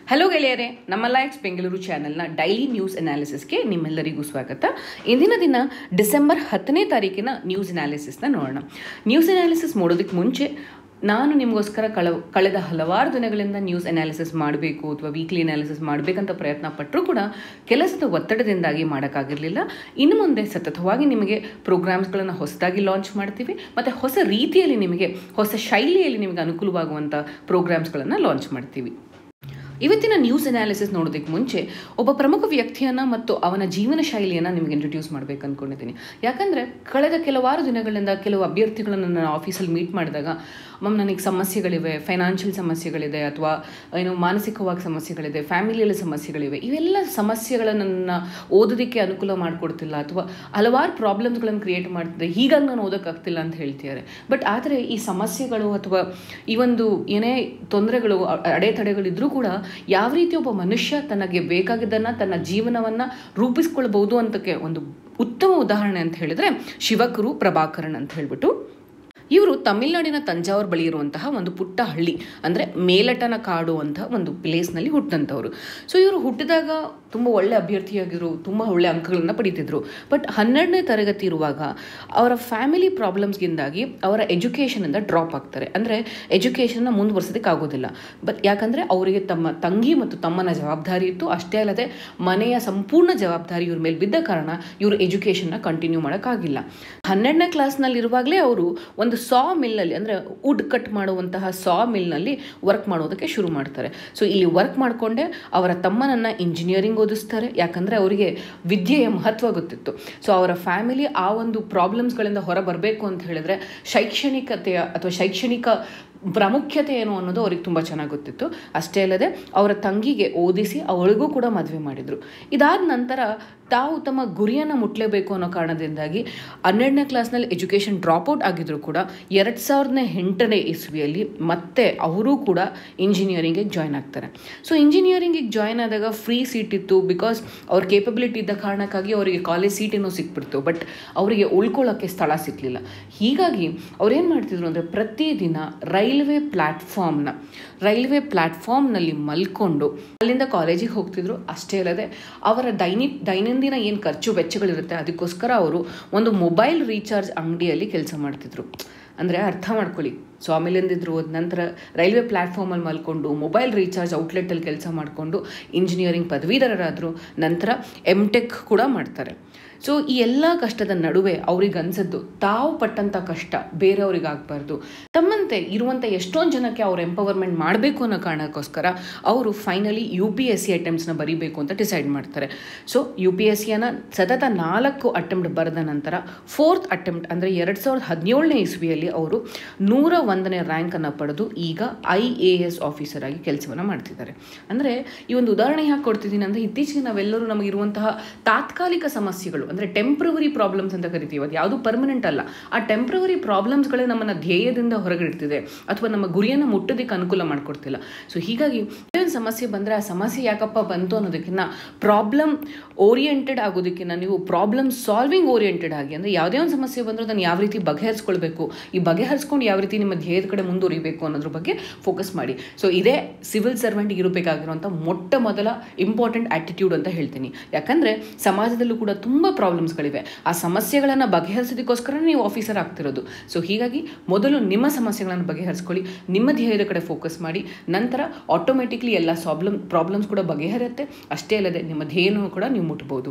hello ಗೆಳೆಯರೇ ನಮ್ಮ likes Bengaluru ಚಾನೆಲ್ನ ಡೈಲಿ ನ್ಯೂಸ್ ಅನಾಲಿಸಿಸ್ಗೆ ನಿಮ್ಮೆಲ್ಲರಿಗೂ ಸ್ವಾಗತ ಇಂದಿನ ದಿನ ಡಿಸೆಂಬರ್ ಹತ್ತನೇ ತಾರೀಕಿನ ನ್ಯೂಸ್ ಅನಾಲಿಸಿಸ್ನ ನೋಡೋಣ ನ್ಯೂಸ್ ಅನಾಲಿಸಿಸ್ ಮಾಡೋದಕ್ಕೆ ಮುಂಚೆ ನಾನು ನಿಮಗೋಸ್ಕರ ಕಳ ಕಳೆದ ಹಲವಾರು ದಿನಗಳಿಂದ ನ್ಯೂಸ್ ಅನಾಲಿಸಿಸ್ ಮಾಡಬೇಕು ಅಥವಾ ವೀಕ್ಲಿ ಅನಾಲಿಸಿಸ್ ಮಾಡಬೇಕಂತ ಪ್ರಯತ್ನ ಪಟ್ಟರೂ ಕೂಡ ಕೆಲಸದ ಒತ್ತಡದಿಂದಾಗಿ ಮಾಡೋಕ್ಕಾಗಿರಲಿಲ್ಲ ಇನ್ನು ಮುಂದೆ ಸತತವಾಗಿ ನಿಮಗೆ ಪ್ರೋಗ್ರಾಮ್ಸ್ಗಳನ್ನು ಹೊಸದಾಗಿ ಲಾಂಚ್ ಮಾಡ್ತೀವಿ ಮತ್ತು ಹೊಸ ರೀತಿಯಲ್ಲಿ ನಿಮಗೆ ಹೊಸ ಶೈಲಿಯಲ್ಲಿ ನಿಮಗೆ ಅನುಕೂಲವಾಗುವಂಥ ಪ್ರೋಗ್ರಾಮ್ಸ್ಗಳನ್ನು ಲಾಂಚ್ ಮಾಡ್ತೀವಿ ಇವತ್ತಿನ ನ್ಯೂಸ್ ಅನಾಲಿಸಿಸ್ ನೋಡೋದಕ್ಕೆ ಮುಂಚೆ ಒಬ್ಬ ಪ್ರಮುಖ ವ್ಯಕ್ತಿಯನ್ನು ಮತ್ತು ಅವನ ಜೀವನ ಶೈಲಿಯನ್ನು ನಿಮಗೆ ಇಂಟ್ರೊಡ್ಯೂಸ್ ಮಾಡಬೇಕು ಅಂದ್ಕೊಂಡಿದ್ದೀನಿ ಯಾಕಂದರೆ ಕಳೆದ ಕೆಲವಾರು ದಿನಗಳಿಂದ ಕೆಲವು ಅಭ್ಯರ್ಥಿಗಳನ್ನು ನಾನು ಆಫೀಸಲ್ಲಿ ಮೀಟ್ ಮಾಡಿದಾಗ ಮ್ಯಾಮ್ ನನಗೆ ಸಮಸ್ಯೆಗಳಿವೆ ಫೈನಾನ್ಷಿಯಲ್ ಸಮಸ್ಯೆಗಳಿದೆ ಅಥವಾ ಏನು ಮಾನಸಿಕವಾಗಿ ಸಮಸ್ಯೆಗಳಿದೆ ಫ್ಯಾಮಿಲಿಯಲ್ಲಿ ಸಮಸ್ಯೆಗಳಿವೆ ಇವೆಲ್ಲ ಸಮಸ್ಯೆಗಳನ್ನು ನನ್ನ ಓದೋದಕ್ಕೆ ಅನುಕೂಲ ಮಾಡಿಕೊಡ್ತಿಲ್ಲ ಅಥವಾ ಹಲವಾರು ಪ್ರಾಬ್ಲಮ್ಸ್ಗಳನ್ನು ಕ್ರಿಯೇಟ್ ಮಾಡ್ತಿದೆ ಹೀಗಾಗಿ ನಾನು ಓದೋಕ್ಕಾಗ್ತಿಲ್ಲ ಅಂತ ಹೇಳ್ತಿದ್ದಾರೆ ಬಟ್ ಆದರೆ ಈ ಸಮಸ್ಯೆಗಳು ಅಥವಾ ಈ ಒಂದು ಏನೇ ತೊಂದರೆಗಳು ಅ- ಅಡೆತಡೆಗಳಿದ್ರೂ ಕೂಡ ಯಾವ ರೀತಿ ಒಬ್ಬ ಮನುಷ್ಯ ತನಗೆ ಬೇಕಾಗಿದ್ದನ್ನು ತನ್ನ ಜೀವನವನ್ನು ರೂಪಿಸ್ಕೊಳ್ಬಹುದು ಅಂತಕ್ಕೆ ಒಂದು ಉತ್ತಮ ಉದಾಹರಣೆ ಅಂತ ಹೇಳಿದ್ರೆ ಶಿವಕುರು ಪ್ರಭಾಕರನ್ ಅಂತ ಹೇಳ್ಬಿಟ್ಟು ಇವರು ತಮಿಳುನಾಡಿನ ತಂಜಾವೂರು ಬಳಿ ಇರುವಂತಹ ಒಂದು ಪುಟ್ಟ ಹಳ್ಳಿ ಅಂದರೆ ಮೇಲಟನ ಕಾಡು ಅಂತ ಒಂದು ಪ್ಲೇಸ್ನಲ್ಲಿ ಹುಟ್ಟಿದಂಥವ್ರು ಸೊ ಇವರು ಹುಟ್ಟಿದಾಗ ತುಂಬ ಒಳ್ಳೆ ಅಭ್ಯರ್ಥಿಯಾಗಿದ್ರು ತುಂಬ ಒಳ್ಳೆ ಅಂಕಗಳನ್ನು ಪಡಿತಿದ್ರು ಬಟ್ ಹನ್ನೆರಡನೇ ತರಗತಿ ಇರುವಾಗ ಅವರ ಫ್ಯಾಮಿಲಿ ಪ್ರಾಬ್ಲಮ್ಸ್ಗಿಂದಾಗಿ ಅವರ ಎಜುಕೇಷನಿಂದ ಡ್ರಾಪ್ ಆಗ್ತಾರೆ ಅಂದರೆ ಎಜುಕೇಷನ್ನ ಮುಂದುವರ್ಸೋದಕ್ಕೆ ಆಗೋದಿಲ್ಲ ಬಟ್ ಯಾಕಂದರೆ ಅವರಿಗೆ ತಮ್ಮ ತಂಗಿ ಮತ್ತು ತಮ್ಮನ ಜವಾಬ್ದಾರಿ ಇತ್ತು ಅಷ್ಟೇ ಅಲ್ಲದೆ ಮನೆಯ ಸಂಪೂರ್ಣ ಜವಾಬ್ದಾರಿ ಇವ್ರ ಮೇಲೆ ಬಿದ್ದ ಕಾರಣ ಇವರು ಎಜುಕೇಷನ್ನ ಕಂಟಿನ್ಯೂ ಮಾಡೋಕ್ಕಾಗಿಲ್ಲ ಹನ್ನೆರಡನೇ ಕ್ಲಾಸ್ನಲ್ಲಿ ಇರುವಾಗಲೇ ಅವರು ಒಂದು ಸಾ ಮಿಲ್ನಲ್ಲಿ ಅಂದರೆ ವುಡ್ ಕಟ್ ಮಾಡುವಂತಹ ಸಾ ಮಿಲ್ನಲ್ಲಿ ವರ್ಕ್ ಮಾಡೋದಕ್ಕೆ ಶುರು ಮಾಡ್ತಾರೆ ಸೊ ಇಲ್ಲಿ ವರ್ಕ್ ಮಾಡಿಕೊಂಡೇ ಅವರ ತಮ್ಮನನ್ನು ಇಂಜಿನಿಯರಿಂಗ್ ಓದಿಸ್ತಾರೆ ಯಾಕಂದರೆ ಅವರಿಗೆ ವಿದ್ಯೆಯ ಮಹತ್ವ ಗೊತ್ತಿತ್ತು ಸೊ ಅವರ ಫ್ಯಾಮಿಲಿ ಆ ಒಂದು ಪ್ರಾಬ್ಲಮ್ಸ್ಗಳಿಂದ ಹೊರ ಬರಬೇಕು ಅಂತ ಹೇಳಿದ್ರೆ ಶೈಕ್ಷಣಿಕತೆಯ ಅಥವಾ ಶೈಕ್ಷಣಿಕ ಪ್ರಾಮುಖ್ಯತೆ ಏನು ಅನ್ನೋದು ಅವ್ರಿಗೆ ತುಂಬ ಚೆನ್ನಾಗಿ ಗೊತ್ತಿತ್ತು ಅಷ್ಟೇ ಅಲ್ಲದೆ ಅವರ ತಂಗಿಗೆ ಓದಿಸಿ ಅವಳಿಗೂ ಕೂಡ ಮದುವೆ ಮಾಡಿದರು ಇದಾದ ನಂತರ ತಾವು ತಮ್ಮ ಗುರಿಯನ್ನು ಮುಟ್ಟಲೇಬೇಕು ಅನ್ನೋ ಕಾರಣದಿಂದಾಗಿ ಹನ್ನೆರಡನೇ ಕ್ಲಾಸ್ನಲ್ಲಿ ಎಜುಕೇಷನ್ ಡ್ರಾಪ್ಔಟ್ ಆಗಿದ್ರು ಕೂಡ ಎರಡು ಸಾವಿರದ ಎಂಟನೇ ಇಸ್ವಿಯಲ್ಲಿ ಮತ್ತೆ ಅವರೂ ಕೂಡ ಇಂಜಿನಿಯರಿಂಗಿಗೆ ಜಾಯ್ನ್ ಆಗ್ತಾರೆ ಸೊ ಇಂಜಿನಿಯರಿಂಗಿಗೆ ಜಾಯ್ನ್ ಆದಾಗ ಫ್ರೀ ಸೀಟ್ ಇತ್ತು ಬಿಕಾಸ್ ಅವ್ರ ಕೇಪಬಿಲಿಟಿ ಇದ್ದ ಕಾರಣಕ್ಕಾಗಿ ಅವರಿಗೆ ಕಾಲೇಜ್ ಸೀಟ್ ಏನೋ ಸಿಕ್ಬಿಡ್ತು ಬಟ್ ಅವರಿಗೆ ಉಳ್ಕೊಳ್ಳೋಕ್ಕೆ ಸ್ಥಳ ಸಿಕ್ಕಲಿಲ್ಲ ಹೀಗಾಗಿ ಅವ್ರೇನು ಮಾಡ್ತಿದ್ರು ಅಂದರೆ ಪ್ರತಿದಿನ ರೈಲ್ವೆ ಪ್ಲ್ಯಾಟ್ಫಾರ್ಮ್ನ ರೈಲ್ವೆ ಪ್ಲ್ಯಾಟ್ಫಾರ್ಮ್ನಲ್ಲಿ ಮಲ್ಕೊಂಡು ಅಲ್ಲಿಂದ ಕಾಲೇಜಿಗೆ ಹೋಗ್ತಿದ್ರು ಅಷ್ಟೇ ಅಲ್ಲದೆ ಅವರ ದೈನಿ ದೈನಂದಿನ ಏನು ಖರ್ಚು ವೆಚ್ಚಗಳಿರುತ್ತೆ ಅದಕ್ಕೋಸ್ಕರ ಅವರು ಒಂದು ಮೊಬೈಲ್ ರೀಚಾರ್ಜ್ ಅಂಗಡಿಯಲ್ಲಿ ಕೆಲಸ ಮಾಡ್ತಿದ್ರು ಅಂದರೆ ಅರ್ಥ ಮಾಡ್ಕೊಳ್ಳಿ ಸ್ವಾಮಿಲಿಂದಿದ್ರು ಹೋದ ನಂತರ ರೈಲ್ವೆ ಪ್ಲ್ಯಾಟ್ಫಾರ್ಮಲ್ಲಿ ಮಲ್ಕೊಂಡು ಮೊಬೈಲ್ ರೀಚಾರ್ಜ್ ಔಟ್ಲೆಟಲ್ಲಿ ಕೆಲಸ ಮಾಡಿಕೊಂಡು ಇಂಜಿನಿಯರಿಂಗ್ ಪದವೀಧರರಾದರು ನಂತರ ಎಮ್ ಟೆಕ್ ಕೂಡ ಮಾಡ್ತಾರೆ ಸೊ ಈ ಎಲ್ಲ ಕಷ್ಟದ ನಡುವೆ ಅವ್ರಿಗೆ ಅನ್ಸದ್ದು ತಾವು ಪಟ್ಟಂಥ ಕಷ್ಟ ಬೇರೆಯವ್ರಿಗೆ ಆಗಬಾರ್ದು ತಮ್ಮಂತೆ ಇರುವಂಥ ಎಷ್ಟೊಂದು ಜನಕ್ಕೆ ಅವ್ರು ಎಂಪವರ್ಮೆಂಟ್ ಮಾಡಬೇಕು ಅನ್ನೋ ಕಾರಣಕ್ಕೋಸ್ಕರ ಅವರು finally U P S C ಅಟೆಂಪ್ಟ್ಸ್ನ ಬರೀಬೇಕು ಅಂತ ಡಿಸೈಡ್ ಮಾಡ್ತಾರೆ ಸೊ ಯು ಪಿ ಎಸ್ ಸಿಯನ್ನು ಸತತ ನಾಲ್ಕು ಅಟೆಂಪ್ಟ್ ಬರೆದ ನಂತರ ಫೋರ್ತ್ ಅಟೆಂಪ್ಟ್ ಅಂದರೆ ಎರಡು ಸಾವಿರದ ಹದಿನೇಳನೇ ಇಸ್ವಿಯಲ್ಲಿ ಅವರು ನೂರ ಒಂದನೇ ರ್ಯಾಂಕನ್ನು ಪಡೆದು ಈಗ ಐ ಎ ಎಸ್ ಆಫೀಸರ್ ಆಗಿ ಕೆಲಸವನ್ನು ಮಾಡ್ತಿದ್ದಾರೆ ಅಂದರೆ ಈ ಒಂದು ಉದಾಹರಣೆ ಯಾಕೆ ಕೊಡ್ತಿದ್ದೀನಿ ಅಂದರೆ ಇತ್ತೀಚೆಗೆ ನಾವೆಲ್ಲರೂ ನಮಗಿರುವಂತಹ ತಾತ್ಕಾಲಿಕ ಸಮಸ್ಯೆಗಳು ಅಂದರೆ ಟೆಂಪ್ರವರಿ ಪ್ರಾಬ್ಲಮ್ಸ್ ಅಂತ ಕರಿತೀವಿ ಅದು ಯಾವುದು ಪರ್ಮನೆಂಟ್ ಅಲ್ಲ ಆ ಟೆಂಪ್ರವರಿ ಪ್ರಾಬ್ಲಮ್ಸ್ಗಳೇ ನಮ್ಮನ್ನು ಧ್ಯೇಯದಿಂದ ಹೊರಗಿಡ್ತಿದೆ ಅಥವಾ ನಮ್ಮ ಗುರಿಯನ್ನು ಮುಟ್ಟೋದಕ್ಕೆ ಅನುಕೂಲ ಮಾಡಿಕೊಡ್ತಿಲ್ಲ ಸೊ ಹೀಗಾಗಿ ಏನು ಸಮಸ್ಯೆ ಬಂದರೆ ಆ ಸಮಸ್ಯೆ ಯಾಕಪ್ಪ ಬಂತು ಅನ್ನೋದಕ್ಕಿಂತ ಪ್ರಾಬ್ಲಮ್ ಓರಿಯೆಂಟೆಡ್ ಆಗೋದಕ್ಕಿಂತ ನೀವು ಪ್ರಾಬ್ಲಮ್ ಸಾಲ್ವಿಂಗ್ ಓರಿಯೆಂಟೆಡ್ ಆಗಿ ಅಂದರೆ ಯಾವುದೇ ಒಂದು ಸಮಸ್ಯೆ ಬಂದರೂ ಅದನ್ನು ಯಾವ ರೀತಿ ಬಗೆಹರಿಸ್ಕೊಳ್ಬೇಕು ಈ ಬಗೆಹರಿಸ್ಕೊಂಡು ಯಾವ ರೀತಿ ನಿಮ್ಮ ಧ್ಯೇಯದ ಕಡೆ ಮುಂದುವರಿಬೇಕು ಅನ್ನೋದ್ರ ಬಗ್ಗೆ ಫೋಕಸ್ ಮಾಡಿ ಸೊ ಇದೇ ಸಿವಿಲ್ ಸರ್ವೆಂಟ್ಗೆ ಇರಬೇಕಾಗಿರುವಂಥ ಮೊಟ್ಟ ಮೊದಲ ಇಂಪಾರ್ಟೆಂಟ್ ಆ್ಯಟಿಟ್ಯೂಡ್ ಅಂತ ಹೇಳ್ತೀನಿ ಯಾಕಂದರೆ ಸಮಾಜದಲ್ಲೂ ಕೂಡ ತುಂಬ ಪ್ರಾಬ್ಲಮ್ಸ್ಗಳಿವೆ ಆ ಸಮಸ್ಯೆಗಳನ್ನು ಬಗೆಹರಿಸೋದಕ್ಕೋಸ್ಕರ ನೀವು ಆಫೀಸರ್ ಆಗ್ತಿರೋದು ಸೊ ಹೀಗಾಗಿ ಮೊದಲು ನಿಮ್ಮ ಸಮಸ್ಯೆಗಳನ್ನು ಬಗೆಹರಿಸ್ಕೊಳ್ಳಿ ನಿಮ್ಮ ಧ್ಯೇಯದ ಕಡೆ ಫೋಕಸ್ ಮಾಡಿ ನಂತರ ಆಟೋಮೆಟಿಕ್ಲಿ ಎಲ್ಲ ಪ್ರಾಬ್ಲಮ್ ಪ್ರಾಬ್ಲಮ್ಸ್ ಕೂಡ ಬಗೆಹರುತ್ತೆ ಅಷ್ಟೇ ಅಲ್ಲದೆ ನಿಮ್ಮ ಧ್ಯೇಯನೂ ಕೂಡ ನೀವು ಮುಟ್ಬೋದು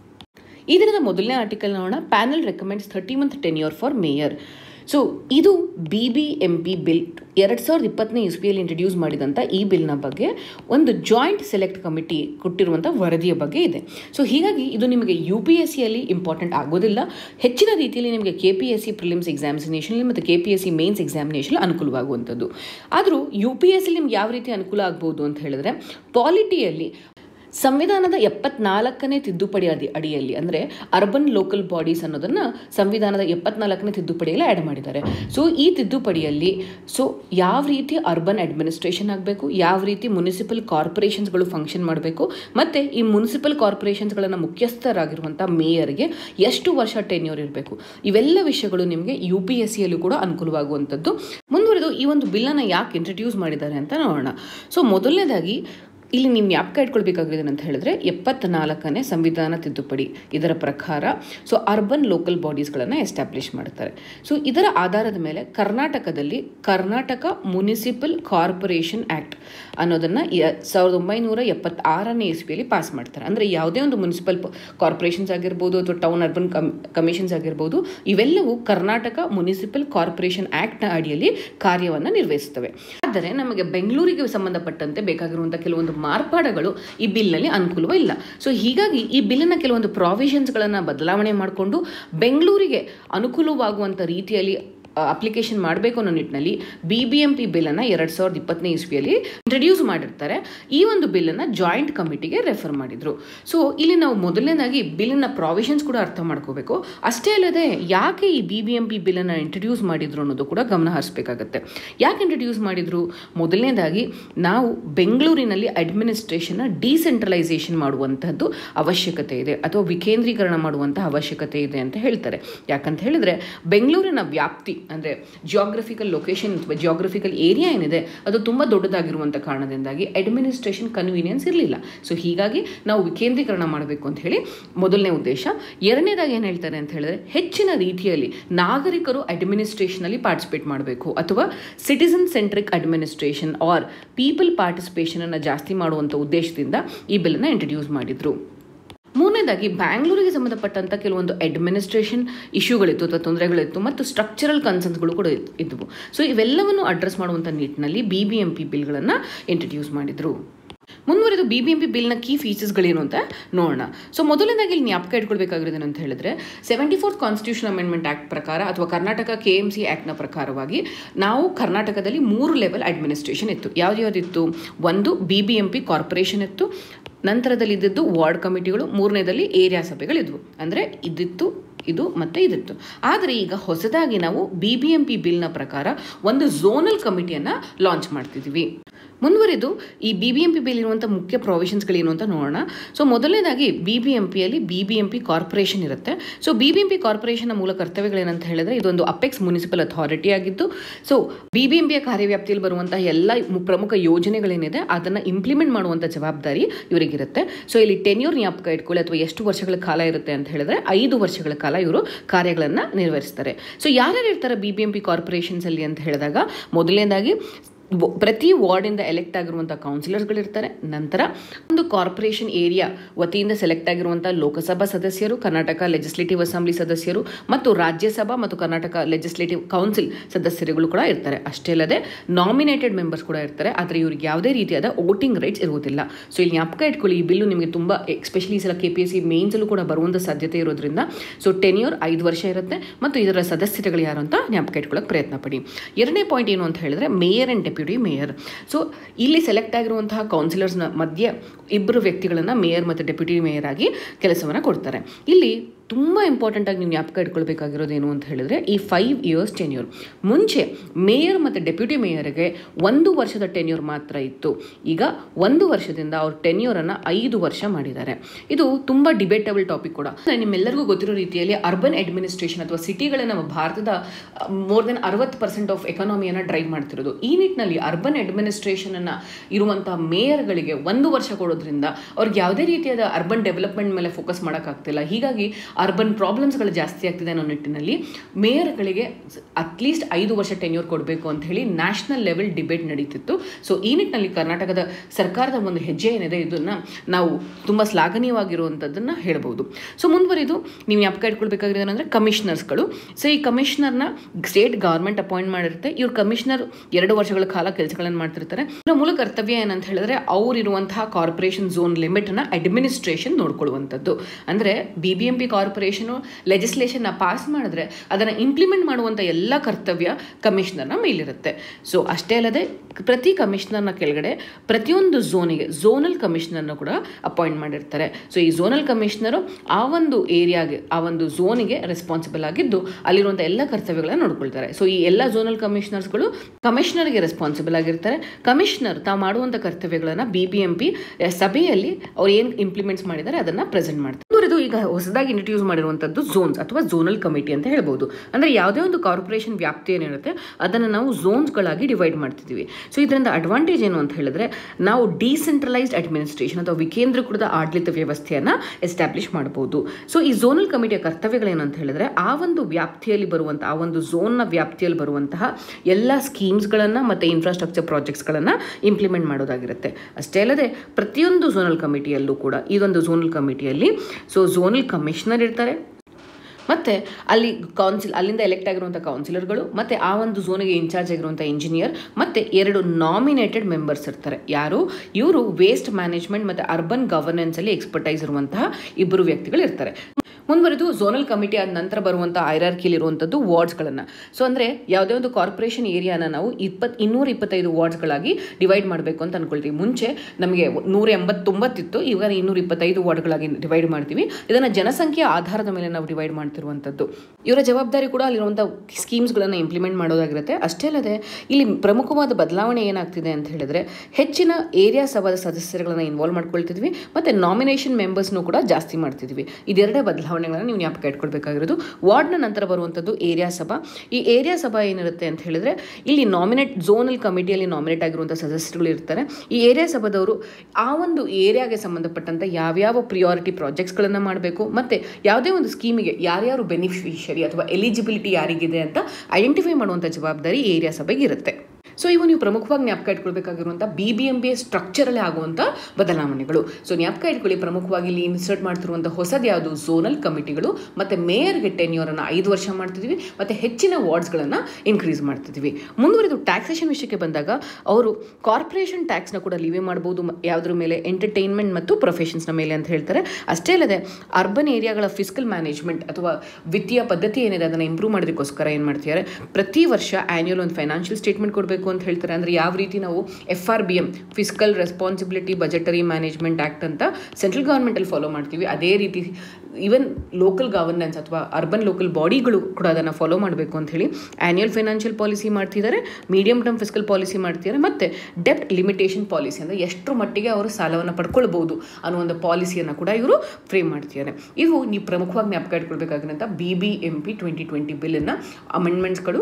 ಈ ದಿನದ ಮೊದಲನೇ ಆರ್ಟಿಕಲ್ ನೋಡೋಣ panel recommends thirty month tenure for mayor so ಇದು B B M P bill ಎರಡು ಸಾವಿರದ ಇಪ್ಪತ್ತನೇ ಇಸ್ವಿಯಲ್ಲಿ ಇಂಟ್ರಡ್ಯೂಸ್ ಮಾಡಿದಂಥ ಈ ಬಿಲ್ನ ಬಗ್ಗೆ ಒಂದು ಜಾಯಿಂಟ್ ಸೆಲೆಕ್ಟ್ ಕಮಿಟಿ ಕೊಟ್ಟಿರುವಂಥ ವರದಿಯ ಬಗ್ಗೆ ಇದೆ ಸೊ ಹೀಗಾಗಿ ಇದು ನಿಮಗೆ ಯು ಪಿ ಎಸ್ ಸಿಯಲ್ಲಿ ಇಂಪಾರ್ಟೆಂಟ್ ಆಗೋದಿಲ್ಲ ಹೆಚ್ಚಿನ ರೀತಿಯಲ್ಲಿ ನಿಮಗೆ K P S C prelims examination ಮತ್ತು K P S C mains examination ಅನುಕೂಲವಾಗುವಂಥದ್ದು ಆದರೂ ಯು ಪಿ ಎಸ್ ಸಿ ನಿಮ್ಗೆ ಯಾವ ರೀತಿ ಅನುಕೂಲ ಆಗ್ಬೋದು ಅಂತ ಹೇಳಿದ್ರೆ ಪಾಲಿಟಿಯಲ್ಲಿ ಸಂವಿಧಾನದ ಎಪ್ಪತ್ನಾಲ್ಕನೇ ತಿದ್ದುಪಡಿ ಅಡಿ ಅಡಿಯಲ್ಲಿ ಅಂದರೆ ಅರ್ಬನ್ ಲೋಕಲ್ ಬಾಡೀಸ್ ಅನ್ನೋದನ್ನು ಸಂವಿಧಾನದ ಎಪ್ಪತ್ನಾಲ್ಕನೇ ತಿದ್ದುಪಡಿಯಲ್ಲಿ ಆ್ಯಡ್ ಮಾಡಿದ್ದಾರೆ ಸೊ ಈ ತಿದ್ದುಪಡಿಯಲ್ಲಿ ಸೊ ಯಾವ ರೀತಿ ಅರ್ಬನ್ ಅಡ್ಮಿನಿಸ್ಟ್ರೇಷನ್ ಆಗಬೇಕು ಯಾವ ರೀತಿ ಮುನಿಸಿಪಲ್ ಕಾರ್ಪೊರೇಷನ್ಸ್ಗಳು ಫಂಕ್ಷನ್ ಮಾಡಬೇಕು ಮತ್ತು ಈ ಮುನಿಸಿಪಲ್ ಕಾರ್ಪೊರೇಷನ್ಸ್ಗಳನ್ನು ಮುಖ್ಯಸ್ಥರಾಗಿರುವಂಥ ಮೇಯರ್ಗೆ ಎಷ್ಟು ವರ್ಷ ಟೆನ್ಯೂರ್ ಇರಬೇಕು ಇವೆಲ್ಲ ವಿಷಯಗಳು ನಿಮಗೆ ಯು ಪಿ ಎಸ್ ಸಿಯಲ್ಲೂ ಕೂಡ ಅನುಕೂಲವಾಗುವಂಥದ್ದು ಮುಂದುವರೆದು ಈ ಒಂದು ಬಿಲ್ಲನ್ನು ಯಾಕೆ ಇಂಟ್ರಡ್ಯೂಸ್ ಮಾಡಿದ್ದಾರೆ ಅಂತ ನೋಡೋಣ ಸೊ ಮೊದಲನೇದಾಗಿ ಇಲ್ಲಿ ನೀವು ಜ್ಞಾಪಕ ಇಟ್ಕೊಳ್ಬೇಕಾಗಿದೆ ಅಂತ ಹೇಳಿದ್ರೆ ಎಪ್ಪತ್ನಾಲ್ಕನೇ ಸಂವಿಧಾನ ತಿದ್ದುಪಡಿ ಇದರ ಪ್ರಕಾರ ಸೊ ಅರ್ಬನ್ ಲೋಕಲ್ ಬಾಡೀಸ್ಗಳನ್ನು ಎಸ್ಟಾಬ್ಲಿಷ್ ಮಾಡ್ತಾರೆ ಸೊ ಇದರ ಆಧಾರದ ಮೇಲೆ ಕರ್ನಾಟಕದಲ್ಲಿ ಕರ್ನಾಟಕ ಮುನಿಸಿಪಲ್ ಕಾರ್ಪೊರೇಷನ್ ಆ್ಯಕ್ಟ್ ಅನ್ನೋದನ್ನು ಸಾವಿರದ ಒಂಬೈನೂರ ಎಪ್ಪತ್ತಾರನೇ ಇಸ್ವಿಯಲ್ಲಿ ಪಾಸ್ ಮಾಡ್ತಾರೆ ಅಂದರೆ ಯಾವುದೇ ಒಂದು ಮುನ್ಸಿಪಲ್ ಕಾರ್ಪೊರೇಷನ್ಸ್ ಆಗಿರ್ಬೋದು ಅಥವಾ ಟೌನ್ ಅರ್ಬನ್ ಕಮ್ ಕಮಿಷನ್ಸ್ ಆಗಿರ್ಬೋದು ಇವೆಲ್ಲವೂ ಕರ್ನಾಟಕ ಮುನಿಸಿಪಲ್ ಕಾರ್ಪೊರೇಷನ್ ಆ್ಯಕ್ಟ್ನ ಅಡಿಯಲ್ಲಿ ಕಾರ್ಯವನ್ನು ನಿರ್ವಹಿಸುತ್ತವೆ ಆದರೆ ನಮಗೆ ಬೆಂಗಳೂರಿಗೆ ಸಂಬಂಧಪಟ್ಟಂತೆ ಬೇಕಾಗಿರುವಂಥ ಕೆಲವೊಂದು ಮಾರ್ಪಾಡುಗಳು ಈ ಬಿಲ್ನಲ್ಲಿ ಅನುಕೂಲವೇ ಇಲ್ಲ ಸೊ ಹೀಗಾಗಿ ಈ ಬಿಲ್ಲಿನ ಕೆಲವೊಂದು ಪ್ರಾವಿಷನ್ಸ್ಗಳನ್ನು ಬದಲಾವಣೆ ಮಾಡಿಕೊಂಡು ಬೆಂಗಳೂರಿಗೆ ಅನುಕೂಲವಾಗುವಂಥ ರೀತಿಯಲ್ಲಿ ಅಪ್ಲಿಕೇಶನ್ ಮಾಡಬೇಕು ಅನ್ನೋ ನಿಟ್ಟಿನಲ್ಲಿ ಬಿ ಬಿ ಎಂ ಪಿ ಬಿಲ್ಲನ್ನು ಎರಡು ಸಾವಿರದ ಇಪ್ಪತ್ತನೇ ಇಸ್ವಿಯಲ್ಲಿ ಇಂಟ್ರಡ್ಯೂಸ್ ಮಾಡಿರ್ತಾರೆ ಈ ಒಂದು ಬಿಲ್ಲನ್ನು ಜಾಯಿಂಟ್ ಕಮಿಟಿಗೆ ರೆಫರ್ ಮಾಡಿದರು ಸೊ ಇಲ್ಲಿ ನಾವು ಮೊದಲನೇದಾಗಿ ಬಿಲ್ಲಿನ ಪ್ರಾವಿಷನ್ಸ್ ಕೂಡ ಅರ್ಥ ಮಾಡ್ಕೋಬೇಕು ಅಷ್ಟೇ ಅಲ್ಲದೆ ಯಾಕೆ ಈ ಬಿ ಬಿ ಎಂ ಪಿ ಬಿಲ್ಲನ್ನು ಇಂಟ್ರಡ್ಯೂಸ್ ಮಾಡಿದ್ರು ಅನ್ನೋದು ಕೂಡ ಗಮನ ಹರಿಸಬೇಕಾಗತ್ತೆ ಯಾಕೆ ಇಂಟ್ರಡ್ಯೂಸ್ ಮಾಡಿದ್ರು ಮೊದಲನೇದಾಗಿ ನಾವು ಬೆಂಗಳೂರಿನಲ್ಲಿ ಅಡ್ಮಿನಿಸ್ಟ್ರೇಷನ್ನ ಡಿಸೆಂಟ್ರಲೈಸೇಷನ್ ಮಾಡುವಂಥದ್ದು ಅವಶ್ಯಕತೆ ಇದೆ ಅಥವಾ ವಿಕೇಂದ್ರೀಕರಣ ಮಾಡುವಂಥ ಅವಶ್ಯಕತೆ ಇದೆ ಅಂತ ಹೇಳ್ತಾರೆ ಯಾಕಂತ ಹೇಳಿದ್ರೆ ಬೆಂಗಳೂರಿನ ವ್ಯಾಪ್ತಿ ಅಂದರೆ ಜಿಯೋಗ್ರಫಿಕಲ್ ಲೊಕೇಶನ್ ಅಥವಾ ಜಿಯೋಗ್ರಫಿಕಲ್ ಏರಿಯಾ ಏನಿದೆ ಅದು ತುಂಬ ದೊಡ್ಡದಾಗಿರುವಂಥ ಕಾರಣದಿಂದಾಗಿ ಅಡ್ಮಿನಿಸ್ಟ್ರೇಷನ್ ಕನ್ವೀನಿಯನ್ಸ್ ಇರಲಿಲ್ಲ ಸೊ ಹೀಗಾಗಿ ನಾವು ವಿಕೇಂದ್ರೀಕರಣ ಮಾಡಬೇಕು ಅಂತ ಹೇಳಿ ಮೊದಲನೇ ಉದ್ದೇಶ ಎರಡನೇದಾಗಿ ಏನು ಹೇಳ್ತಾರೆ ಅಂತ ಹೇಳಿದ್ರೆ ಹೆಚ್ಚಿನ ರೀತಿಯಲ್ಲಿ ನಾಗರಿಕರು ಅಡ್ಮಿನಿಸ್ಟ್ರೇಷನಲ್ಲಿ ಪಾರ್ಟಿಸಿಪೇಟ್ ಮಾಡಬೇಕು ಅಥವಾ citizen centric administration or people ಪಾರ್ಟಿಸಿಪೇಷನನ್ನು ಜಾಸ್ತಿ ಮಾಡುವಂಥ ಉದ್ದೇಶದಿಂದ ಈ ಬಿಲ್ಲನ್ನು ಇಂಟ್ರಡ್ಯೂಸ್ ಮಾಡಿದರು ಮೂರನೇದಾಗಿ ಬ್ಯಾಂಗ್ಳೂರಿಗೆ ಸಂಬಂಧಪಟ್ಟಂಥ ಕೆಲವೊಂದು ಅಡ್ಮಿನಿಸ್ಟ್ರೇಷನ್ ಇಶ್ಯೂಗಳಿತ್ತು ಅಥವಾ ತೊಂದರೆಗಳಿತ್ತು ಮತ್ತು ಸ್ಟ್ರಕ್ಚರಲ್ ಕನ್ಸರ್ನ್ಸ್ಗಳು ಕೂಡ ಇದ್ದವು ಸೊ ಇವೆಲ್ಲವನ್ನು ಅಡ್ರೆಸ್ ಮಾಡುವಂಥ ನಿಟ್ಟಿನಲ್ಲಿ ಬಿ ಬಿ ಎಂ ಪಿ ಬಿಲ್ಗಳನ್ನು ಇಂಟ್ರಡ್ಯೂಸ್ ಮಾಡಿದರು ಮುಂದುವರೆದು ಬಿ ಬಿ ಎಂ ಪಿ ಬಿಲ್ನ ಕೀ ಫೀಚರ್ಸ್ಗಳೇನು ಅಂತ ನೋಡೋಣ ಸೊ ಮೊದಲನೇದಾಗಿ ಇಲ್ಲಿ ಜ್ಞಾಪಕ ಇಟ್ಕೊಳ್ಬೇಕಾಗಿರೋದು ಅಂತ ಹೇಳಿದ್ರೆ seventy fourth constitution amendment act ಪ್ರಕಾರ ಅಥವಾ ಕರ್ನಾಟಕ ಕೆ ಎಮ್ ಸಿ ಆ್ಯಕ್ಟ್ನ ಪ್ರಕಾರವಾಗಿ ನಾವು ಕರ್ನಾಟಕದಲ್ಲಿ ಮೂರು ಲೆವೆಲ್ ಅಡ್ಮಿನಿಸ್ಟ್ರೇಷನ್ ಇತ್ತು ಯಾವ್ದ್ಯಾವ್ದಿತ್ತು ಒಂದು B B M P corporation ಇತ್ತು ನಂತರದಲ್ಲಿ ಇದ್ದಿದ್ದು ವಾರ್ಡ್ ಕಮಿಟಿಗಳು ಮೂರನೇದಲ್ಲಿ ಏರಿಯಾ ಸಭೆಗಳಿದ್ವು ಅಂದರೆ ಇದಿತ್ತು ಇದು ಮತ್ತೆ ಇದಿತ್ತು ಆದರೆ ಈಗ ಹೊಸದಾಗಿ ನಾವು ಬಿ ಬಿ ಎಂ ಪಿ ಬಿಲ್ನ ಪ್ರಕಾರ ಒಂದು ಝೋನಲ್ ಕಮಿಟಿಯನ್ನು ಲಾಂಚ್ ಮಾಡ್ತಿದ್ದೀವಿ ಮುಂದುವರಿದು ಈ B B M P bill ಇರುವಂಥ ಮುಖ್ಯ ಪ್ರೊವಿಷನ್ಸ್ಗಳೇನು ಅಂತ ನೋಡೋಣ ಸೊ ಮೊದಲನೇದಾಗಿ ಬಿ ಬಿ ಎಂ ಪಿಯಲ್ಲಿ B B M P corporation ಇರುತ್ತೆ so B B M P ಕಾರ್ಪೊರೇಷನ್ನ ಮೂಲ ಕರ್ತವ್ಯಗಳೇನಂತ ಹೇಳಿದ್ರೆ ಇದೊಂದು ಅಪೆಕ್ಸ್ ಮುನಿಸಿಪಲ್ ಅಥಾರಿಟಿ ಆಗಿದ್ದು ಸೊ ಬಿ ಬಿ ಎಂ ಪಿಯ ಕಾರ್ಯವ್ಯಾಪ್ತಿಯಲ್ಲಿ ಬರುವಂತಹ ಎಲ್ಲ ಪ್ರಮುಖ ಯೋಜನೆಗಳೇನಿದೆ ಅದನ್ನು ಇಂಪ್ಲಿಮೆಂಟ್ ಮಾಡುವಂಥ ಜವಾಬ್ದಾರಿ ಇವರಿಗಿರುತ್ತೆ ಸೊ ಇಲ್ಲಿ ಟೆನ್ಯೂರ್ ಜ್ಞಾಪಕ ಇಟ್ಕೊಳ್ಳಿ ಅಥವಾ ಎಷ್ಟು ವರ್ಷಗಳ ಕಾಲ ಇರುತ್ತೆ ಅಂತ ಹೇಳಿದ್ರೆ ಐದು ವರ್ಷಗಳ ಕಾಲ ಇವರು ಕಾರ್ಯಗಳನ್ನು ನಿರ್ವಹಿಸ್ತಾರೆ ಸೊ ಯಾರ್ಯಾರು ಇರ್ತಾರೆ ಬಿ ಬಿ ಎಂ ಪಿ ಕಾರ್ಪೊರೇಷನ್ಸಲ್ಲಿ ಅಂತ ಹೇಳಿದಾಗ ಮೊದಲನೇದಾಗಿ ಪ್ರತಿ ವಾರ್ಡಿಂದ ಎಲೆಕ್ಟ್ ಆಗಿರುವಂಥ ಕೌನ್ಸಿಲರ್ಸ್ಗಳಿರ್ತಾರೆ ನಂತರ ಒಂದು ಕಾರ್ಪೊರೇಷನ್ ಏರಿಯಾ ವತಿಯಿಂದ ಸೆಲೆಕ್ಟ್ ಆಗಿರುವಂಥ ಲೋಕಸಭಾ ಸದಸ್ಯರು ಕರ್ನಾಟಕ ಲೆಜಿಸ್ಲೇಟಿವ್ ಅಸೆಂಬ್ಲಿ ಸದಸ್ಯರು ಮತ್ತು ರಾಜ್ಯಸಭಾ ಮತ್ತು ಕರ್ನಾಟಕ ಲೆಜಿಸ್ಲೇಟಿವ್ ಕೌನ್ಸಿಲ್ ಸದಸ್ಯರುಗಳು ಕೂಡ ಇರ್ತಾರೆ ಅಷ್ಟೇ ಅಲ್ಲದೆ ನಾಮಿನೇಟೆಡ್ ಮೆಂಬರ್ಸ್ ಕೂಡ ಇರ್ತಾರೆ ಆದರೆ ಇವ್ರಿಗೆ ಯಾವುದೇ ರೀತಿಯಾದ ವೋಟಿಂಗ್ ರೈಟ್ಸ್ ಇರುವುದಿಲ್ಲ ಸೊ ಇಲ್ಲಿ ಜ್ಞಾಪಕ ಇಟ್ಕೊಳ್ಳಿ ಈ ಬಿಲ್ಲು ನಿಮಗೆ ತುಂಬ ಎಸ್ಪೆಷಲಿ ಈ ಸಲ ಕೆ ಪಿ ಎಸ್ ಸಿ ಮೇನ್ಸಲ್ಲೂ ಕೂಡ ಬರುವಂಥ ಸಾಧ್ಯತೆ ಇರೋದ್ರಿಂದ ಸೊ ಟೆನ್ಯೂರ್ ಐದು ವರ್ಷ ಇರುತ್ತೆ ಮತ್ತು ಇದರ ಸದಸ್ಯರುಗಳು ಯಾರು ಅಂತ ಜ್ಞಾಪಕ ಇಟ್ಕೊಳ್ಳೋಕೆ ಪ್ರಯತ್ನ ಪಡಿ ಎರಡನೇ ಪಾಯಿಂಟ್ ಏನು ಅಂತ ಹೇಳಿದ್ರೆ mayor and deputy mayor so ಇಲ್ಲಿ ಸೆಲೆಕ್ಟ್ ಆಗಿರುವಂತಹ ಕೌನ್ಸಿಲರ್ಸ್ನ ಮಧ್ಯೆ ಇಬ್ಬರು ವ್ಯಕ್ತಿಗಳನ್ನು ಮೇಯರ್ ಮತ್ತು ಡೆಪ್ಯೂಟಿ ಮೇಯರ್ ಆಗಿ ಕೆಲಸವನ್ನು ಕೊಡ್ತಾರೆ ಇಲ್ಲಿ ತುಂಬ ಇಂಪಾರ್ಟೆಂಟಾಗಿ ನೀವು ಜ್ಞಾಪಕ ಇಟ್ಕೊಳ್ಬೇಕಾಗಿರೋದೇನು ಅಂತ ಹೇಳಿದ್ರೆ ಈ ಫೈವ್ ಇಯರ್ಸ್ ಟೆನ್ಯೂರ್ ಮುಂಚೆ ಮೇಯರ್ ಮತ್ತು ಡೆಪ್ಯೂಟಿ ಮೇಯರ್ಗೆ ಒಂದು ವರ್ಷದ ಟೆನ್ಯೂರ್ ಮಾತ್ರ ಇತ್ತು ಈಗ ಒಂದು ವರ್ಷದಿಂದ ಅವ್ರ ಟೆನ್ಯೂರನ್ನು ಐದು ವರ್ಷ ಮಾಡಿದ್ದಾರೆ ಇದು ತುಂಬ ಡಿಬೇಟಬಲ್ ಟಾಪಿಕ್ ಕೂಡ ನಿಮ್ಮೆಲ್ಲರಿಗೂ ಗೊತ್ತಿರೋ ರೀತಿಯಲ್ಲಿ ಅರ್ಬನ್ ಅಡ್ಮಿನಿಸ್ಟ್ರೇಷನ್ ಅಥವಾ ಸಿಟಿಗಳ ನಮ್ಮ ಭಾರತದ ಮೋರ್ ದೆನ್ ಅರವತ್ತು ಪರ್ಸೆಂಟ್ ಆಫ್ ಎಕಾನಮಿಯನ್ನು ಡ್ರೈವ್ ಮಾಡ್ತಿರೋದು ಈ ನಿಟ್ಟಿನಲ್ಲಿ ಅರ್ಬನ್ ಅಡ್ಮಿನಿಸ್ಟ್ರೇಷನನ್ನು ಇರುವಂಥ ಮೇಯರ್ಗಳಿಗೆ ಒಂದು ವರ್ಷ ಕೊಡೋದ್ರಿಂದ ಅವ್ರಿಗೆ ಯಾವುದೇ ರೀತಿಯಾದ ಅರ್ಬನ್ ಡೆವಲಪ್ಮೆಂಟ್ ಮೇಲೆ ಫೋಕಸ್ ಮಾಡೋಕ್ಕಾಗ್ತಿಲ್ಲ ಹೀಗಾಗಿ ಅರ್ಬನ್ ಪ್ರಾಬ್ಲಮ್ಸ್ಗಳು ಜಾಸ್ತಿ ಆಗ್ತಿದೆ ಅನ್ನೋ ನಿಟ್ಟಿನಲ್ಲಿ ಮೇಯರ್ಗಳಿಗೆ ಅಟ್ಲೀಸ್ಟ್ ಐದು ವರ್ಷ ಟೆನ್ಯೂರ್ ಕೊಡಬೇಕು ಅಂತ ಹೇಳಿ ನ್ಯಾಷನಲ್ ಲೆವೆಲ್ ಡಿಬೇಟ್ ನಡೀತಿತ್ತು ಸೊ ಈ ನಿಟ್ಟಿನಲ್ಲಿ ಕರ್ನಾಟಕದ ಸರ್ಕಾರದ ಒಂದು ಹೆಜ್ಜೆ ಏನಿದೆ ಇದನ್ನು ನಾವು ತುಂಬ ಶ್ಲಾಘನೀಯವಾಗಿರುವಂಥದ್ದನ್ನು ಹೇಳ್ಬೋದು ಸೊ ಮುಂದುವರಿದು ನೀವು ಜ್ಞಾಪಕ ಇಟ್ಕೊಳ್ಬೇಕಾಗಿದೆ ಅಂದರೆ ಕಮಿಷನರ್ಸ್ಗಳು ಸೊ ಈ ಕಮಿಷನರ್ನ ಸ್ಟೇಟ್ ಗೌರ್ಮೆಂಟ್ ಅಪಾಯಿಂಟ್ ಮಾಡಿರುತ್ತೆ ಇವ್ರು ಕಮಿಷನರ್ ಎರಡು ವರ್ಷಗಳ ಕಾಲ ಕೆಲಸಗಳನ್ನು ಮಾಡ್ತಿರ್ತಾರೆ ಇದರ ಮೂಲ ಕರ್ತವ್ಯ ಏನಂತ ಹೇಳಿದ್ರೆ ಅವರಿರುವಂತಹ ಕಾರ್ಪೊರೇಷನ್ ಝೋನ್ ಲಿಮಿಟ್ನ ಅಡ್ಮಿನಿಸ್ಟ್ರೇಷನ್ ನೋಡ್ಕೊಳ್ಳುವಂಥದ್ದು ಅಂದರೆ B B M P corporation ಲೆಜಿಸ್ಲೇಷನ್ನ ಪಾಸ್ ಮಾಡಿದ್ರೆ ಅದನ್ನು ಇಂಪ್ಲಿಮೆಂಟ್ ಮಾಡುವಂಥ ಎಲ್ಲ ಕರ್ತವ್ಯ ಕಮಿಷನರ್ನ ಮೇಲಿರುತ್ತೆ ಸೊ ಅಷ್ಟೇ ಅಲ್ಲದೆ ಪ್ರತಿ ಕಮಿಷನರ್ನ ಕೆಳಗಡೆ ಪ್ರತಿಯೊಂದು ಝೋನಿಗೆ ಝೋನಲ್ ಕಮಿಷನರ್ನ ಕೂಡ ಅಪಾಯಿಂಟ್ ಮಾಡಿರ್ತಾರೆ ಸೊ ಈ ಝೋನಲ್ ಕಮಿಷನರು ಆ ಒಂದು ಏರಿಯಾಗೆ ಆ ಒಂದು ಝೋನಿಗೆ ರೆಸ್ಪಾನ್ಸಿಬಲ್ ಆಗಿದ್ದು ಅಲ್ಲಿರುವಂಥ ಎಲ್ಲ ಕರ್ತವ್ಯಗಳನ್ನ ನೋಡ್ಕೊಳ್ತಾರೆ ಸೊ ಈ ಎಲ್ಲ ಝೋನಲ್ ಕಮಿಷನರ್ಸ್ಗಳು ಕಮಿಷನರ್ಗೆ ರೆಸ್ಪಾನ್ಸಿಬಲ್ ಆಗಿರ್ತಾರೆ ಕಮಿಷನರ್ ತಾವು ಮಾಡುವಂಥ ಕರ್ತವ್ಯಗಳನ್ನು ಬಿ ಬಿ ಎಂ ಪಿ ಸಭೆಯಲ್ಲಿ ಅವ್ರು ಏನು ಇಂಪ್ಲಿಮೆಂಟ್ಸ್ ಮಾಡಿದ್ದಾರೆ ಅದನ್ನು ಪ್ರೆಸೆಂಟ್ ಮಾಡ್ತಾರೆ ಇದು ಮುಂದುವರೆದು ಈಗ ಹೊಸದಾಗಿ ಇಂಟ್ರಡ್ಯೂಸ್ ಮಾಡಿರುವಂಥದ್ದು ಝೋನ್ಸ್ ಅಥವಾ ಝೋನಲ್ ಕಮಿಟಿ ಅಂತ ಹೇಳ್ಬೋದು ಅಂದರೆ ಯಾವುದೇ ಒಂದು ಕಾರ್ಪೊರೇಷನ್ ವ್ಯಾಪ್ತಿ ಏನಿರುತ್ತೆ ಅದನ್ನು ನಾವು ಝೋನ್ಸ್ಗಳಾಗಿ ಡಿವೈಡ್ ಮಾಡ್ತಿದ್ದೀವಿ ಸೊ ಇದರಿಂದ ಅಡ್ವಾಂಟೇಜ್ ಏನು ಅಂತ ಹೇಳಿದ್ರೆ ನಾವು ಡಿಸೆಂಟ್ರಲೈಸ್ಡ್ ಅಡ್ಮಿನಿಸ್ಟ್ರೇಷನ್ ಅಥವಾ ವಿಕೇಂದ್ರೀಕೃತ ಆಡಳಿತ ವ್ಯವಸ್ಥೆಯನ್ನು ಎಸ್ಟಾಬ್ಲಿಷ್ ಮಾಡ್ಬೋದು ಸೊ ಈ ಝೋನಲ್ ಕಮಿಟಿಯ ಕರ್ತವ್ಯಗಳೇನು ಅಂತ ಹೇಳಿದ್ರೆ ಆ ಒಂದು ವ್ಯಾಪ್ತಿಯಲ್ಲಿ ಬರುವಂಥ ಆ ಒಂದು ಝೋನ್ನ ವ್ಯಾಪ್ತಿಯಲ್ಲಿ ಬರುವಂತಹ ಎಲ್ಲ ಸ್ಕೀಮ್ಸ್ಗಳನ್ನು ಮತ್ತು ಇನ್ಫ್ರಾಸ್ಟ್ರಕ್ಚರ್ ಪ್ರಾಜೆಕ್ಟ್ಸ್ಗಳನ್ನು ಇಂಪ್ಲಿಮೆಂಟ್ ಮಾಡೋದಾಗಿರುತ್ತೆ ಅಷ್ಟೇ ಅಲ್ಲದೆ ಪ್ರತಿಯೊಂದು ಝೋನಲ್ ಕಮಿಟಿಯಲ್ಲೂ ಕೂಡ ಇದೊಂದು ಝೋನಲ್ ಕಮಿಟಿಯಲ್ಲಿ ಸೊ ಝೋನಲ್ ಕಮಿಷನರ್ ಇರ್ತಾರೆ ಮತ್ತು ಅಲ್ಲಿ ಕೌನ್ಸಿಲ್ ಅಲ್ಲಿಂದ ಎಲೆಕ್ಟ್ ಆಗಿರುವಂಥ ಕೌನ್ಸಿಲರ್ಗಳು ಮತ್ತು ಆ ಒಂದು ಝೋನಿಗೆ ಇನ್ಚಾರ್ಜ್ ಆಗಿರುವಂಥ ಇಂಜಿನಿಯರ್ ಮತ್ತು ಎರಡು ನಾಮಿನೇಟೆಡ್ ಮೆಂಬರ್ಸ್ ಇರ್ತಾರೆ ಯಾರು ಇವರು ವೇಸ್ಟ್ ಮ್ಯಾನೇಜ್ಮೆಂಟ್ ಮತ್ತು ಅರ್ಬನ್ ಗವರ್ನೆನ್ಸಲ್ಲಿ ಎಕ್ಸ್ಪರ್ಟೈಸ್ ಇರುವಂತಹ ಇಬ್ಬರು ವ್ಯಕ್ತಿಗಳು ಇರ್ತಾರೆ ಮುಂದುವರೆದು ಝೋನಲ್ ಕಮಿಟಿ ಆದ ನಂತರ ಬರುವಂಥ ಐರಾರ್ಕಿಯಲ್ಲಿ ಇರುವಂಥದ್ದು ವಾರ್ಡ್ಸ್ಗಳನ್ನು ಸೊ ಅಂದರೆ ಯಾವುದೇ ಒಂದು ಕಾರ್ಪೊರೇಷನ್ ಏರಿಯಾನ ನಾವು ಇಪ್ಪತ್ತು ಇನ್ನೂರ ಇಪ್ಪತ್ತೈದು ವಾರ್ಡ್ಸ್ಗಳಾಗಿ ಡಿವೈಡ್ ಮಾಡಬೇಕು ಅಂತ ಅನ್ಕೊಳ್ತೀವಿ ಮುಂಚೆ ನಮಗೆ ನೂರ ಎಂಬತ್ತೊಂಬತ್ತಿತ್ತು ಇವಾಗ ಇನ್ನೂರ ಇಪ್ಪತ್ತೈದು ವಾರ್ಡ್ಗಳಾಗಿ ಡಿವೈಡ್ ಮಾಡ್ತೀವಿ ಇದನ್ನು ಜನಸಂಖ್ಯೆ ಆಧಾರದ ಮೇಲೆ ನಾವು ಡಿವೈಡ್ ಮಾಡ್ತಿರುವಂಥದ್ದು ಇವರ ಜವಾಬ್ದಾರಿ ಕೂಡ ಅಲ್ಲಿರುವಂಥ ಸ್ಕೀಮ್ಸ್ಗಳನ್ನು ಇಂಪ್ಲಿಮೆಂಟ್ ಮಾಡೋದಾಗಿರುತ್ತೆ ಅಷ್ಟೇ ಅಲ್ಲದೆ ಇಲ್ಲಿ ಪ್ರಮುಖವಾದ ಬದಲಾವಣೆ ಏನಾಗ್ತಿದೆ ಅಂತ ಹೇಳಿದ್ರೆ ಹೆಚ್ಚಿನ ಏರಿಯಾ ಸಭಾದ ಸದಸ್ಯರುಗಳನ್ನು ಇನ್ವಾಲ್ವ್ ಮಾಡ್ಕೊಳ್ತಿದ್ವಿ ಮತ್ತು ನಾಮಿನೇಷನ್ ಮೆಂಬರ್ಸ್ನು ಕೂಡ ಜಾಸ್ತಿ ಮಾಡ್ತಿದ್ವಿ ಇದೆರಡೇ ಬದಲಾವಣೆಗಳನ್ನು ನೀವು ಜ್ಞಾಪಕ ಇಟ್ಕೊಳ್ಬೇಕಾಗಿರೋದು ವಾರ್ಡ್ನ ನಂತರ ಬರುವಂಥದ್ದು ಏರಿಯಾ ಸಭಾ ಈ ಏರಿಯಾ ಸಭಾ ಏನಿರುತ್ತೆ ಅಂತ ಹೇಳಿದ್ರೆ ಇಲ್ಲಿ ನಾಮಿನೇಟ್ ಝೋನಲ್ ಕಮಿಟಿಯಲ್ಲಿ ನಾಮಿನೇಟ್ ಆಗಿರುವಂಥ ಸದಸ್ಯರುಗಳು ಇರ್ತಾರೆ ಈ ಏರಿಯಾ ಸಭಾದವರು ಆ ಒಂದು ಏರಿಯಾಗೆ ಸಂಬಂಧಪಟ್ಟಂಥ ಯಾವ್ಯಾವ ಪ್ರಿಯಾರಿಟಿ ಪ್ರಾಜೆಕ್ಟ್ಸ್ಗಳನ್ನು ಮಾಡಬೇಕು ಮತ್ತು ಯಾವುದೇ ಒಂದು ಸ್ಕೀಮಿಗೆ ಯಾರ್ಯಾರು ಬೆನಿಫಿಷರಿ ಅಥವಾ ಎಲಿಜಿಬಿಲಿಟಿ ಯಾರಿಗಿದೆ ಅಂತ ಐಡೆಂಟಿಫೈ ಮಾಡುವಂಥ ಜವಾಬ್ದಾರಿ ಏರಿಯಾ ಸಭೆಗೆ ಇರುತ್ತೆ ಸೊ ಇವು ನೀವು ಪ್ರಮುಖವಾಗಿ ಜ್ಞಾಪಕ ಇಟ್ಕೊಳ್ಬೇಕಾಗಿರುವಂಥ B B M B A ಸ್ಟ್ರಕ್ಚರಲ್ಲಿ ಆಗುವಂಥ ಬದಲಾವಣೆಗಳು ಸೊ ಜ್ಞಾಪಕ ಇಟ್ಕೊಳ್ಳಿ ಪ್ರಮುಖವಾಗಿ ಇಲ್ಲಿ ಇನ್ಸರ್ಟ್ ಮಾಡ್ತಿರುವಂಥ ಹೊಸದು ಯಾವುದು ಝೋನಲ್ ಕಮಿಟಿಗಳು ಮತ್ತು ಮೇಯರ್ಗೆ ಟೆನ್ಯೂರನ್ನು ಐದು ವರ್ಷ ಮಾಡ್ತಿದ್ವಿ ಮತ್ತು ಹೆಚ್ಚಿನ ವಾರ್ಡ್ಸ್ಗಳನ್ನು ಇನ್ಕ್ರೀಸ್ ಮಾಡ್ತಿದ್ವಿ ಮುಂದುವರೆದು ಟ್ಯಾಕ್ಸೇಷನ್ ವಿಷಯಕ್ಕೆ ಬಂದಾಗ ಅವರು ಕಾರ್ಪೊರೇಷನ್ ಟ್ಯಾಕ್ಸ್ನ ಕೂಡ ಲಿವೆ ಮಾಡ್ಬೋದು ಮ- ಯಾವುದ್ರ ಮೇಲೆ ಎಂಟರ್ಟೈನ್ಮೆಂಟ್ ಮತ್ತು ಪ್ರೊಫೆಷನ್ಸ್ನ ಮೇಲೆ ಅಂತ ಹೇಳ್ತಾರೆ ಅಷ್ಟೇ ಅಲ್ಲದೆ ಅರ್ಬನ್ ಏರಿಯಾಗಳ ಫಿಸಿಕಲ್ ಮ್ಯಾನೇಜ್ಮೆಂಟ್ ಅಥವಾ ವಿತ್ತೀಯ ಪದ್ಧತಿ ಏನಿದೆ ಅದನ್ನು ಇಂಪ್ರೂವ್ ಮಾಡೋದಕ್ಕೋಸ್ಕರ ಏನು ಮಾಡ್ತಿದ್ದಾರೆ ಪ್ರತಿ ವರ್ಷ ಆ್ಯನ್ಯುಯಲ್ ಒಂದು ಫೈನಾನ್ಷಿಯಲ್ ಸ್ಟೇಟ್ಮೆಂಟ್ ಕೊಡಬೇಕು ಅಂತ ಹೇಳ್ತಾರೆ ಅಂದರೆ ಯಾವ ರೀತಿ ನಾವು F R B M fiscal responsibility budgetary management act ಅಂತ ಸೆಂಟ್ರಲ್ ಗೌರ್ಮೆಂಟಲ್ಲಿ ಫಾಲೋ ಮಾಡ್ತೀವಿ ಅದೇ ರೀತಿ ಈವನ್ ಲೋಕಲ್ ಗವರ್ನೆನ್ಸ್ ಅಥವಾ ಅರ್ಬನ್ ಲೋಕಲ್ ಬಾಡಿಗಳು ಕೂಡ ಅದನ್ನು ಫಾಲೋ ಮಾಡಬೇಕು ಅಂತ ಹೇಳಿ ಆ್ಯನ್ಯಲ್ ಫೈನಾನ್ಷಿಯಲ್ ಪಾಲಿಸಿ ಮಾಡ್ತಿದ್ದಾರೆ ಮೀಡಿಯಂ ಟರ್ಮ್ ಫಿಸಿಕಲ್ ಪಾಲಿಸಿ ಮಾಡ್ತಿದ್ದಾರೆ ಮತ್ತು ಡೆಪ್ಟ್ ಲಿಮಿಟೇಷನ್ ಪಾಲಿಸಿ ಅಂದರೆ ಎಷ್ಟರ ಮಟ್ಟಿಗೆ ಅವರು ಸಾಲವನ್ನು ಪಡ್ಕೊಳ್ಬೋದು ಅನ್ನೋ ಒಂದು ಪಾಲಿಸಿಯನ್ನು ಕೂಡ ಇವರು ಫ್ರೇಮ್ ಮಾಡ್ತಿದ್ದಾರೆ ಇವು ನೀವು ಪ್ರಮುಖವಾಗಿ ಜ್ಞಾಪಕ ಇಟ್ಕೊಳ್ಬೇಕಾಗಿರೋಂಥ B B M P twenty twenty ಬಿಲ್ಲನ್ನು ಅಮೆಂಡ್ಮೆಂಟ್ಸ್ಗಳು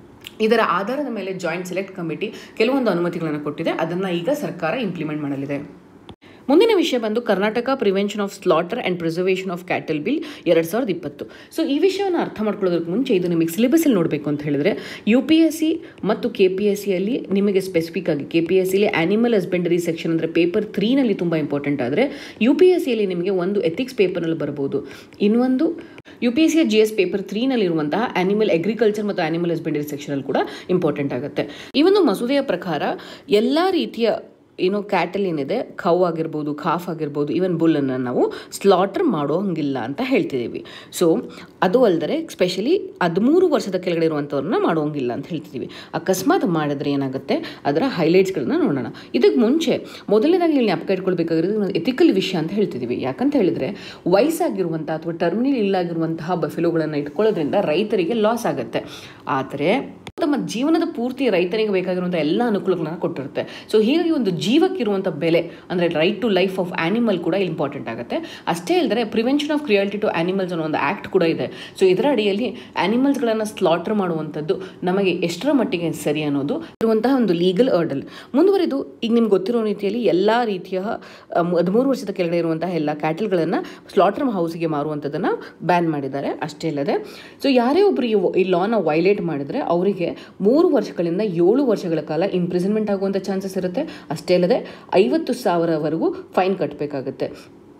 ಇದರ ಆಧಾರದ ಮೇಲೆ ಜಾಯಿಂಟ್ ಸೆಲೆಕ್ಟ್ ಕಮಿಟಿ ಕೆಲವೊಂದು ಅನುಮತಿಗಳನ್ನು ಕೊಟ್ಟಿದೆ ಅದನ್ನು ಈಗ ಸರ್ಕಾರ ಇಂಪ್ಲಿಮೆಂಟ್ ಮಾಡಲಿದೆ ಮುಂದಿನ ವಿಷಯ ಬಂದು Karnataka prevention of slaughter and preservation of cattle bill ಎರಡು ಸಾವಿರದ ಇಪ್ಪತ್ತು ಸೊ ಈ ವಿಷಯವನ್ನು ಅರ್ಥ ಮಾಡ್ಕೊಳ್ಳೋದಕ್ಕೆ ಮುಂಚೆ ಇದು ನಿಮಗೆ ಸಿಲೆಬಸಲ್ಲಿ ನೋಡಬೇಕು ಅಂತ ಹೇಳಿದ್ರೆ ಯು ಪಿ ಎಸ್ ಸಿ ಮತ್ತು ಕೆ ಪಿ ಎಸ್ ಸಿಯಲ್ಲಿ ನಿಮಗೆ ಸ್ಪೆಸಿಫಿಕ್ ಆಗಿ ಕೆ ಪಿ ಎಸ್ ಸಿಲಿ ಆ್ಯನಿಮಲ್ ಹಸ್ಬೆಂಡರಿ ಸೆಕ್ಷನ್ ಅಂದರೆ ಪೇಪರ್ ತ್ರೀನಲ್ಲಿ ತುಂಬ ಇಂಪಾರ್ಟೆಂಟ್ ಆದರೆ ಯು ಪಿ ಎಸ್ ಸಿಯಲ್ಲಿ ನಿಮಗೆ ಒಂದು ಎಥಿಕ್ಸ್ ಪೇಪರ್ನಲ್ಲಿ ಬರ್ಬೋದು ಇನ್ನೊಂದು ಯು ಪಿ ಎಸ್ ಸಿಯ ಜಿ ಎಸ್ ಪೇಪರ್ ತ್ರೀನಲ್ಲಿರುವಂತಹ ಆನಿಮಲ್ ಅಗ್ರಿಕಲ್ಚರ್ ಮತ್ತು ಆನಿಮಲ್ ಹಸ್ಬೆಂಡರಿ ಸೆಕ್ಷನಲ್ಲಿ ಕೂಡ ಇಂಪಾರ್ಟೆಂಟ್ ಆಗುತ್ತೆ ಈ ಒಂದು ಮಸೂದೆಯ ಪ್ರಕಾರ ಎಲ್ಲ ರೀತಿಯ ಏನೋ ಕ್ಯಾಟಲ್ ಏನಿದೆ ಖೌ ಆಗಿರ್ಬೋದು ಖಾಫ್ ಆಗಿರ್ಬೋದು ಈವನ್ ಬುಲ್ಲನ್ನು ನಾವು ಸ್ಲಾಟರ್ ಮಾಡೋಂಗಿಲ್ಲ ಅಂತ ಹೇಳ್ತಿದ್ದೀವಿ ಸೊ ಅದು ಅಲ್ಲದೆ ಸ್ಪೆಷಲಿ ಹದಿಮೂರು ವರ್ಷದ ಕೆಳಗಡೆ ಇರುವಂಥವ್ರನ್ನ ಮಾಡೋಂಗಿಲ್ಲ ಅಂತ ಹೇಳ್ತಿದ್ದೀವಿ ಅಕಸ್ಮಾತ್ ಮಾಡಿದ್ರೆ ಏನಾಗುತ್ತೆ ಅದರ ಹೈಲೈಟ್ಸ್ಗಳನ್ನ ನೋಡೋಣ ಇದಕ್ಕೆ ಮುಂಚೆ ಮೊದಲನೇದಾಗಿ ಇಲ್ಲಿ ಜ್ಞಾಪಕ ಇಟ್ಕೊಳ್ಬೇಕಾಗಿರೋದು ಒಂದು ಎಥಿಕಲ್ ವಿಷಯ ಅಂತ ಹೇಳ್ತಿದ್ದೀವಿ ಯಾಕಂತ ಹೇಳಿದ್ರೆ ವಯಸ್ಸಾಗಿರುವಂಥ ಅಥವಾ ಟರ್ಮಿನಲ್ ಇಲ್ಲಾಗಿರುವಂತಹ ಬಫೆಲೋಗಳನ್ನು ಇಟ್ಕೊಳ್ಳೋದ್ರಿಂದ ರೈತರಿಗೆ ಲಾಸ್ ಆಗುತ್ತೆ ಆದರೆ ತಮ್ಮ ಜೀವನದ ಪೂರ್ತಿ ರೈತನಿಗೆ ಬೇಕಾಗಿರುವಂಥ ಎಲ್ಲ ಅನುಕೂಲಗಳನ್ನು ಕೊಟ್ಟಿರುತ್ತೆ ಸೊ ಹೀಗಾಗಿ ಒಂದು ಜೀವಕ್ಕಿರುವಂಥ ಬೆಲೆ ಅಂದರೆ right to life of animal ಕೂಡ ಇಂಪಾರ್ಟೆಂಟ್ ಆಗುತ್ತೆ ಅಷ್ಟೇ ಅಲ್ಲದೆ prevention of cruelty to animals ಅನ್ನೋ ಒಂದು ಆ್ಯಕ್ಟ್ ಕೂಡ ಇದೆ ಸೊ ಇದರ ಅಡಿಯಲ್ಲಿ ಆ್ಯನಿಮಲ್ಸ್ಗಳನ್ನು ಸ್ಲಾಟರ್ ಮಾಡುವಂಥದ್ದು ನಮಗೆ ಎಷ್ಟರ ಮಟ್ಟಿಗೆ ಸರಿ ಅನ್ನೋದು ಇರುವಂತಹ ಒಂದು ಲೀಗಲ್ ಅರ್ಡಲ್ ಮುಂದುವರೆದು ಈಗ ನಿಮ್ಗೆ ಗೊತ್ತಿರೋ ರೀತಿಯಲ್ಲಿ ಎಲ್ಲ ರೀತಿಯ ಅಮ್, ಹದಿಮೂರು ವರ್ಷದ ಕೆಳಗಡೆ ಇರುವಂತಹ ಎಲ್ಲ ಕ್ಯಾಟಲ್ಗಳನ್ನು ಸ್ಲಾಟರ್ ಹೌಸಿಗೆ ಮಾರುವಂಥದ್ದನ್ನು ಬ್ಯಾನ್ ಮಾಡಿದ್ದಾರೆ ಅಷ್ಟೇ ಅಲ್ಲದೆ ಸೊ ಯಾರೇ ಒಬ್ಬರು ಈ ಈ ಲಾನ ವೈಲೇಟ್ ಮಾಡಿದರೆ ಅವರಿಗೆ ಮೂರು ವರ್ಷಗಳಿಂದ ಏಳು ವರ್ಷಗಳ ಕಾಲ ಇಂಪ್ರಿಸನ್ಮೆಂಟ್ ಆಗುವಂಥ ಚಾನ್ಸಸ್ ಇರುತ್ತೆ ಅಷ್ಟೇ ಅಲ್ಲದೆ ಐವತ್ತು ಸಾವಿರವರೆಗೂ ಫೈನ್ ಕಟ್ಟಬೇಕಾಗುತ್ತೆ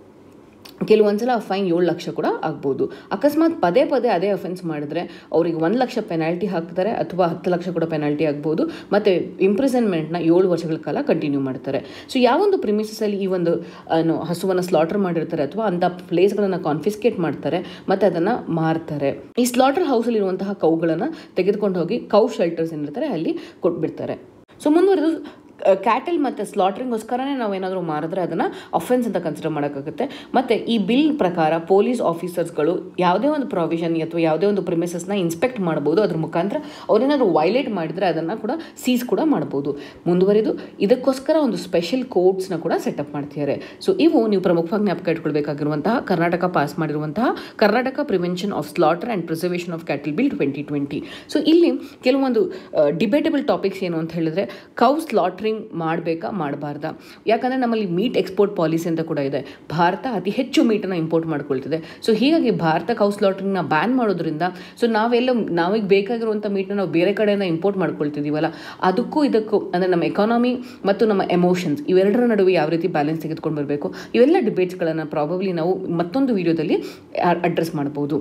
ಕೆಲವೊಂದ್ಸಲ ಆ ಫೈನ್ ಏಳು ಲಕ್ಷ ಕೂಡ ಆಗ್ಬೋದು ಅಕಸ್ಮಾತ್ ಪದೇ ಪದೇ ಅದೇ ಅಫೆನ್ಸ್ ಮಾಡಿದ್ರೆ ಅವರಿಗೆ ಒಂದು ಲಕ್ಷ ಪೆನಾಲ್ಟಿ ಹಾಕ್ತಾರೆ ಅಥವಾ ಹತ್ತು ಲಕ್ಷ ಕೂಡ ಪೆನಾಲ್ಟಿ ಆಗ್ಬೋದು ಮತ್ತು ಇಂಪ್ರಿಸನ್ಮೆಂಟ್ನ ಏಳು ವರ್ಷಗಳ ಕಾಲ ಕಂಟಿನ್ಯೂ ಮಾಡ್ತಾರೆ ಸೊ ಯಾವೊಂದು ಪ್ರಿಮಿಸಸಲ್ಲಿ ಈ ಒಂದು ಏನು ಹಸುವನ್ನು ಸ್ಲಾಟರ್ ಮಾಡಿರ್ತಾರೆ ಅಥವಾ ಅಂಥ ಪ್ಲೇಸ್ಗಳನ್ನು ಕಾನ್ಫಿಸ್ಕೇಟ್ ಮಾಡ್ತಾರೆ ಮತ್ತು ಅದನ್ನು ಮಾರ್ತಾರೆ ಈ ಸ್ಲಾಟರ್ ಹೌಸಲ್ಲಿರುವಂತಹ ಕೌಗಳನ್ನು ತೆಗೆದುಕೊಂಡು ಹೋಗಿ ಕೌ ಶೆಲ್ಟರ್ಸ್ ಏನಿರ್ತಾರೆ ಅಲ್ಲಿ ಕೊಟ್ಬಿಡ್ತಾರೆ ಸೊ ಮುಂದುವರೆದು ಕ್ಯಾಟಲ್ ಮತ್ತು ಸ್ಲಾಟ್ರಿಂಗೋಸ್ಕರನೇ ನಾವು ಏನಾದರೂ ಮಾರಿದ್ರೆ ಅದನ್ನು ಅಫೆನ್ಸ್ ಅಂತ ಕನ್ಸಿಡರ್ ಮಾಡೋಕ್ಕಾಗುತ್ತೆ ಮತ್ತು ಈ ಬಿಲ್ ಪ್ರಕಾರ ಪೊಲೀಸ್ ಆಫೀಸರ್ಸ್ಗಳು ಯಾವುದೇ ಒಂದು ಪ್ರಾವಿಷನ್ ಅಥವಾ ಯಾವುದೇ ಒಂದು ಪ್ರಿಮಿಸಸ್ನ ಇನ್ಸ್ಪೆಕ್ಟ್ ಮಾಡ್ಬೋದು ಅದ್ರ ಮುಖಾಂತರ ಅವ್ರೇನಾದರೂ ವೈಲೇಟ್ ಮಾಡಿದರೆ ಅದನ್ನು ಕೂಡ ಸೀಸ್ ಕೂಡ ಮಾಡ್ಬೋದು ಮುಂದುವರಿದು ಇದಕ್ಕೋಸ್ಕರ ಒಂದು ಸ್ಪೆಷಲ್ ಕೋರ್ಟ್ಸ್ನ ಕೂಡ ಸೆಟಪ್ ಮಾಡ್ತಿದ್ದಾರೆ ಸೊ ಇವು ನೀವು ಪ್ರಮುಖವಾಗಿ ಜ್ಞಾಪಕ ಇಟ್ಕೊಳ್ಬೇಕಾಗಿರುವಂತಹ ಕರ್ನಾಟಕ ಪಾಸ್ ಮಾಡಿರುವಂತಹ Karnataka prevention of slaughter and preservation of cattle bill twenty twenty so ಇಲ್ಲಿ ಕೆಲವೊಂದು ಡಿಬೇಟಬಲ್ ಟಾಪಿಕ್ಸ್ ಏನು ಅಂತ ಹೇಳಿದ್ರೆ ಕೌ ಸ್ಲಾಟ್ರಿಂಗ್ ಮಾಡಬೇಕಾ ಮಾಡಬಾರ್ದಾ ಯಾಕಂದರೆ ನಮ್ಮಲ್ಲಿ ಮೀಟ್ ಎಕ್ಸ್ಪೋರ್ಟ್ ಪಾಲಿಸಿ ಅಂತ ಕೂಡ ಇದೆ ಭಾರತ ಅತಿ ಹೆಚ್ಚು ಮೀಟನ್ನು ಇಂಪೋರ್ಟ್ ಮಾಡ್ಕೊಳ್ತಿದೆ ಸೊ ಹೀಗಾಗಿ ಭಾರತ ಕೌ ಸ್ಲಾಟ್ರಿಂಗ್ನ ಬ್ಯಾನ್ ಮಾಡೋದ್ರಿಂದ ಸೊ ನಾವೆಲ್ಲ ನಾವಿಗೆ ಬೇಕಾಗಿರುವಂಥ ಮೀಟನ್ನ ನಾವು ಬೇರೆ ಕಡೆಯಿಂದ ಇಂಪೋರ್ಟ್ ಮಾಡ್ಕೊಳ್ತಿದ್ದೀವಲ್ಲ ಅದಕ್ಕೂ ಇದಕ್ಕೂ ಅಂದರೆ ನಮ್ಮ ಎಕಾನಮಿ ಮತ್ತು ನಮ್ಮ ಎಮೋಷನ್ಸ್ ಇವೆರಡರ ನಡುವೆ ಯಾವ ರೀತಿ ಬ್ಯಾಲೆನ್ಸ್ ತೆಗೆದುಕೊಂಡು ಬರಬೇಕು ಇವೆಲ್ಲ ಡಿಬೇಟ್ಸ್ಗಳನ್ನು ಪ್ರಾಬಬ್ಲಿ ನಾವು ಮತ್ತೊಂದು ವಿಡಿಯೋದಲ್ಲಿ ಅಡ್ರೆಸ್ ಮಾಡ್ಬೋದು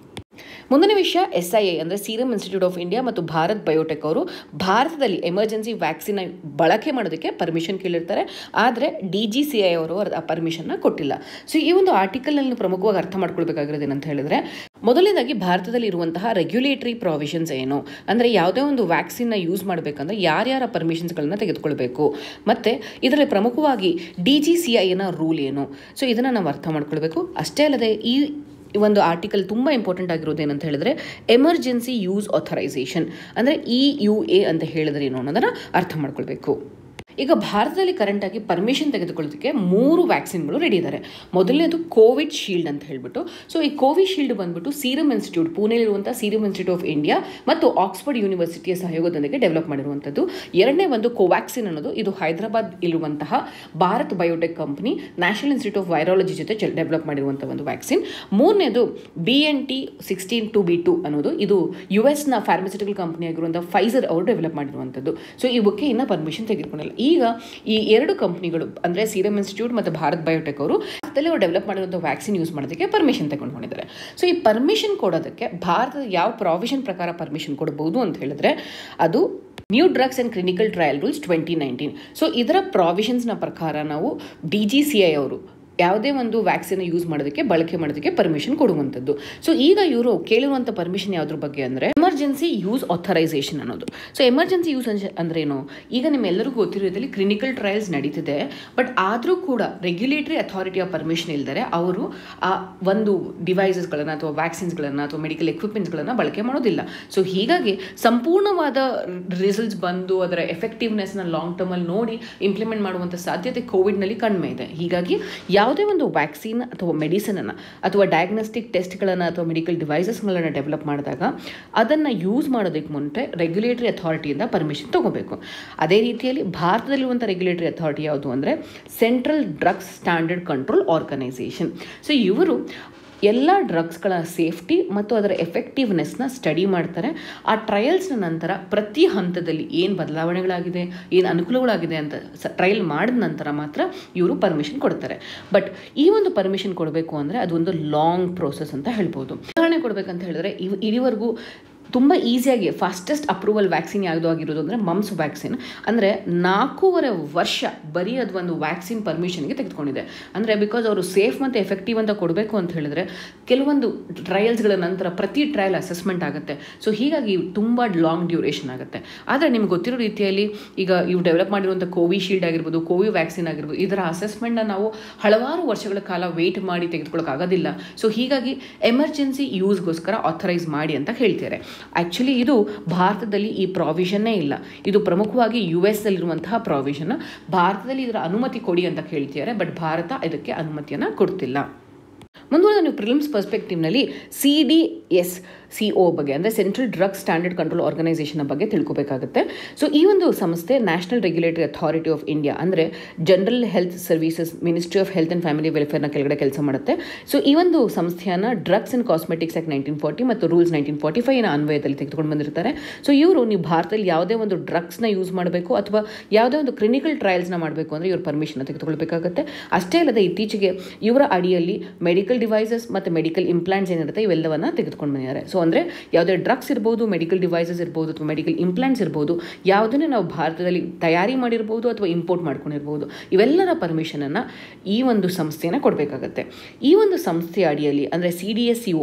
ಮುಂದಿನ ವಿಷಯ ಎಸ್ ಐ ಎ ಅಂದರೆ ಸೀರಮ್ ಇನ್ಸ್ಟಿಟ್ಯೂಟ್ ಆಫ್ ಇಂಡಿಯಾ ಮತ್ತು ಭಾರತ್ ಬಯೋಟೆಕ್ ಅವರು ಭಾರತದಲ್ಲಿ ಎಮರ್ಜೆನ್ಸಿ ವ್ಯಾಕ್ಸಿನ್ ಬಳಕೆ ಮಾಡೋದಕ್ಕೆ ಪರ್ಮಿಷನ್ ಕೇಳಿರ್ತಾರೆ ಆದರೆ ಡಿ ಜಿ ಸಿ ಐ ಅವರು ಆ ಪರ್ಮಿಷನ್ನ ಕೊಟ್ಟಿಲ್ಲ ಸೊ ಈ ಒಂದು ಆರ್ಟಿಕಲ್ನಲ್ಲಿ ಪ್ರಮುಖವಾಗಿ ಅರ್ಥ ಮಾಡ್ಕೊಳ್ಬೇಕಾಗಿರೋದು ಏನಂತ ಹೇಳಿದ್ರೆ ಮೊದಲನೇದಾಗಿ ಭಾರತದಲ್ಲಿ ಇರುವಂತಹ ರೆಗ್ಯುಲೇಟರಿ ಪ್ರಾವಿಷನ್ಸ್ ಏನು ಅಂದರೆ ಯಾವುದೇ ಒಂದು ವ್ಯಾಕ್ಸಿನ್ನ ಯೂಸ್ ಮಾಡಬೇಕಂದ್ರೆ ಯಾರ್ಯಾರ ಪರ್ಮಿಷನ್ಸ್ಗಳನ್ನ ತೆಗೆದುಕೊಳ್ಬೇಕು ಮತ್ತು ಇದರಲ್ಲಿ ಪ್ರಮುಖವಾಗಿ ಡಿ ಜಿ ಸಿ ಐನ ರೂಲ್ ಏನು ಸೊ ಇದನ್ನು ನಾವು ಅರ್ಥ ಮಾಡ್ಕೊಳ್ಬೇಕು ಅಷ್ಟೇ ಅಲ್ಲದೆ ಈ ಈ ಒಂದು ಆರ್ಟಿಕಲ್ ತುಂಬ ಇಂಪಾರ್ಟೆಂಟ್ ಆಗಿರೋದು ಏನಂತ ಹೇಳಿದ್ರೆ ಎಮರ್ಜೆನ್ಸಿ ಯೂಸ್ ಆಥರೈಸೇಷನ್ ಅಂದರೆ ಇ ಯು ಎ ಅಂತ ಹೇಳಿದ್ರೆ ಏನು ಅನ್ನೋದನ್ನು ಅರ್ಥ ಮಾಡ್ಕೊಳ್ಬೇಕು ಈಗ ಭಾರತದಲ್ಲಿ ಕರೆಂಟಾಗಿ ಪರ್ಮಿಷನ್ ತೆಗೆದುಕೊಳ್ಳೋದಕ್ಕೆ ಮೂರು ವ್ಯಾಕ್ಸಿನ್ಗಳು ರೆಡಿ ಇದ್ದಾರೆ ಮೊದಲನೇದು ಕೋವಿಡ್ ಶೀಲ್ಡ್ ಅಂತ ಹೇಳ್ಬಿಟ್ಟು ಸೊ ಈ ಕೋವಿಡ್ ಶೀಲ್ಡ್ ಬಂದ್ಬಿಟ್ಟು ಸೀರಮ್ ಇನ್ಸ್ಟಿಟ್ಯೂಟ್ ಪುಣೆಯಲ್ಲಿರುವಂಥ ಸೀರಮ್ ಇನ್ಸ್ಟಿಟ್ಯೂಟ್ ಆಫ್ ಇಂಡಿಯಾ ಮತ್ತು ಆಕ್ಸ್ಫರ್ಡ್ ಯೂನಿವರ್ಸಿಟಿಯ ಸಹಯೋಗದೊಂದಿಗೆ ಡೆವಲಪ್ ಮಾಡಿರುವಂಥದ್ದು ಎರಡನೇ ಒಂದು ಕೋವ್ಯಾಕ್ಸಿನ್ ಅನ್ನೋದು ಇದು ಹೈದರಾಬಾದ್ ಇರುವಂತಹ Bharat Biotech company National Institute of Virology ಜೊತೆ ಡೆವಲಪ್ ಮಾಡಿರುವಂಥ ಒಂದು ವ್ಯಾಕ್ಸಿನ್ ಮೂರನೇದು B N T sixteen two B two ಅನ್ನೋದು ಇದು ಯು ಎಸ್ನ ಫಾರ್ಮಸ್ಯೂಟಿಕಲ್ ಕಂಪನಿ ಆಗಿರುವಂಥ ಫೈಸರ್ ಅವರು ಡೆವಲಪ್ ಮಾಡಿರುವಂಥದ್ದು ಸೊ ಇವಕ್ಕೆ ಇನ್ನೂ ಪರ್ಮಿಷನ್ ತೆಗೆದುಕೊಂಡಿಲ್ಲ ಈಗ ಈ ಎರಡು ಕಂಪ್ನಿಗಳು ಅಂದರೆ ಸೀರಮ್ ಇನ್ಸ್ಟಿಟ್ಯೂಟ್ ಮತ್ತು ಭಾರತ್ ಬಯೋಟೆಕ್ ಅವರು ಭಾರತದಲ್ಲಿ ಅವರು ಡೆವಲಪ್ ಮಾಡಿರುವಂಥ ವ್ಯಾಕ್ಸಿನ್ ಯೂಸ್ ಮಾಡೋದಕ್ಕೆ ಪರ್ಮಿಷನ್ ತಗೊಂಡ್ಕೊಂಡಿದ್ದಾರೆ ಸೊ ಈ ಪರ್ಮಿಷನ್ ಕೊಡೋದಕ್ಕೆ ಭಾರತದ ಯಾವ ಪ್ರಾವಿಷನ್ ಪ್ರಕಾರ ಪರ್ಮಿಷನ್ ಕೊಡಬಹುದು ಅಂತ ಹೇಳಿದ್ರೆ ಅದು new drugs and clinical trial rules twenty nineteen so ಇದರ ಪ್ರಾವಿಷನ್ಸ್ನ ಪ್ರಕಾರ ನಾವು ಡಿ ಜಿ ಸಿ ಐ ಅವರು ಯಾವುದೇ ಒಂದು ವ್ಯಾಕ್ಸಿನ್ ಯೂಸ್ ಮಾಡೋದಕ್ಕೆ ಬಳಕೆ ಮಾಡೋದಕ್ಕೆ ಪರ್ಮಿಷನ್ ಕೊಡುವಂಥದ್ದು ಸೊ ಈಗ ಇವರು ಕೇಳಿರುವಂಥ ಪರ್ಮಿಷನ್ ಯಾವುದ್ರ ಬಗ್ಗೆ ಅಂದರೆ ಎಮರ್ಜೆನ್ಸಿ ಯೂಸ್ ಆಥರೈಸೇಷನ್ ಅನ್ನೋದು ಸೊ ಎಮರ್ಜೆನ್ಸಿ ಯೂಸ್ ಅಂದ್ರೆ ಏನು ಈಗ ನಿಮ್ಮೆಲ್ಲರಿಗೂ ಗೊತ್ತಿರೋ ರೀತಿಯಲ್ಲಿ ಕ್ಲಿನಿಕಲ್ ಟ್ರಯಲ್ಸ್ ನಡೀತಿದೆ ಬಟ್ ಆದರೂ ಕೂಡ ರೆಗ್ಯುಲೇಟರಿ ಅಥಾರಿಟಿಯ ಪರ್ಮಿಷನ್ ಇಲ್ದರೆ ಅವರು ಆ ಒಂದು ಡಿವೈಸಸ್ಗಳನ್ನು ಅಥವಾ ವ್ಯಾಕ್ಸಿನ್ಸ್ಗಳನ್ನು ಅಥವಾ ಮೆಡಿಕಲ್ ಎಕ್ವಿಪ್ಮೆಂಟ್ಸ್ಗಳನ್ನು ಬಳಕೆ ಮಾಡೋದಿಲ್ಲ ಸೊ ಹೀಗಾಗಿ ಸಂಪೂರ್ಣವಾದ ರಿಸಲ್ಟ್ಸ್ ಬಂದು ಅದರ ಎಫೆಕ್ಟಿವ್ನೆಸ್ನ ಲಾಂಗ್ ಟರ್ಮಲ್ಲಿ ನೋಡಿ ಇಂಪ್ಲಿಮೆಂಟ್ ಮಾಡುವಂಥ ಸಾಧ್ಯತೆ ಕೋವಿಡ್ನಲ್ಲಿ ಕಡಿಮೆ ಇದೆ ಹೀಗಾಗಿ ಯಾವುದೇ ಒಂದು ವ್ಯಾಕ್ಸಿನ್ ಅಥವಾ ಮೆಡಿಸಿನನ್ನು ಅಥವಾ ಡಯಾಗ್ನೋಸ್ಟಿಕ್ ಟೆಸ್ಟ್ಗಳನ್ನು ಅಥವಾ ಮೆಡಿಕಲ್ ಡಿವೈಸಸ್ಗಳನ್ನು ಡೆವಲಪ್ ಮಾಡಿದಾಗ ಅದನ್ನು ಯೂಸ್ ಮಾಡೋದಕ್ಕೆ ಮುಂಚೆ ರೆಗ್ಯುಲೇಟರಿ ಅಥಾರಿಟಿಯಿಂದ ಪರ್ಮಿಷನ್ ತೊಗೋಬೇಕು ಅದೇ ರೀತಿಯಲ್ಲಿ ಭಾರತದಲ್ಲಿರುವಂಥ ರೆಗ್ಯುಲೇಟರಿ ಅಥಾರಿಟಿ ಯಾವುದು ಅಂದರೆ central drugs standard control organisation so ಇವರು ಎಲ್ಲ ಡ್ರಗ್ಸ್ಗಳ ಸೇಫ್ಟಿ ಮತ್ತು ಅದರ ಎಫೆಕ್ಟಿವ್ನೆಸ್ನ ಸ್ಟಡಿ ಮಾಡ್ತಾರೆ ಆ ಟ್ರಯಲ್ಸ್ನ ನಂತರ ಪ್ರತಿ ಹಂತದಲ್ಲಿ ಏನು ಬದಲಾವಣೆಗಳಾಗಿದೆ ಏನು ಅನುಕೂಲಗಳಾಗಿದೆ ಅಂತ ಸ ಟ್ರಯಲ್ ಮಾಡಿದ ನಂತರ ಮಾತ್ರ ಇವರು ಪರ್ಮಿಷನ್ ಕೊಡ್ತಾರೆ ಬಟ್ ಈ ಒಂದು ಪರ್ಮಿಷನ್ ಕೊಡಬೇಕು ಅಂದರೆ ಅದೊಂದು ಲಾಂಗ್ ಪ್ರೋಸೆಸ್ ಅಂತ ಹೇಳ್ಬೋದು ಉದಾಹರಣೆ ಕೊಡಬೇಕಂತ ಹೇಳಿದ್ರೆ ಇವ್ ಇಲ್ಲಿವರೆಗೂ ತುಂಬ ಈಸಿಯಾಗಿ ಫಾಸ್ಟೆಸ್ಟ್ ಅಪ್ರೂವಲ್ ವ್ಯಾಕ್ಸಿನ್ ಯಾವುದು ಆಗಿರೋದು ಅಂದರೆ ಮಮ್ಸ್ ವ್ಯಾಕ್ಸಿನ್ ಅಂದರೆ ನಾಲ್ಕೂವರೆ ವರ್ಷ ಬರೀ ಅದು ಒಂದು ವ್ಯಾಕ್ಸಿನ್ ಪರ್ಮಿಷನ್ಗೆ ತೆಗೆದುಕೊಂಡಿದೆ ಅಂದರೆ ಬಿಕಾಸ್ ಅವರು ಸೇಫ್ ಮತ್ತು ಎಫೆಕ್ಟಿವ್ ಅಂತ ಕೊಡಬೇಕು ಅಂತ ಹೇಳಿದ್ರೆ ಕೆಲವೊಂದು ಟ್ರಯಲ್ಸ್ಗಳ ನಂತರ ಪ್ರತಿ ಟ್ರಯಲ್ ಅಸೆಸ್ಮೆಂಟ್ ಆಗುತ್ತೆ ಸೊ ಹೀಗಾಗಿ ತುಂಬ ಲಾಂಗ್ ಡ್ಯೂರೇಷನ್ ಆಗುತ್ತೆ ಆದರೆ ನಿಮ್ಗೆ ಗೊತ್ತಿರೋ ರೀತಿಯಲ್ಲಿ ಈಗ ಇವು ಡೆವಲಪ್ ಮಾಡಿರುವಂಥ ಕೋವಿಶೀಲ್ಡ್ ಆಗಿರ್ಬೋದು ಕೋವಿ ವ್ಯಾಕ್ಸಿನ್ ಆಗಿರ್ಬೋದು ಇದರ ಅಸೆಸ್ಮೆಂಟ್ನ ನಾವು ಹಲವಾರು ವರ್ಷಗಳ ಕಾಲ ವೆಯ್ಟ್ ಮಾಡಿ ತೆಗೆದುಕೊಳ್ಳೋಕ್ಕಾಗೋದಿಲ್ಲ ಸೊ ಹೀಗಾಗಿ ಎಮರ್ಜೆನ್ಸಿ ಯೂಸ್ಗೋಸ್ಕರ ಆಥರೈಸ್ ಮಾಡಿ ಅಂತ ಹೇಳ್ತಾರೆ ಆ್ಯಕ್ಚುಲಿ ಇದು ಭಾರತದಲ್ಲಿ ಈ ಪ್ರಾವಿಷನ್ನೇ ಇಲ್ಲ ಇದು ಪ್ರಮುಖವಾಗಿ ಯು ಎಸ್ ಅಲ್ಲಿರುವಂತಹ ಪ್ರಾವಿಷನ್ ಭಾರತದಲ್ಲಿ ಇದರ ಅನುಮತಿ ಕೊಡಿ ಅಂತ ಕೇಳ್ತಿದ್ದಾರೆ ಬಟ್ ಭಾರತ ಇದಕ್ಕೆ ಅನುಮತಿಯನ್ನು ಕೊಡ್ತಿಲ್ಲ ಮುಂದುವರೆದ ನೀವು ಪ್ರಿಲಿಮ್ಸ್ ಪರ್ಸ್ಪೆಕ್ಟಿವ್ನಲ್ಲಿ C D S C O ಬಗ್ಗೆ ಅಂದರೆ central drug standard control organisation ಬಗ್ಗೆ ತಿಳ್ಕೊಬೇಕಾಗುತ್ತೆ ಸೊ ಈ ಒಂದು ಸಂಸ್ಥೆ national regulatory authority of India ಅಂದರೆ general health services ministry of health and family ವೆಲ್ಫೇರ್ನ ಕೆಳಗಡೆ ಕೆಲಸ ಮಾಡುತ್ತೆ ಸೊ ಈ ಒಂದು ಸಂಸ್ಥೆಯನ್ನು drugs and cosmetics act nineteen forty ಮತ್ತು ರೂಲ್ಸ್ ನೈನ್ಟೀನ್ ಫಾರ್ಟಿ ಫೈವ್ನ ಅನ್ವಯದಲ್ಲಿ ತೆಗೆದುಕೊಂಡು ಬಂದಿರ್ತಾರೆ ಸೊ ಇವರು ನೀವು ಭಾರತದಲ್ಲಿ ಯಾವುದೇ ಒಂದು ಡ್ರಗ್ಸ್ನ ಯೂಸ್ ಮಾಡಬೇಕು ಅಥವಾ ಯಾವುದೇ ಒಂದು ಕ್ಲಿನಿಕಲ್ ಟ್ರಯಲ್ಸ್ನ ಮಾಡಬೇಕು ಅಂದರೆ ಇವ್ರ ಪರ್ಮಿಷನ್ ತೆಗೆದುಕೊಳ್ಬೇಕಾಗುತ್ತೆ ಅಷ್ಟೇ ಅಲ್ಲದೆ ಇತ್ತೀಚೆಗೆ ಇವರ ಅಡಿಯಲ್ಲಿ ಮೆಡಿಕಲ್ ಡಿವೈಸಸ್ ಮತ್ತು ಮೆಡಿಕಲ್ ಇಂಪ್ಲಾಂಟ್ಸ್ ಏನಿರುತ್ತೆ ಇವೆಲ್ಲವನ್ನು ತೆಗೆದುಕೊಂಡು ಬಂದಿದ್ದಾರೆ ಸೊ ಅಂದರೆ ಯಾವುದೇ ಡ್ರಗ್ಸ್ ಇರ್ಬೋದು ಮೆಡಿಕಲ್ ಡಿವೈಸಸ್ ಇರ್ಬೋದು ಅಥವಾ ಮೆಡಿಕಲ್ ಇಂಪ್ಲಾಂಟ್ಸ್ ಇರ್ಬೋದು ಯಾವುದನ್ನೇ ನಾವು ಭಾರತದಲ್ಲಿ ತಯಾರಿ ಮಾಡಿರ್ಬೋದು ಅಥವಾ ಇಂಪೋರ್ಟ್ ಮಾಡ್ಕೊಂಡಿರ್ಬೋದು ಇವೆಲ್ಲರ ಪರ್ಮಿಷನನ್ನು ಈ ಒಂದು ಸಂಸ್ಥೆನ ಕೊಡಬೇಕಾಗತ್ತೆ ಈ ಒಂದು ಸಂಸ್ಥೆಯ ಅಡಿಯಲ್ಲಿ ಅಂದರೆ C D S C O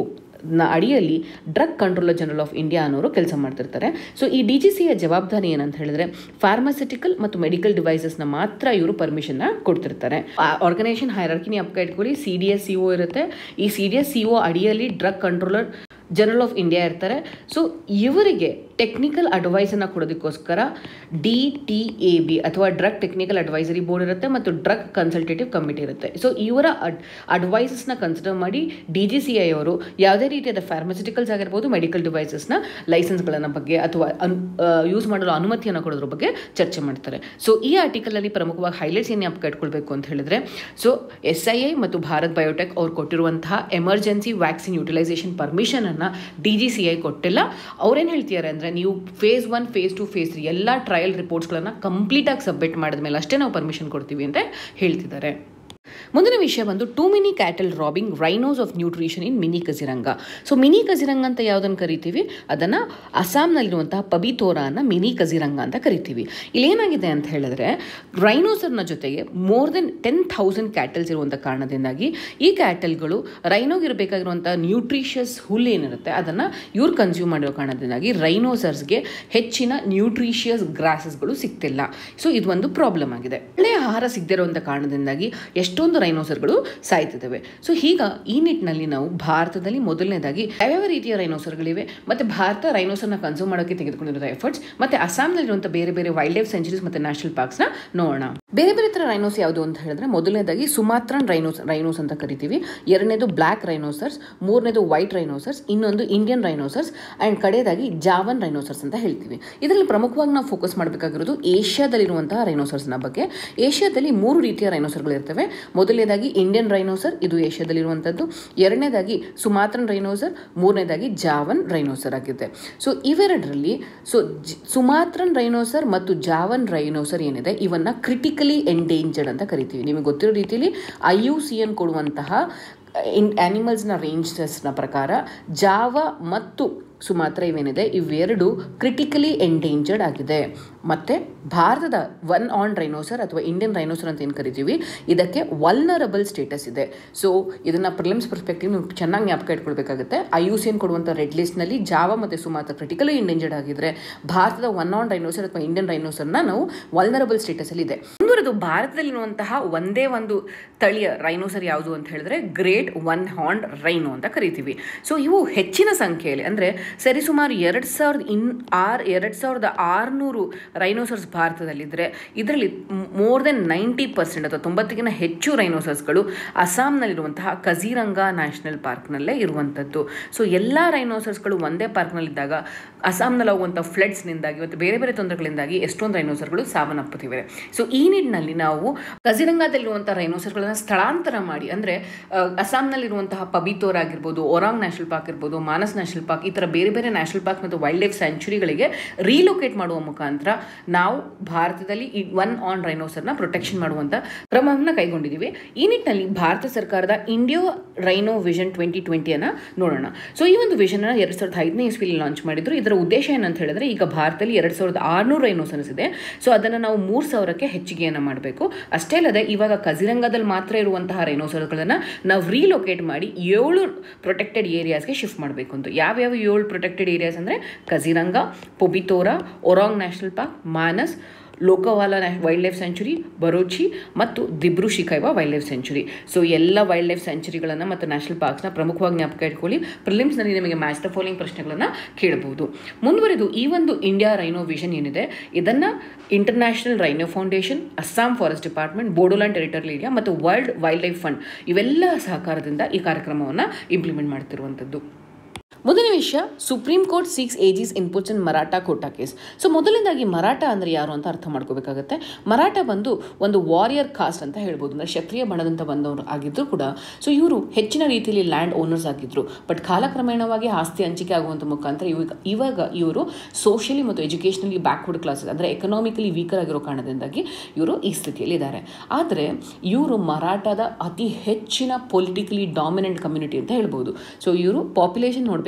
ನ ಅಡಿಯಲ್ಲಿ drug controller general of India ಅನ್ನೋರು ಕೆಲಸ ಮಾಡ್ತಿರ್ತಾರೆ ಸೊ ಈ ಡಿ ಜಿ ಸಿಯ ಜವಾಬ್ದಾರಿ ಏನಂತ ಹೇಳಿದ್ರೆ ಫಾರ್ಮಾಸ್ಯೂಟಿಕಲ್ ಮತ್ತು ಮೆಡಿಕಲ್ ಡಿವೈಸಸ್ನ ಮಾತ್ರ ಇವರು ಪರ್ಮಿಷನ್ನ ಕೊಡ್ತಿರ್ತಾರೆ ಆರ್ಗನೈಸೇಷನ್ ಹೈರಾರ್ಕಿನಿ ಅಪ್ಕ ಇಟ್ಕೊಳ್ಳಿ C D S C O ಇರುತ್ತೆ ಈ C D S C O ಅಡಿಯಲ್ಲಿ drug controller general of India ಇರ್ತಾರೆ ಸೊ ಇವರಿಗೆ ಟೆಕ್ನಿಕಲ್ ಅಡ್ವೈಸನ್ನು ಕೊಡೋದಕ್ಕೋಸ್ಕರ ಡಿ ಟಿ ಎ ಬಿ ಅಥವಾ ಡ್ರಗ್ ಟೆಕ್ನಿಕಲ್ ಅಡ್ವೈಸರಿ ಬೋರ್ಡ್ ಇರುತ್ತೆ ಮತ್ತು ಡ್ರಗ್ ಕನ್ಸಲ್ಟೇಟಿವ್ ಕಮಿಟಿ ಇರುತ್ತೆ ಸೊ ಇವರ ಅಡ್ ಅಡ್ವೈಸಸ್ನ ಕನ್ಸಿಡರ್ ಮಾಡಿ ಡಿ ಜಿ ಸಿ ಐ ಅವರು ಯಾವುದೇ ರೀತಿಯಾದ ಫಾರ್ಮಸ್ಯೂಟಿಕಲ್ಸ್ ಆಗಿರ್ಬೋದು ಮೆಡಿಕಲ್ ಡಿವೈಸಸ್ನ ಲೈಸೆನ್ಸ್ಗಳನ್ನ ಬಗ್ಗೆ ಅಥವಾ ಅನ್ ಯೂಸ್ ಮಾಡಲು ಅನುಮತಿಯನ್ನು ಕೊಡೋದ್ರ ಬಗ್ಗೆ ಚರ್ಚೆ ಮಾಡ್ತಾರೆ ಸೊ ಈ ಆರ್ಟಿಕಲಲ್ಲಿ ಪ್ರಮುಖವಾಗಿ ಹೈಲೈಟ್ಸ್ ಏನು ಜ್ಞಾಪಕ ಇಟ್ಕೊಳ್ಬೇಕು ಅಂತ ಹೇಳಿದ್ರೆ ಸೊ ಎಸ್ ಐ ಐ ಮತ್ತು ಭಾರತ್ ಬಯೋಟೆಕ್ ಅವ್ರು ಕೊಟ್ಟಿರುವಂತಹ ಎಮರ್ಜೆನ್ಸಿ ವ್ಯಾಕ್ಸಿನ್ ಯುಟಿಲೈಸೇಷನ್ ಪರ್ಮಿಷನನ್ನು ಡಿ ಜಿ ಸಿ ಐ ಕೊಟ್ಟಿಲ್ಲ ಅವ್ರೇನು ಹೇಳ್ತಿದ್ದಾರೆ ಅಂದರೆ ನೀವು phase one phase two phase three ಎಲ್ಲ ಟ್ರಯಲ್ ರಿಪೋರ್ಟ್ಸ್ಗಳನ್ನು ಕಂಪ್ಲೀಟಾಗಿ ಸಬ್ಮಿಟ್ ಮಾಡಿದ ಮೇಲೆ ಅಷ್ಟೇ ನಾವು ಪರ್ಮಿಷನ್ ಕೊಡ್ತೀವಿ ಅಂತ ಹೇಳ್ತಿದ್ದಾರೆ ಮುಂದಿನ ವಿಷಯ ಬಂದು too many cattle robbing rhinos of nutrition in mini Kaziranga so mini Kaziranga ಅಂತ ಯಾವುದನ್ನು ಕರಿತೀವಿ ಅದನ್ನು ಅಸ್ಸಾಂನಲ್ಲಿರುವಂತಹ ಪಬಿತೋರಾನ ಮಿನಿ ಕಜಿರಂಗ ಅಂತ ಕರಿತೀವಿ ಇಲ್ಲೇನಾಗಿದೆ ಅಂತ ಹೇಳಿದ್ರೆ ರೈನೋಸರ್ನ ಜೊತೆಗೆ more than ten thousand cattles ಇರುವಂಥ ಕಾರಣದಿಂದಾಗಿ ಈ ಕ್ಯಾಟಲ್ಗಳು ರೈನೋಗಿರಬೇಕಾಗಿರುವಂಥ ನ್ಯೂಟ್ರಿಷಿಯಸ್ ಹುಲ್ಲು ಏನಿರುತ್ತೆ ಅದನ್ನು ಇವ್ರು ಕನ್ಸ್ಯೂಮ್ ಮಾಡಿರೋ ಕಾರಣದಿಂದಾಗಿ ರೈನೋಸರ್ಸ್ಗೆ ಹೆಚ್ಚಿನ ನ್ಯೂಟ್ರಿಷಿಯಸ್ ಗ್ರಾಸಸ್ಗಳು ಸಿಗ್ತಿಲ್ಲ ಸೊ ಇದು ಒಂದು ಪ್ರಾಬ್ಲಮ್ ಆಗಿದೆ ಒಳ್ಳೆಯ ಆಹಾರ ಸಿಗದಿರುವಂಥ ಕಾರಣದಿಂದಾಗಿ ಎಷ್ಟೊಂದು ರೈನೋಸರ್ಗಳು ಸಾಯ್ತಿದ್ದಾವೆ ಸೊ ಈಗ ಈ ನಿಟ್ಟಿನಲ್ಲಿ ನಾವು ಭಾರತದಲ್ಲಿ ಮೊದಲನೇದಾಗಿ ಯಾವ್ಯಾವ ರೀತಿಯ ರೈನೋಸರ್ಗಳಿವೆ ಮತ್ತು ಭಾರತ ರೈನೋಸರ್ನ ಕನ್ಸ್ಯೂಮ್ ಮಾಡೋಕ್ಕೆ ತೆಗೆದುಕೊಂಡಿರೋ ಎಫರ್ಟ್ಸ್ ಮತ್ತು ಅಸ್ಸಾಂನಲ್ಲಿರುವಂಥ ಬೇರೆ ಬೇರೆ ವೈಲ್ಡ್ ಲೈಫ್ ಸೆಂಚುರೀಸ್ ಮತ್ತು ನ್ಯಾಷನಲ್ ಪಾರ್ಕ್ಸ್ನ ನೋಡೋಣ ಬೇರೆ ಬೇರೆ ಥರ ರೈನೋಸ್ ಯಾವುದು ಅಂತ ಹೇಳಿದ್ರೆ ಮೊದಲನೇದಾಗಿ ಸುಮಾತ್ರನ್ ರೈನೋಸ್ ರೈನೋಸ್ ಅಂತ ಕರಿತೀವಿ ಎರಡನೇದು ಬ್ಲ್ಯಾಕ್ ರೈನೋಸರ್ಸ್ ಮೂರನೇದು ವೈಟ್ ರೈನೋಸರ್ಸ್ ಇನ್ನೊಂದು ಇಂಡಿಯನ್ ರೈನೋಸರ್ಸ್ ಆ್ಯಂಡ್ ಕಡೆಯದಾಗಿ ಜಾವನ್ ರೈನೋಸರ್ಸ್ ಅಂತ ಹೇಳ್ತೀವಿ ಇದರಲ್ಲಿ ಪ್ರಮುಖವಾಗಿ ನಾವು ಫೋಕಸ್ ಮಾಡಬೇಕಾಗಿರೋದು ಏಷ್ಯಾದಲ್ಲಿರುವಂತಹ ರೈನೋಸರ್ಸ್ನ ಬಗ್ಗೆ ಏಷ್ಯಾದಲ್ಲಿ ಮೂರು ರೀತಿಯ ರೈನೋಸರ್ಗಳು ಇರ್ತವೆ ಮೊದಲನೇದಾಗಿ ಇಂಡಿಯನ್ ರೈನೋಸರ್ ಇದು ಏಷ್ಯಾದಲ್ಲಿರುವಂಥದ್ದು ಎರಡನೇದಾಗಿ ಸುಮಾತ್ರನ್ ರೈನೋಸರ್ ಮೂರನೇದಾಗಿ ಜಾವನ್ ರೈನೋಸರ್ ಆಗಿದೆ ಸೊ ಇವೆರಡರಲ್ಲಿ ಸೊ ಸುಮಾತ್ರನ್ ರೈನೋಸರ್ ಮತ್ತು ಜಾವನ್ ರೈನೋಸರ್ ಏನಿದೆ ಇವನ್ನ ಕ್ರಿಟಿಕಲಿ ಎಂಡೇಂಜರ್ಡ್ ಅಂತ ಕರಿತೀವಿ ನಿಮಗೆ ಗೊತ್ತಿರೋ ರೀತಿಯಲ್ಲಿ ಐ ಯು ಸಿ ಎನ್ ಕೊಡುವಂತಹ ಇನ್ ಆ್ಯನಿಮಲ್ಸ್ನ ರೇಂಜಸ್ನ ಪ್ರಕಾರ ಜಾವ ಮತ್ತು ಸುಮಾತ್ರ ಇವೇನಿದೆ ಇವೆರಡು ಕ್ರಿಟಿಕಲಿ ಎಂಡೇಂಜರ್ಡ್ ಆಗಿದೆ ಮತ್ತು ಭಾರತದ ಒನ್ ಆನ್ ರೈನೋಸರ್ ಅಥವಾ ಇಂಡಿಯನ್ ರೈನೋಸರ್ ಅಂತ ಏನು ಕರಿತೀವಿ ಇದಕ್ಕೆ ವಲ್ನರಬಲ್ ಸ್ಟೇಟಸ್ ಇದೆ ಸೊ ಇದನ್ನು ಪ್ರಿಲಿಮ್ಸ್ ಪರ್ಸ್ಪೆಕ್ಟಿವ್ ನೀವು ಚೆನ್ನಾಗಿ ಜ್ಞಾಪಕ ಇಟ್ಕೊಳ್ಬೇಕಾಗುತ್ತೆ ಐ ಯು ಸಿ ಎನ್ ಕೊಡುವಂಥ ರೆಡ್ ಲಿಸ್ಟ್ನಲ್ಲಿ ಜಾವ ಮತ್ತು ಸುಮಾತ್ರ ಕ್ರಿಟಿಕಲಿ ಎಂಡೇಂಜರ್ಡ್ ಆಗಿದ್ರೆ ಭಾರತದ ಒನ್ ಆನ್ ರೈನೋಸರ್ ಅಥವಾ ಇಂಡಿಯನ್ ರೈನೋಸರ್ನ ನಾವು ವಲ್ನರಬಲ್ ಸ್ಟೇಟಸಲ್ಲಿ ಇದೆ ಮುಂದುವರೆದು ಭಾರತದಲ್ಲಿರುವಂತಹ ಒಂದೇ ಒಂದು ತಳಿಯ ರೈನೋಸರ್ ಯಾವುದು ಅಂತ ಹೇಳಿದ್ರೆ ಗ್ರೇಟ್ ಒನ್ ಹಾಂಡ್ ರೈನೋ ಅಂತ ಕರಿತೀವಿ ಸೊ ಇವು ಹೆಚ್ಚಿನ ಸಂಖ್ಯೆಯಲ್ಲಿ ಅಂದರೆ ಸರಿಸುಮಾರು ಎರಡು ಸಾವಿರದ ಇನ್ ಆರ್ ಎರಡು ಸಾವಿರದ ಆರುನೂರು ರೈನೋಸರ್ಸ್ ಭಾರತದಲ್ಲಿದ್ದರೆ ಇದರಲ್ಲಿ ಮೋರ್ ದೆನ್ ನೈಂಟಿ ಪರ್ಸೆಂಟ್ ಅಥವಾ ತೊಂಬತ್ತಕ್ಕಿಂತ ಹೆಚ್ಚು ರೈನೋಸರ್ಸ್ಗಳು ಅಸ್ಸಾಂನಲ್ಲಿರುವಂತಹ ಕಜಿರಂಗ ನ್ಯಾಷನಲ್ ಪಾರ್ಕ್ನಲ್ಲೇ ಇರುವಂಥದ್ದು ಸೊ ಎಲ್ಲ ರೈನೋಸರ್ಸ್ಗಳು ಒಂದೇ ಪಾರ್ಕ್ನಲ್ಲಿದ್ದಾಗ ಅಸ್ಸಾಂನಲ್ಲಿ ಆಗುವಂಥ ಫ್ಲಡ್ಸ್ನಿಂದಾಗಿ ಮತ್ತು ಬೇರೆ ಬೇರೆ ತೊಂದರೆಗಳಿಂದಾಗಿ ಎಷ್ಟೊಂದು ರೈನೋಸರ್ಗಳು ಸಾವನ್ನಪ್ಪುತ್ತಿವೆ ಸೊ ಈ ನಿಟ್ಟಿನಲ್ಲಿ ನಾವು ಕಜಿರಂಗದಲ್ಲಿರುವಂಥ ರೈನೋಸರ್ಗಳನ್ನು ಸ್ಥಳಾಂತರ ಮಾಡಿ ಅಂದರೆ ಅಸ್ಸಾಂನಲ್ಲಿರುವಂತಹ ಪಬಿತೋರ್ ಆಗಿರ್ಬೋದು ಒರಾಂಗ್ ನ್ಯಾಷನಲ್ ಪಾರ್ಕ್ ಇರ್ಬೋದು ಮಾನಸ್ ನ್ಯಾಷನಲ್ ಪಾರ್ಕ್ ಈ ಥರ ಬೇರೆ ಬೇರೆ ನ್ಯಾಷನಲ್ ಪಾರ್ಕ್ ಮತ್ತು ವೈಲ್ಡ್ ಲೈಫ್ ಸ್ಯಾಂಚುರಿಗಳಿಗೆ ರೀಲೊಕೇಟ್ ಮಾಡುವ ಮುಖಾಂತರ ನಾವು ಭಾರತದಲ್ಲಿ ಈ ಒನ್ ಆನ್ ರೈನೋಸರ್ನ ಪ್ರೊಟೆಕ್ಷನ್ ಮಾಡುವಂಥ ಕ್ರಮವನ್ನು ಕೈಗೊಂಡಿದ್ದೀವಿ ಈ ನಿಟ್ಟಿನಲ್ಲಿ ಭಾರತ ಸರ್ಕಾರದ ಇಂಡಿಯೋ ರೈನೋ ವಿಷನ್ ಟ್ವೆಂಟಿ ಟ್ವೆಂಟಿಯನ್ನು ನೋಡೋಣ ಸೊ ಈ ಒಂದು ವಿಷನ್ ಎರಡು ಸಾವಿರದ ಐದನೇ ಇಸ್ವಿಲಿ ಲಾಂಚ್ ಮಾಡಿದ್ರು ಇದರ ಉದ್ದೇಶ ಏನಂತ ಹೇಳಿದ್ರೆ ಈಗ ಭಾರತದಲ್ಲಿ ಎರಡು ಸಾವಿರದ ಆರುನೂರು ರೈನೋಸರ್ಸ್ ಇದೆ ಸೊ ಅದನ್ನು ನಾವು ಮೂರು ಸಾವಿರಕ್ಕೆ ಹೆಚ್ಚಿಗೆಯನ್ನು ಮಾಡಬೇಕು ಅಷ್ಟೇ ಅಲ್ಲದೆ ಇವಾಗ ಕಜಿರಂಗದಲ್ಲಿ ಮಾತ್ರ ಇರುವಂತಹ ರೈನೋಸರ್ಗಳನ್ನು ನಾವು ರೀಲೊಕೇಟ್ ಮಾಡಿ ಏಳು ಪ್ರೊಟೆಕ್ಟೆಡ್ ಏರಿಯಾಸ್ಗೆ ಶಿಫ್ಟ್ ಮಾಡಬೇಕು ಅಂತ ಯಾವ್ಯಾವ ಏಳು ಪ್ರೊಟೆಕ್ಟೆಡ್ ಏರಿಯಾಸ್ ಅಂದರೆ Kaziranga Pobitora Orang national park Manas Laokhowa wildlife sanctuary ಬರೋಚಿ ಮತ್ತು Dibru Saikhowa wildlife sanctuary so ಎಲ್ಲ ವೈಲ್ಡ್ ಲೈಫ್ ಸೆಂಚುರಿಗಳನ್ನು ಮತ್ತು ನ್ಯಾಷನಲ್ ಪಾರ್ಕ್ಸ್ನ ಪ್ರಮುಖವಾಗಿ ಜ್ಞಾಪಕ ಇಟ್ಕೊಳ್ಳಿ ಪ್ರಿಲಿಮ್ಸ್ನಲ್ಲಿ ನಿಮಗೆ ಮ್ಯಾಚ್ ದ ಫಾಲೋಯಿಂಗ್ ಪ್ರಶ್ನೆಗಳನ್ನು ಕೇಳಬಹುದು ಮುಂದುವರೆದು ಈ ಒಂದು ಇಂಡಿಯಾ ರೈನೋ ವಿಷನ್ ಏನಿದೆ ಇದನ್ನು international rhino foundation Assam forest department Bodoland territory area ಮತ್ತು ವರ್ಲ್ಡ್ ವೈಲ್ಡ್ ಲೈಫ್ ಫಂಡ್ ಇವೆಲ್ಲ ಸಹಕಾರದಿಂದ ಈ ಕಾರ್ಯಕ್ರಮವನ್ನು ಇಂಪ್ಲಿಮೆಂಟ್ ಮಾಡ್ತಿರುವಂಥದ್ದು ಮುಂದಿನ ವಿಷಯ supreme court seeks AG's inputs in Maratha quota case so ಮೊದಲನೇದಾಗಿ ಮರಾಠ ಅಂದರೆ ಯಾರು ಅಂತ ಅರ್ಥ ಮಾಡ್ಕೋಬೇಕಾಗುತ್ತೆ ಮರಾಠ ಬಂದು ಒಂದು ವಾರಿಯರ್ ಕಾಸ್ಟ್ ಅಂತ ಹೇಳ್ಬೋದು ಅಂದರೆ ಕ್ಷತ್ರಿಯ ಬಣದಂತ ಬಂದವರು ಆಗಿದ್ದರೂ ಕೂಡ ಸೊ ಇವರು ಹೆಚ್ಚಿನ ರೀತಿಯಲ್ಲಿ ಲ್ಯಾಂಡ್ ಓನರ್ಸ್ ಆಗಿದ್ದರು ಬಟ್ ಕಾಲಕ್ರಮೇಣವಾಗಿ ಆಸ್ತಿ ಹಂಚಿಕೆ ಆಗುವಂಥ ಮುಖಾಂತರ ಇವಾಗ ಇವಾಗ ಇವರು ಸೋಷಿಯಲಿ ಮತ್ತು ಎಜುಕೇಷನಲಿ ಬ್ಯಾಕ್ವರ್ಡ್ ಕ್ಲಾಸಸ್ ಅಂದರೆ ಎಕನಾಮಿಕಲಿ ವೀಕರ್ ಆಗಿರೋ ಕಾರಣದಿಂದಾಗಿ ಇವರು ಈ ಸ್ಥಿತಿಯಲ್ಲಿ ಇದ್ದಾರೆ ಆದರೆ ಇವರು ಮರಾಠದ ಅತಿ ಹೆಚ್ಚಿನ ಪೊಲಿಟಿಕಲಿ ಡಾಮಿನೆಂಟ್ ಕಮ್ಯುನಿಟಿ ಅಂತ ಹೇಳ್ಬೋದು ಸೊ ಇವರು ಪಾಪ್ಯುಲೇಷನ್ ನೋಡಬೇಕು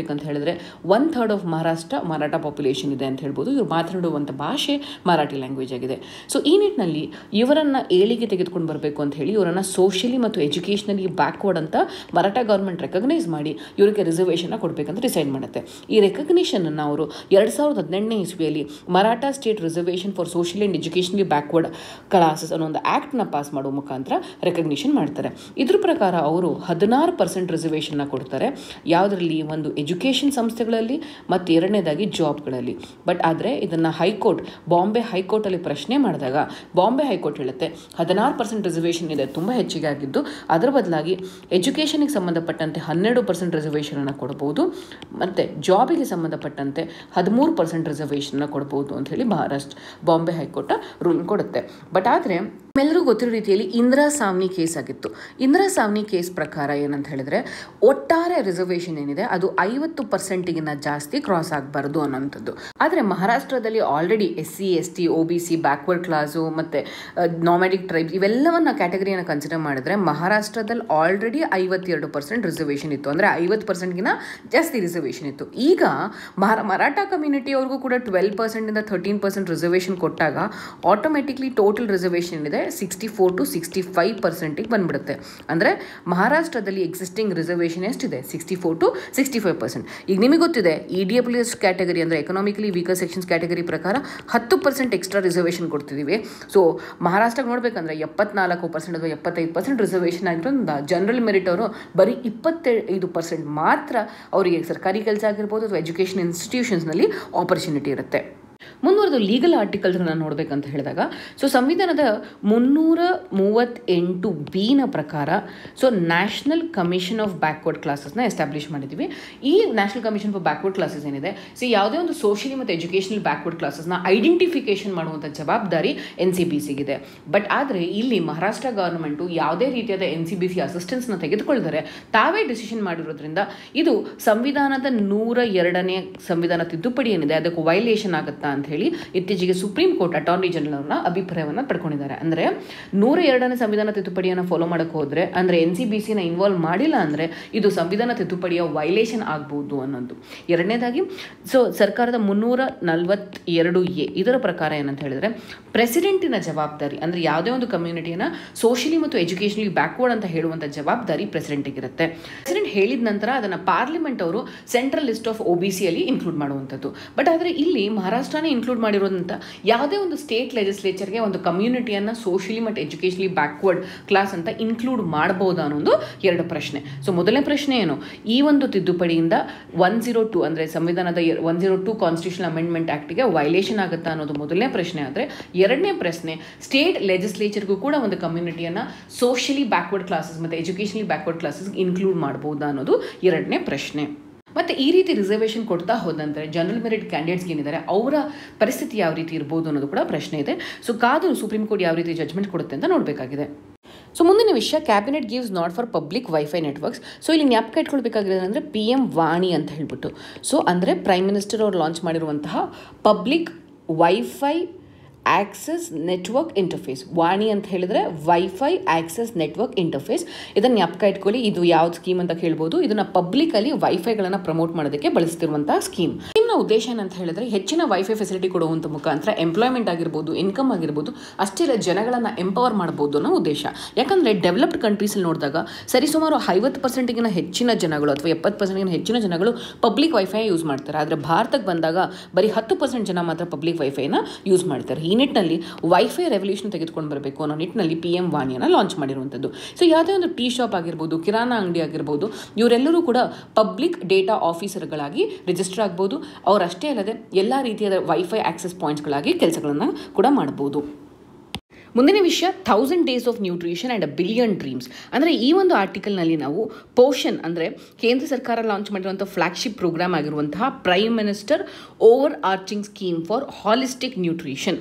ನೋಡ್ಬೇಕಂತ ಹೇಳಿದ್ರೆ one third of Maharashtra Maratha population ಇದೆ ಅಂತ ಹೇಳ್ಬೋದು ಇವ್ರು ಮಾತನಾಡುವಂಥ ಭಾಷೆ ಮರಾಠಿ ಲ್ಯಾಂಗ್ವೇಜ್ ಆಗಿದೆ ಸೊ ಈ ನಿಟ್ಟಿನಲ್ಲಿ ಇವರನ್ನು ಏಳಿಗೆ ತೆಗೆದುಕೊಂಡು ಬರಬೇಕು ಅಂತ ಹೇಳಿ ಇವರನ್ನು ಸೋಷಿಯಲಿ ಮತ್ತು ಎಜುಕೇಷನಲಿ ಬ್ಯಾಕ್ವರ್ಡ್ ಅಂತ ಮರಾಠ ಗೌರ್ಮೆಂಟ್ ರೆಕಗ್ನೈಸ್ ಮಾಡಿ ಇವರಿಗೆ ರಿಸರ್ವೇಷನ್ನ ಕೊಡಬೇಕಂತ ಡಿಸೈಡ್ ಮಾಡುತ್ತೆ ಈ ರೆಕಗ್ನಿಷನನ್ನು ಅವರು ಎರಡು ಸಾವಿರದ ಹದಿನೆಂಟನೇ ಇಸ್ವಿಯಲ್ಲಿ Maratha state reservation for social and educationally backward classes ಅನ್ನೋ ಒಂದು ಆ್ಯಕ್ಟ್ನ ಪಾಸ್ ಮಾಡುವ ಮುಖಾಂತರ ರೆಕಗ್ನಿಷನ್ ಮಾಡ್ತಾರೆ ಇದ್ರ ಪ್ರಕಾರ ಅವರು ಹದಿನಾರು ಪರ್ಸೆಂಟ್ ರಿಸರ್ವೇಷನ್ನ ಕೊಡ್ತಾರೆ ಯಾವುದರಲ್ಲಿ ಒಂದು ಎಜುಕೇಷನ್ ಸಂಸ್ಥೆಗಳಲ್ಲಿ ಮತ್ತು ಎರಡನೇದಾಗಿ ಜಾಬ್ಗಳಲ್ಲಿ ಬಟ್ ಆದರೆ ಇದನ್ನು ಹೈಕೋರ್ಟ್ ಬಾಂಬೆ ಹೈಕೋರ್ಟಲ್ಲಿ ಪ್ರಶ್ನೆ ಮಾಡಿದಾಗ ಬಾಂಬೆ ಹೈಕೋರ್ಟ್ ಹೇಳುತ್ತೆ ಹದಿನಾರು ಪರ್ಸೆಂಟ್ ರಿಸರ್ವೇಷನ್ ಇದೆ ತುಂಬ ಹೆಚ್ಚಿಗೆ ಆಗಿದ್ದು ಅದರ ಬದಲಾಗಿ ಎಜುಕೇಷನಿಗೆ ಸಂಬಂಧಪಟ್ಟಂತೆ ಹನ್ನೆರಡು ಪರ್ಸೆಂಟ್ ರಿಸರ್ವೇಷನನ್ನು ಕೊಡ್ಬೋದು ಮತ್ತು ಜಾಬಿಗೆ ಸಂಬಂಧಪಟ್ಟಂತೆ ಹದಿಮೂರು ಪರ್ಸೆಂಟ್ ರಿಸರ್ವೇಷನ್ನ ಕೊಡ್ಬೋದು ಅಂತ ಹೇಳಿ ಮಹಾರಾಷ್ಟ್ರ ಬಾಂಬೆ ಹೈಕೋರ್ಟ್ ರೂಲಿಂಗ್ ಕೊಡುತ್ತೆ ಬಟ್ ಆದರೆ ಎಲ್ಲರೂ ಗೊತ್ತಿರೋ ರೀತಿಯಲ್ಲಿ ಇಂದಿರಾ ಸಾವ್ನಿ ಕೇಸ್ ಆಗಿತ್ತು ಇಂದಿರಾ ಸಾವ್ನಿ ಕೇಸ್ ಪ್ರಕಾರ ಏನಂತ ಹೇಳಿದ್ರೆ ಒಟ್ಟಾರೆ ರಿಸರ್ವೇಷನ್ ಏನಿದೆ ಅದು ಐವತ್ತು ಪರ್ಸೆಂಟಿಗಿನ್ನ ಜಾಸ್ತಿ ಕ್ರಾಸ್ ಆಗಬಾರ್ದು ಅನ್ನೋಂಥದ್ದು ಆದರೆ ಮಹಾರಾಷ್ಟ್ರದಲ್ಲಿ already S C S T O B C backward class ಮತ್ತು ನಾಮೆಡಿಕ್ ಟ್ರೈಬ್ಸ್ ಇವೆಲ್ಲವನ್ನ ಕ್ಯಾಟಗರಿಯನ್ನು ಕನ್ಸಿಡರ್ ಮಾಡಿದ್ರೆ ಮಹಾರಾಷ್ಟ್ರದಲ್ಲಿ ಆಲ್ರೆಡಿ ಐವತ್ತೆರಡು ಪರ್ಸೆಂಟ್ ರಿಸರ್ವೇಷನ್ ಇತ್ತು ಅಂದರೆ ಐವತ್ತು ಪರ್ಸೆಂಟ್ಗಿನ ಜಾಸ್ತಿ ರಿಸರ್ವೇಷನ್ ಇತ್ತು ಈಗ ಮಹಾರ ಮರಾಠ ಕಮ್ಯುನಿಟಿಯವ್ರಿಗೂ ಕೂಡ ಟ್ವೆಲ್ ಪರ್ಸೆಂಟಿಂದ ಥರ್ಟೀನ್ ಪರ್ಸೆಂಟ್ ರಿಸರ್ವೇಷನ್ ಕೊಟ್ಟಾಗ ಆಟೋಮೆಟಿಕ್ಲಿ ಟೋಟಲ್ ರಿಸರ್ವೇಷನ್ ಇದೆ sixty four to sixty five ಪರ್ಸೆಂಟಿಗೆ ಬಂದ್ಬಿಡುತ್ತೆ ಅಂದರೆ ಮಹಾರಾಷ್ಟ್ರದಲ್ಲಿ ಎಕ್ಸಿಸ್ಟಿಂಗ್ ರಿಸರ್ವೇಷನ್ ಎಷ್ಟಿದೆ sixty four to sixty five percent ಈಗ ನಿಮಗೆ ಗೊತ್ತಿದೆ E D F S category ಅಂದರೆ ಎಕನಾಮಿಕಲಿ ವೀಕರ್ ಸೆಕ್ಷನ್ಸ್ ಕ್ಯಾಟಗರಿ ಪ್ರಕಾರ ಹತ್ತು ಪರ್ಸೆಂಟ್ ಎಕ್ಸ್ಟ್ರಾ ರಿಸರ್ವೇಷನ್ ಕೊಡ್ತಿದ್ದೀವಿ ಸೊ ಮಹಾರಾಷ್ಟ್ರಕ್ಕೆ ನೋಡಬೇಕಂದ್ರೆ ಎಪ್ಪತ್ನಾಲ್ಕು ಪರ್ಸೆಂಟ್ ಅಥವಾ ಎಪ್ಪತ್ತೈದು ಪರ್ಸೆಂಟ್ ರಿಸರ್ವೇಷನ್ ಆಗಿರೋದ್ರಿಂದ ಜನರಲ್ ಮೆರಿಟ್ ಅವರು ಬರೀ ಇಪ್ಪತ್ತೈದು ಪರ್ಸೆಂಟ್ ಮಾತ್ರ ಅವರಿಗೆ ಸರ್ಕಾರಿ ಕೆಲಸ ಆಗಿರ್ಬೋದು ಅಥವಾ ಎಜುಕೇಷನ್ ಇನ್ಸ್ಟಿಟ್ಯೂಷನ್ಸ್ನಲ್ಲಿ ಆಪರ್ಚುನಿಟಿ ಇರುತ್ತೆ ಮುಂದುವರೆದು ಲೀಗಲ್ ಆರ್ಟಿಕಲ್ಸ್ನ ನೋಡಬೇಕಂತ ಹೇಳಿದಾಗ ಸೊ ಸಂವಿಧಾನದ ಮುನ್ನೂರ ಮೂವತ್ತೆಂಟು ಬಿನ ಪ್ರಕಾರ so national commission of backward ಕ್ಲಾಸಸ್ನ ಎಸ್ಟಾಬ್ಲಿಷ್ ಮಾಡಿದ್ದೀವಿ ಈ national commission for backward classes ಏನಿದೆ ಸೊ ಯಾವುದೇ ಒಂದು ಸೋಷಿಯಲಿ ಮತ್ತು ಎಜುಕೇಷನಲ್ ಬ್ಯಾಕ್ವರ್ಡ್ ಕ್ಲಾಸಸ್ನ ಐಡೆಂಟಿಫಿಕೇಷನ್ ಮಾಡುವಂಥ ಜವಾಬ್ದಾರಿ ಎನ್ ಸಿ ಬಿ ಸಿಗಿದೆ ಬಟ್ ಆದರೆ ಇಲ್ಲಿ ಮಹಾರಾಷ್ಟ್ರ ಗವರ್ಮೆಂಟು ಯಾವುದೇ ರೀತಿಯಾದ ಎನ್ ಸಿ ಬಿ ಸಿ ಅಸಿಸ್ಟೆನ್ಸ್ನ ತೆಗೆದುಕೊಳ್ತಾರೆ ತಾವೇ ಡಿಸಿಷನ್ ಮಾಡಿರೋದ್ರಿಂದ ಇದು ಸಂವಿಧಾನದ ನೂರ ಎರಡನೇ ಸಂವಿಧಾನ ತಿದ್ದುಪಡಿ ಏನಿದೆ ಅದಕ್ಕೆ ವೈಲೇಷನ್ ಆಗುತ್ತಾ ಅಂತ ಹೇಳಿ ಇತ್ತೀಚೆಗೆ ಸುಪ್ರೀಂ ಕೋರ್ಟ್ ಅಟಾರ್ನಿ ಜನರಲ್ ಅವರ ಅಭಿಪ್ರಾಯವನ್ನು ಪಡ್ಕೊಂಡಿದ್ದಾರೆ ಅಂದರೆ ನೂರ ಎರಡನೇ ಸಂವಿಧಾನ ತಿದ್ದುಪಡಿಯನ್ನು ಫಾಲೋ ಮಾಡೋಕ್ಕೆ ಹೋದರೆ ಅಂದರೆ ಎನ್ ಸಿ ಬಿ ಸಿನ ಇನ್ವಾಲ್ವ್ ಮಾಡಿಲ್ಲ ಅಂದರೆ ಇದು ಸಂವಿಧಾನ ತಿದ್ದುಪಡಿಯ ವೈಲೇಷನ್ ಆಗ್ಬೋದು ಅನ್ನೋದು ಎರಡನೇದಾಗಿ ಸೊ ಸರ್ಕಾರದ ಮುನ್ನೂರ ನಲವತ್ತೆರಡು ಎ ಇದರ ಪ್ರಕಾರ ಏನಂತ ಹೇಳಿದ್ರೆ ಪ್ರೆಸಿಡೆಂಟಿನ ಜವಾಬ್ದಾರಿ ಅಂದರೆ ಯಾವುದೇ ಒಂದು ಕಮ್ಯುನಿಟಿಯನ್ನು ಸೋಷಿಯಲಿ ಮತ್ತು ಎಜುಕೇಷನಲಿ ಬ್ಯಾಕ್ವರ್ಡ್ ಅಂತ ಹೇಳುವಂಥ ಜವಾಬ್ದಾರಿ ಪ್ರೆಸಿಡೆಂಟಿಗಿರುತ್ತೆ ಪ್ರೆಸಿಡೆಂಟ್ ಹೇಳಿದ ನಂತರ ಅದನ್ನು ಪಾರ್ಲಿಮೆಂಟ್ ಅವರು central list of O B ಸಿಯಲ್ಲಿ ಇನ್ಕ್ಲೂಡ್ ಮಾಡುವಂಥದ್ದು ಬಟ್ ಆದರೆ ಇಲ್ಲಿ ಮಹಾರಾಷ್ಟ್ರನೇ ಇನ್ಕ್ಲೂಡ್ ಮಾಡಿರೋದಂತ ಯಾವುದೇ ಒಂದು ಸ್ಟೇಟ್ ಲೆಜಿಸ್ಲೇಚರ್ಗೆ ಒಂದು ಕಮ್ಯುನಿಟಿಯನ್ನು ಸೋಷಿಯಲಿ ಮತ್ತು ಎಜುಕೇಷನಲಿ ಬ್ಯಾಕ್ವರ್ಡ್ ಕ್ಲಾಸ್ ಅಂತ ಇನ್ಕ್ಲೂಡ್ ಮಾಡ್ಬೋದಾ ಅನ್ನೋದು ಎರಡು ಪ್ರಶ್ನೆ ಸೊ ಮೊದಲನೇ ಪ್ರಶ್ನೆ ಏನು ಈ ಒಂದು ತಿದ್ದುಪಡಿಯಿಂದ ಒನ್ ಜೀರೋ ಟು ಅಂದರೆ ಸಂವಿಧಾನದ one zero two constitution amendment ಆ್ಯಕ್ಟಿಗೆ ವೈಲೇಷನ್ ಆಗುತ್ತಾ ಅನ್ನೋದು ಮೊದಲನೇ ಪ್ರಶ್ನೆ ಆದರೆ ಎರಡನೇ ಪ್ರಶ್ನೆ ಸ್ಟೇಟ್ ಲೆಜಿಸ್ಲೇಚರ್ಗೂ ಕೂಡ ಒಂದು ಕಮ್ಯುನಿಟಿಯನ್ನು ಸೋಷಿಯಲಿ ಬ್ಯಾಕ್ವರ್ಡ್ ಕ್ಲಾಸಸ್ ಮತ್ತು ಎಜುಕೇಷನಲಿ ಬ್ಯಾಕ್ವರ್ಡ್ ಕ್ಲಾಸಸ್ ಇನ್ಕ್ಲೂಡ್ ಮಾಡ್ಬೋದಾ ಅನ್ನೋದು ಎರಡನೇ ಪ್ರಶ್ನೆ ಮತ್ತು ಈ ರೀತಿ ರಿಸರ್ವೇಷನ್ ಕೊಡ್ತಾ ಹೋದಂತೆ ಜನರಲ್ ಮೆರಿಟ್ ಕ್ಯಾಂಡಿಡೇಟ್ಸ್ ಏನಿದ್ದಾರೆ ಅವರ ಪರಿಸ್ಥಿತಿ ಯಾವ ರೀತಿ ಇರ್ಬೋದು ಅನ್ನೋದು ಕೂಡ ಪ್ರಶ್ನೆ ಇದೆ ಸೊ ಕಾದು ಸುಪ್ರೀಂ ಕೋರ್ಟ್ ಯಾವ ರೀತಿ ಜಜ್ಮೆಂಟ್ ಕೊಡುತ್ತೆ ಅಂತ ನೋಡಬೇಕಾಗಿದೆ ಸೊ ಮುಂದಿನ ವಿಷಯ cabinet gives nod for public wifi networks so ಇಲ್ಲಿ ಜ್ಞಾಪಕ ಇಟ್ಕೊಳ್ಬೇಕಾಗಿರೋದು ಅಂದರೆ ಪಿ ಎಮ್ ವಾಣಿ ಅಂತ ಹೇಳ್ಬಿಟ್ಟು ಸೊ ಅಂದರೆ ಪ್ರೈಮ್ ಮಿನಿಸ್ಟರ್ ಅವರು ಲಾಂಚ್ ಮಾಡಿರುವಂತಹ public wifi access network interface Vani ಅಂತ ಹೇಳಿದ್ರೆ ವೈಫೈ ಆಕ್ಸೆಸ್ ನೆಟ್ವರ್ಕ್ ಇಂಟರ್ಫೇಸ್ ಇದನ್ನು ಜ್ಞಾಪಕ ಇಟ್ಕೊಳ್ಳಿ ಇದು ಯಾವ್ದು ಸ್ಕೀಮ್ ಅಂತ ಕೇಳ್ಬೋದು ಇದನ್ನು ಪಬ್ಲಿಕಲ್ಲಿ ವೈಫೈಗಳನ್ನು ಪ್ರಮೋಟ್ ಮಾಡೋದಕ್ಕೆ ಬಳಸ್ತಿರುವಂತಹ ಸ್ಕೀಮ್ ಸ್ಕೀಮ್ನ ಉದ್ದೇಶ ಏನಂತ ಹೇಳಿದ್ರೆ ಹೆಚ್ಚಿನ ವೈಫೈ ಫೆಸಿಲಿಟಿ ಕೊಡುವಂಥ ಮುಖಾಂತರ ಎಂಪ್ಲಾಯ್ಮೆಂಟ್ ಆಗಿರ್ಬೋದು ಇನ್ಕಮ್ ಆಗಿರ್ಬೋದು ಅಷ್ಟೇ ಇಲ್ಲ ಜನಗಳನ್ನು ಎಂಪವರ್ ಮಾಡ್ಬೋದು ಅನ್ನೋ ಉದ್ದೇಶ ಯಾಕಂದರೆ ಡೆವಲಪ್ಡ್ ಕಂಟ್ರೀಸಲ್ಲಿ ನೋಡಿದಾಗ ಸರಿಸುಮಾರು ಐವತ್ತು ಪರ್ಸೆಂಟಿಗಿನ ಹೆಚ್ಚಿನ ಜನಗಳು ಅಥವಾ ಎಪ್ಪತ್ತು ಪರ್ಸೆಂಟ್ಗಿನ ಹೆಚ್ಚಿನ ಜನಗಳು ಪಬ್ಲಿಕ್ ವೈಫೈ ಯೂಸ್ ಮಾಡ್ತಾರೆ ಆದರೆ ಭಾರತಕ್ಕೆ ಬಂದಾಗ ಬರೀ ಹತ್ತು ಪರ್ಸೆಂಟ್ ಜನ ಮಾತ್ರ ಪಬ್ಲಿಕ್ ವೈಫೈನ ಯೂಸ್ ಮಾಡ್ತಾರೆ ಈ ನಿಟ್ಟಿನಲ್ಲಿ ವೈಫೈ ರೆವಲ್ಯೂಷನ್ ತೆಗೆದುಕೊಂಡು ಬರಬೇಕು ಅನ್ನೋ ನಿಟ್ಟಿನಲ್ಲಿ ಪಿ ಎಂ ವಾಣಿಯನ್ನು ಲಾಂಚ್ ಮಾಡಿರುವಂಥದ್ದು ಸೊ ಯಾವುದೇ ಒಂದು ಟೀ ಶಾಪ್ ಆಗಿರ್ಬೋದು ಕಿರಾಣಾ ಅಂಗಡಿ ಆಗಿರ್ಬೋದು ಇವರೆಲ್ಲರೂ ಕೂಡ ಪಬ್ಲಿಕ್ ಡೇಟಾ ಆಫೀಸರ್ಗಳಾಗಿ ರಿಜಿಸ್ಟರ್ ಆಗ್ಬೋದು ಅವರಷ್ಟೇ ಅಲ್ಲದೆ ಎಲ್ಲ ರೀತಿಯಾದ ವೈಫೈ ಆಕ್ಸೆಸ್ ಪಾಯಿಂಟ್ಸ್ಗಳಾಗಿ ಕೆಲಸಗಳನ್ನು ಕೂಡ ಮಾಡ್ಬೋದು ಮುಂದಿನ ವಿಷಯ thousand days of nutrition and a billion dreams ಅಂದರೆ ಈ ಒಂದು ಆರ್ಟಿಕಲ್ನಲ್ಲಿ ನಾವು ಪೋಷನ್ ಅಂದರೆ ಕೇಂದ್ರ ಸರ್ಕಾರ ಲಾಂಚ್ ಮಾಡಿರುವಂಥ ಫ್ಲಾಗ್ಶಿಪ್ ಪ್ರೋಗ್ರಾಮ್ ಆಗಿರುವಂತಹ prime minister overarching scheme for holistic nutrition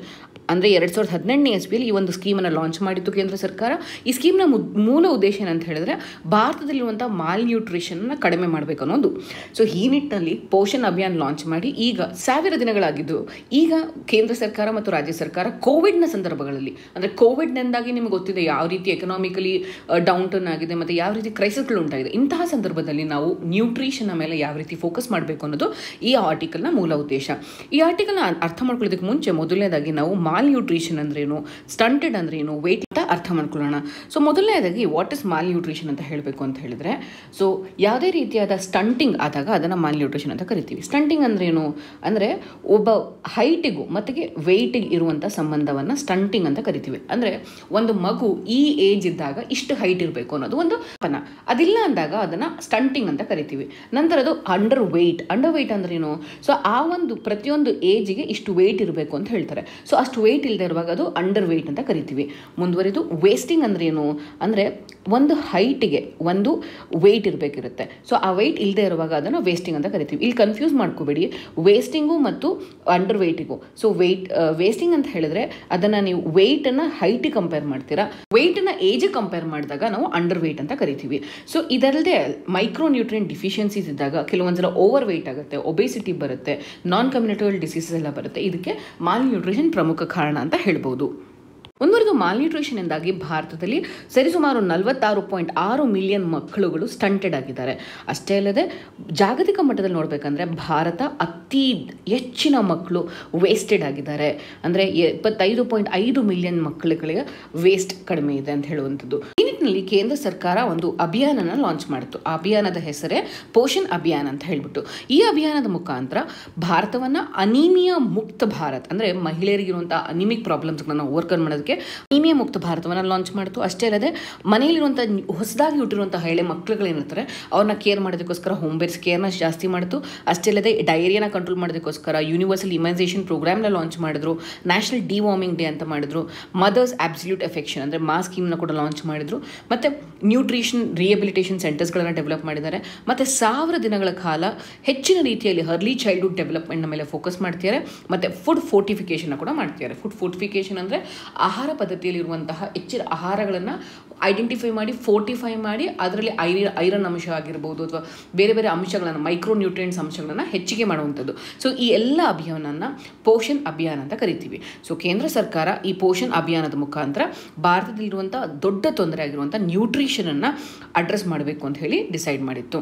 ಅಂದರೆ ಎರಡು ಸಾವಿರದ ಹದಿನೆಂಟನೇ ಇಸ್ವಿಯಲ್ಲಿ ಈ ಒಂದು ಸ್ಕೀಮನ್ನು ಲಾಂಚ್ ಮಾಡಿತ್ತು ಕೇಂದ್ರ ಸರ್ಕಾರ ಈ ಸ್ಕೀಮ್ನ ಮೂಲ ಉದ್ದೇಶ ಏನಂತ ಹೇಳಿದ್ರೆ ಭಾರತದಲ್ಲಿರುವಂಥ ಮಾಲ್ ನ್ಯೂಟ್ರಿಷನ್ನ ಕಡಿಮೆ ಮಾಡಬೇಕು ಅನ್ನೋದು ಸೊ ಈ ನಿಟ್ಟಿನಲ್ಲಿ ಪೋಷಣ್ ಅಭಿಯಾನ್ ಲಾಂಚ್ ಮಾಡಿ ಈಗ ಸಾವಿರ ದಿನಗಳಾಗಿದ್ದು ಈಗ ಕೇಂದ್ರ ಸರ್ಕಾರ ಮತ್ತು ರಾಜ್ಯ ಸರ್ಕಾರ ಕೋವಿಡ್ನ ಸಂದರ್ಭಗಳಲ್ಲಿ ಅಂದರೆ ಕೋವಿಡ್ನಿಂದಾಗಿ ನಿಮಗೆ ಗೊತ್ತಿದೆ ಯಾವ ರೀತಿ ಎಕನಾಮಿಕಲಿ ಡೌನ್ ಟರ್ನ್ ಆಗಿದೆ ಮತ್ತು ಯಾವ ರೀತಿ ಕ್ರೈಸಿಸ್ಗಳು ಉಂಟಾಗಿದೆ ಇಂತಹ ಸಂದರ್ಭದಲ್ಲಿ ನಾವು ನ್ಯೂಟ್ರಿಷನ್ನ ಮೇಲೆ ಯಾವ ರೀತಿ ಫೋಕಸ್ ಮಾಡಬೇಕು ಅನ್ನೋದು ಈ ಆರ್ಟಿಕಲ್ನ ಮೂಲ ಉದ್ದೇಶ ಈ ಆರ್ಟಿಕಲ್ನ ಅರ್ಥ ಮಾಡ್ಕೊಳ್ಳೋದಕ್ಕೆ ಮುಂಚೆ ಮೊದಲನೇದಾಗಿ ನಾವು ಮಾಲ್ ನ್ಯೂಟ್ರಿಷನ್ ಅಂದ್ರೇನು ಸ್ಟಂಟೆಡ್ ಅಂದ್ರೇನು ವೆಯ್ಟ್ ಅಂತ ಅರ್ಥ ಮಾಡ್ಕೊಳ್ಳೋಣ ಸೊ ಮೊದಲನೇದಾಗಿ ವಾಟ್ ಇಸ್ ಮಾಲ್ ನ್ಯೂಟ್ರಿಷನ್ ಅಂತ ಹೇಳಬೇಕು ಅಂತ ಹೇಳಿದ್ರೆ ಸೊ ಯಾವುದೇ ರೀತಿಯಾದ ಸ್ಟಂಟಿಂಗ್ ಆದಾಗ ಅದನ್ನು ಮಾಲ್ ನ್ಯೂಟ್ರಿಷನ್ ಅಂತ ಕರಿತೀವಿ ಸ್ಟಂಟಿಂಗ್ ಅಂದ್ರೇನು ಅಂದರೆ ಒಬ್ಬ ಹೈಟಿಗೂ ಮತ್ತಿಗೆ ವೆಯ್ಟಿಗೆ ಇರುವಂಥ ಸಂಬಂಧವನ್ನು ಸ್ಟಂಟಿಂಗ್ ಅಂತ ಕರಿತೀವಿ ಅಂದರೆ ಒಂದು ಮಗು ಈ ಏಜ್ ಇದ್ದಾಗ ಇಷ್ಟು ಹೈಟ್ ಇರಬೇಕು ಅನ್ನೋದು ಒಂದು ಪನ ಅದಿಲ್ಲ ಅಂದಾಗ ಅದನ್ನು ಸ್ಟಂಟಿಂಗ್ ಅಂತ ಕರಿತೀವಿ ನಂತರ ಅದು ಅಂಡರ್ ವೆಯ್ಟ್ ಅಂಡರ್ ವೆಯ್ಟ್ ಅಂದ್ರೇನು ಸೊ ಆ ಒಂದು ಪ್ರತಿಯೊಂದು ಏಜಿಗೆ ಇಷ್ಟು ವೆಯ್ಟ್ ಇರಬೇಕು ಅಂತ ಹೇಳ್ತಾರೆ ಸೊ ಅಷ್ಟು ವೆಯ್ಟ್ ಇಲ್ಲದೆ ಇರುವಾಗ ಅದು ಅಂಡರ್ ವೆಯ್ಟ್ ಅಂತ ಕರಿತೀವಿ ಮುಂದುವರಿದು ವೇಸ್ಟಿಂಗ್ ಅಂದ್ರೇನು ಅಂದರೆ ಒಂದು ಹೈಟಿಗೆ ಒಂದು ವೆಯ್ಟ್ ಇರಬೇಕಿರುತ್ತೆ ಸೊ ಆ ವೆಯ್ಟ್ ಇಲ್ಲದೆ ಇರುವಾಗ ಅದನ್ನು ವೇಸ್ಟಿಂಗ್ ಅಂತ ಕರಿತೀವಿ ಇಲ್ಲಿ ಕನ್ಫ್ಯೂಸ್ ಮಾಡ್ಕೋಬೇಡಿ ವೇಸ್ಟಿಂಗು ಮತ್ತು ಅಂಡರ್ ವೆಯ್ಟಿಗೂ ಸೊ ವೆಯ್ಟ್ ವೇಸ್ಟಿಂಗ್ ಅಂತ ಹೇಳಿದ್ರೆ ಅದನ್ನು ನೀವು ವೆಯ್ಟನ್ನು ಹೈಟಿಗೆ ಕಂಪೇರ್ ಮಾಡ್ತೀರಾ ವೆಯ್ಟನ್ನು ಏಜಿಗೆ ಕಂಪೇರ್ ಮಾಡಿದಾಗ ನಾವು ಅಂಡರ್ ವೆಯ್ಟ್ ಅಂತ ಕರಿತೀವಿ ಸೊ ಇದಲ್ಲದೆ ಮೈಕ್ರೋ ನ್ಯೂಟ್ರಿಯನ್ ಡಿಫಿಷಿಯನ್ಸೀಸ್ ಇದ್ದಾಗ ಕೆಲವೊಂದ್ಸಲ ಓವರ್ ವೆಯ್ಟ್ ಆಗುತ್ತೆ ಒಬೇಸಿಟಿ ಬರುತ್ತೆ ನಾನ್ ಕಮ್ಯುನಿಟಬಲ್ ಡಿಸೀಸಸ್ ಎಲ್ಲ ಬರುತ್ತೆ ಇದಕ್ಕೆ ಮಾಲ್ ನ್ಯೂಟ್ರಿಷನ್ ಪ್ರಮುಖ ಕಾರಣ ಅಂತ ಹೇಳ್ಬೋದು ಮುಂದುವರೆದು ಮಾಲ್ನ್ಯೂಟ್ರಿಷನ್ನಿಂದಾಗಿ ಭಾರತದಲ್ಲಿ ಸರಿಸುಮಾರು ನಲವತ್ತಾರು ಪಾಯಿಂಟ್ ಆರು ಮಿಲಿಯನ್ ಮಕ್ಕಳುಗಳು ಸ್ಟಂಟೆಡ್ ಆಗಿದ್ದಾರೆ ಅಷ್ಟೇ ಅಲ್ಲದೆ ಜಾಗತಿಕ ಮಟ್ಟದಲ್ಲಿ ನೋಡಬೇಕಂದ್ರೆ ಭಾರತ ಅತಿ ಹೆಚ್ಚಿನ ಮಕ್ಕಳು ವೇಸ್ಟೆಡ್ ಆಗಿದ್ದಾರೆ ಅಂದರೆ ಇಪ್ಪತ್ತೈದು ಪಾಯಿಂಟ್ ಐದು ಮಿಲಿಯನ್ ಮಕ್ಕಳುಗಳಿಗೆ ವೇಸ್ಟ್ ಕಡಿಮೆ ಇದೆ ಅಂತ ಹೇಳುವಂಥದ್ದು ಈ ನಿಟ್ಟಿನಲ್ಲಿ ಕೇಂದ್ರ ಸರ್ಕಾರ ಒಂದು ಅಭಿಯಾನನ ಲಾಂಚ್ ಮಾಡಿತು ಆ ಅಭಿಯಾನದ ಹೆಸರೇ ಪೋಷಣ್ ಅಭಿಯಾನ ಅಂತ ಹೇಳ್ಬಿಟ್ಟು ಈ ಅಭಿಯಾನದ ಮುಖಾಂತರ ಭಾರತವನ್ನು ಅನೀಮಿಯಾ ಮುಕ್ತ ಭಾರತ್ ಅಂದರೆ ಮಹಿಳೆಯರಿಗಿರುವಂಥ ಅನಿಮಿಕ್ ಪ್ರಾಬ್ಲಮ್ಸ್ಗಳನ್ನ ಓವರ್ಕಮ್ ಮಾಡೋದಕ್ಕೆ ಅನಿಮಿಯಾ ಮುಕ್ತ ಭಾರತವನ್ನು ಲಾಂಚ್ ಮಾಡಿತು ಅಷ್ಟೇ ಅಲ್ಲದೆ ಮನೆಯಲ್ಲಿರುವಂಥ ಹೊಸದಾಗಿ ಹುಟ್ಟಿರುವಂಥ ಹಳೆ ಮಕ್ಕಳುಗಳೇನಿರ್ತಾರೆ ಅವ್ರನ್ನ ಕೇರ್ ಮಾಡೋದಕ್ಕೋಸ್ಕರ ಹೋಮ್ ಬೇರ್ಸ್ ಕೇರ್ನ ಜಾಸ್ತಿ ಮಾಡಿತು ಅಷ್ಟೇ ಅಲ್ಲದೆ ಡೈರಿಯಾನ ಕಂಟ್ರೋಲ್ ಮಾಡೋದಕ್ಕೋಸ್ಕರ ಯೂನಿವರ್ಸಲ್ ಇಮ್ಯುನೈಸೇಷನ್ ಪ್ರೋಗ್ರಾಮ್ನ ಲಾಂಚ್ ಮಾಡಿದ್ರು ನ್ಯಾಷನಲ್ ಡಿವಾರ್ಮಿಂಗ್ ಡೇ ಅಂತ ಮಾಡಿದ್ರು ಮದರ್ಸ್ ಅಬ್ಸಲ್ಯೂಟ್ ಎಫೆಕ್ಷನ್ ಅಂದರೆ ಮಾ ಸ್ಕೀಮ್ನ ಕೂಡ ಲಾಂಚ್ ಮಾಡಿದ್ರು ಮತ್ತು ನ್ಯೂಟ್ರಿಷನ್ ರಿಹಬಿಲಿಟೇಷನ್ ಸೆಂಟರ್ಸ್ಗಳನ್ನು ಡೆವಲಪ್ ಮಾಡಿದ್ದಾರೆ ಮತ್ತು ಸಾವಿರ ದಿನಗಳ ಕಾಲ ಹೆಚ್ಚಿನ ರೀತಿಯಲ್ಲಿ ಅರ್ಲಿ ಚೈಲ್ಡ್ಹುಡ್ ಡೆವಲಪ್ಮೆಂಟ್ನ ಮೇಲೆ ಫೋಕಸ್ ಮಾಡ್ತಿದ್ದಾರೆ ಮತ್ತು ಫುಡ್ ಫೋರ್ಟಿಫಿಕೇಷನ್ ಕೂಡ ಮಾಡ್ತಿದ್ದಾರೆ ಫುಡ್ ಫೋರ್ಟಿಫಿಕೇಷನ್ ಅಂದರೆ ಆಹಾರ ಪದ್ಧತಿಯಲ್ಲಿರುವಂತಹ ಹೆಚ್ಚಿನ ಆಹಾರಗಳನ್ನು ಐಡೆಂಟಿಫೈ ಮಾಡಿ ಫೋರ್ಟಿಫೈ ಮಾಡಿ ಅದರಲ್ಲಿ ಐರ ಐರನ್ ಅಂಶ ಆಗಿರ್ಬೋದು ಅಥವಾ ಬೇರೆ ಬೇರೆ ಅಂಶಗಳನ್ನು ಮೈಕ್ರೋ ನ್ಯೂಟ್ರಿಯೆಂಟ್ಸ್ ಅಂಶಗಳನ್ನು ಹೆಚ್ಚಿಗೆ ಮಾಡುವಂಥದ್ದು ಸೊ ಈ ಎಲ್ಲ ಅಭಿಯಾನನ ಪೋಷಣ್ ಅಭಿಯಾನ ಅಂತ ಕರಿತೀವಿ ಸೊ ಕೇಂದ್ರ ಸರ್ಕಾರ ಈ ಪೋಷಣ್ ಅಭಿಯಾನದ ಮುಖಾಂತರ ಭಾರತದಲ್ಲಿರುವಂಥ ದೊಡ್ಡ ತೊಂದರೆ ಆಗಿರುವಂಥ ನ್ಯೂಟ್ರಿಷನನ್ನು ಅಡ್ರೆಸ್ ಮಾಡಬೇಕು ಅಂತ ಹೇಳಿ ಡಿಸೈಡ್ ಮಾಡಿತ್ತು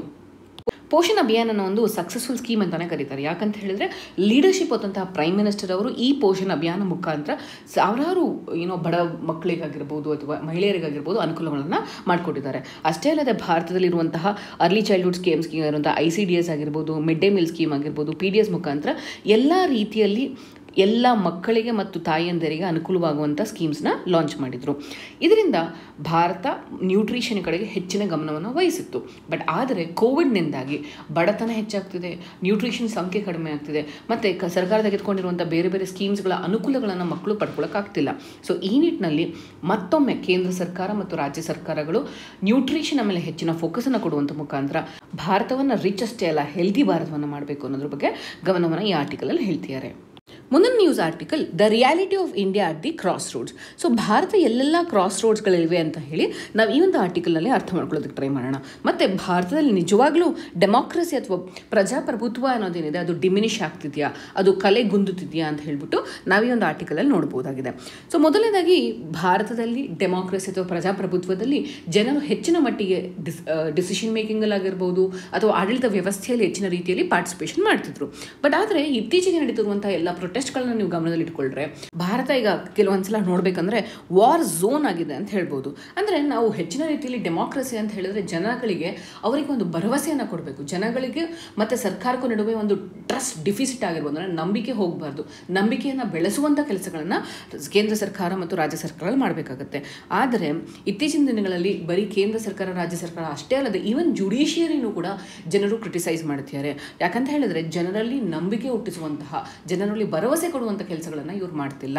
ಪೋಷಣ್ ಅಭಿಯಾನನ ಒಂದು ಸಕ್ಸಸ್ಫುಲ್ ಸ್ಕೀಮ್ ಅಂತಲೇ ಕರೀತಾರೆ ಯಾಕಂತ ಹೇಳಿದ್ರೆ ಲೀಡರ್ಶಿಪ್ ಹೊತ್ತಂತಹ ಪ್ರೈಮ್ ಮಿನಿಸ್ಟರ್ ಅವರು ಈ ಪೋಷಣ್ ಅಭಿಯಾನ ಮುಖಾಂತರ ಸಾವಿರಾರು ಏನೋ ಬಡ ಮಕ್ಕಳಿಗಾಗಿರ್ಬೋದು ಅಥವಾ ಮಹಿಳೆಯರಿಗಾಗಿರ್ಬೋದು ಅನುಕೂಲಗಳನ್ನು ಮಾಡಿಕೊಟ್ಟಿದ್ದಾರೆ ಅಷ್ಟೇ ಅಲ್ಲದೆ ಭಾರತದಲ್ಲಿರುವಂತಹ ಅರ್ಲಿ ಚೈಲ್ಡ್ಹುಡ್ ಸ್ಕೀಮ್ ಸ್ಕೀಮ್ ಇರುವಂತಹ ಐ ಸಿ ಡಿ ಎಸ್ ಆಗಿರ್ಬೋದು ಮಿಡ್ ಡೇ ಮೀಲ್ ಸ್ಕೀಮ್ ಆಗಿರ್ಬೋದು ಪಿ ಡಿ ಎಸ್ ಮುಖಾಂತರ ಎಲ್ಲ ರೀತಿಯಲ್ಲಿ ಎಲ್ಲ ಮಕ್ಕಳಿಗೆ ಮತ್ತು ತಾಯಿಯಂದರಿಗೆ ಅನುಕೂಲವಾಗುವಂಥ ಸ್ಕೀಮ್ಸ್ನ ಲಾಂಚ್ ಮಾಡಿದರು ಇದರಿಂದ ಭಾರತ ನ್ಯೂಟ್ರಿಷನ್ ಕಡೆಗೆ ಹೆಚ್ಚಿನ ಗಮನವನ್ನು ವಹಿಸಿತ್ತು ಬಟ್ ಆದರೆ ಕೋವಿಡ್ನಿಂದಾಗಿ ಬಡತನ ಹೆಚ್ಚಾಗ್ತಿದೆ ನ್ಯೂಟ್ರಿಷನ್ ಸಂಖ್ಯೆ ಕಡಿಮೆ ಆಗ್ತಿದೆ ಮತ್ತು ಕ ಸರ್ಕಾರ ತೆಗೆದುಕೊಂಡಿರುವಂಥ ಬೇರೆ ಬೇರೆ ಸ್ಕೀಮ್ಸ್ಗಳ ಅನುಕೂಲಗಳನ್ನು ಮಕ್ಕಳು ಪಡ್ಕೊಳ್ಳೋಕ್ಕಾಗ್ತಿಲ್ಲ ಸೊ ಈ ನಿಟ್ಟಿನಲ್ಲಿ ಮತ್ತೊಮ್ಮೆ ಕೇಂದ್ರ ಸರ್ಕಾರ ಮತ್ತು ರಾಜ್ಯ ಸರ್ಕಾರಗಳು ನ್ಯೂಟ್ರಿಷನ್ ಮೇಲೆ ಹೆಚ್ಚಿನ ಫೋಕಸನ್ನು ಕೊಡುವಂಥ ಮುಖಾಂತರ ಭಾರತವನ್ನು ರಿಚ್ ಅಷ್ಟೇ ಅಲ್ಲ ಹೆಲ್ದಿ ಭಾರತವನ್ನು ಮಾಡಬೇಕು ಅನ್ನೋದ್ರ ಬಗ್ಗೆ ಗಮನವನ್ನು ಈ ಆರ್ಟಿಕಲಲ್ಲಿ ಹೇಳ್ತಿದ್ದಾರೆ ಮುಂದಿನ news article the reality of India at the crossroads so Bharat ಎಲ್ಲೆಲ್ಲ ಕ್ರಾಸ್ ರೋಡ್ಸ್ಗಳಿವೆ ಅಂತ ಹೇಳಿ ನಾವು ಈ ಒಂದು ಆರ್ಟಿಕಲ್ನಲ್ಲಿ ಅರ್ಥ ಮಾಡ್ಕೊಳ್ಳೋದಕ್ಕೆ ಟ್ರೈ ಮಾಡೋಣ ಮತ್ತು ಭಾರತದಲ್ಲಿ ನಿಜವಾಗ್ಲೂ ಡೆಮಾಕ್ರಸಿ ಅಥವಾ ಪ್ರಜಾಪ್ರಭುತ್ವ ಅನ್ನೋದೇನಿದೆ ಅದು ಡಿಮಿನಿಷ್ ಆಗ್ತಿದೆಯಾ ಅದು ಕಲೆಗುಂದುತ್ತಿದೆಯಾ ಅಂತ ಹೇಳ್ಬಿಟ್ಟು ನಾವು ಈ ಒಂದು ಆರ್ಟಿಕಲಲ್ಲಿ ನೋಡ್ಬೋದಾಗಿದೆ ಸೊ ಮೊದಲನೇದಾಗಿ ಭಾರತದಲ್ಲಿ ಡೆಮಾಕ್ರಸಿ ಅಥವಾ ಪ್ರಜಾಪ್ರಭುತ್ವದಲ್ಲಿ ಜನರು ಹೆಚ್ಚಿನ ಮಟ್ಟಿಗೆ ಡಿಸ್ ಡಿಸಿಷನ್ ಮೇಕಿಂಗಲ್ಲಾಗಿರ್ಬೋದು ಅಥವಾ ಆಡಳಿತ ವ್ಯವಸ್ಥೆಯಲ್ಲಿ ಹೆಚ್ಚಿನ ರೀತಿಯಲ್ಲಿ ಪಾರ್ಟಿಸಿಪೇಷನ್ ಮಾಡ್ತಿದ್ರು ಬಟ್ ಆದರೆ ಇತ್ತೀಚೆಗೆ ನಡೀತಿರುವಂಥ ಎಲ್ಲ ಪ್ರೊಟೆಸ್ಟ್ಗಳನ್ನ ನೀವು ಗಮನದಲ್ಲಿ ಇಟ್ಕೊಳ್ರೆ ಭಾರತ ಈಗ ಕೆಲವೊಂದ್ಸಲ ನೋಡ್ಬೇಕಂದ್ರೆ ವಾರ್ ಝೋನ್ ಆಗಿದೆ ಅಂತ ಹೇಳ್ಬೋದು ಅಂದರೆ ನಾವು ಹೆಚ್ಚಿನ ರೀತಿಯಲ್ಲಿ ಡೆಮಾಕ್ರಸಿ ಅಂತ ಹೇಳಿದ್ರೆ ಜನಗಳಿಗೆ ಅವರಿಗೆ ಒಂದು ಭರವಸೆಯನ್ನು ಕೊಡಬೇಕು ಜನಗಳಿಗೆ ಮತ್ತು ಸರ್ಕಾರಕ್ಕೂ ನಡುವೆ ಒಂದು ಟ್ರಸ್ಟ್ ಡಿಫಿಸಿಟ್ ಆಗಿರ್ಬೋದು ಅಂದರೆ ನಂಬಿಕೆ ಹೋಗಬಾರ್ದು ನಂಬಿಕೆಯನ್ನು ಬೆಳೆಸುವಂಥ ಕೆಲಸಗಳನ್ನು ಕೇಂದ್ರ ಸರ್ಕಾರ ಮತ್ತು ರಾಜ್ಯ ಸರ್ಕಾರಗಳು ಮಾಡಬೇಕಾಗುತ್ತೆ ಆದರೆ ಇತ್ತೀಚಿನ ದಿನಗಳಲ್ಲಿ ಬರೀ ಕೇಂದ್ರ ಸರ್ಕಾರ ರಾಜ್ಯ ಸರ್ಕಾರ ಅಷ್ಟೇ ಅಲ್ಲದೆ ಈವನ್ ಜುಡಿಷಿಯರಿನೂ ಕೂಡ ಜನರು ಕ್ರಿಟಿಸೈಸ್ ಮಾಡ್ತಿದ್ದಾರೆ ಯಾಕಂತ ಹೇಳಿದ್ರೆ ಜನರಲ್ಲಿ ನಂಬಿಕೆ ಹುಟ್ಟಿಸುವಂತಹ ಜನರಲ್ಲಿ ಭರವಸೆ ಕೊಡುವಂಥ ಕೆಲಸಗಳನ್ನು ಇವ್ರು ಮಾಡ್ತಿಲ್ಲ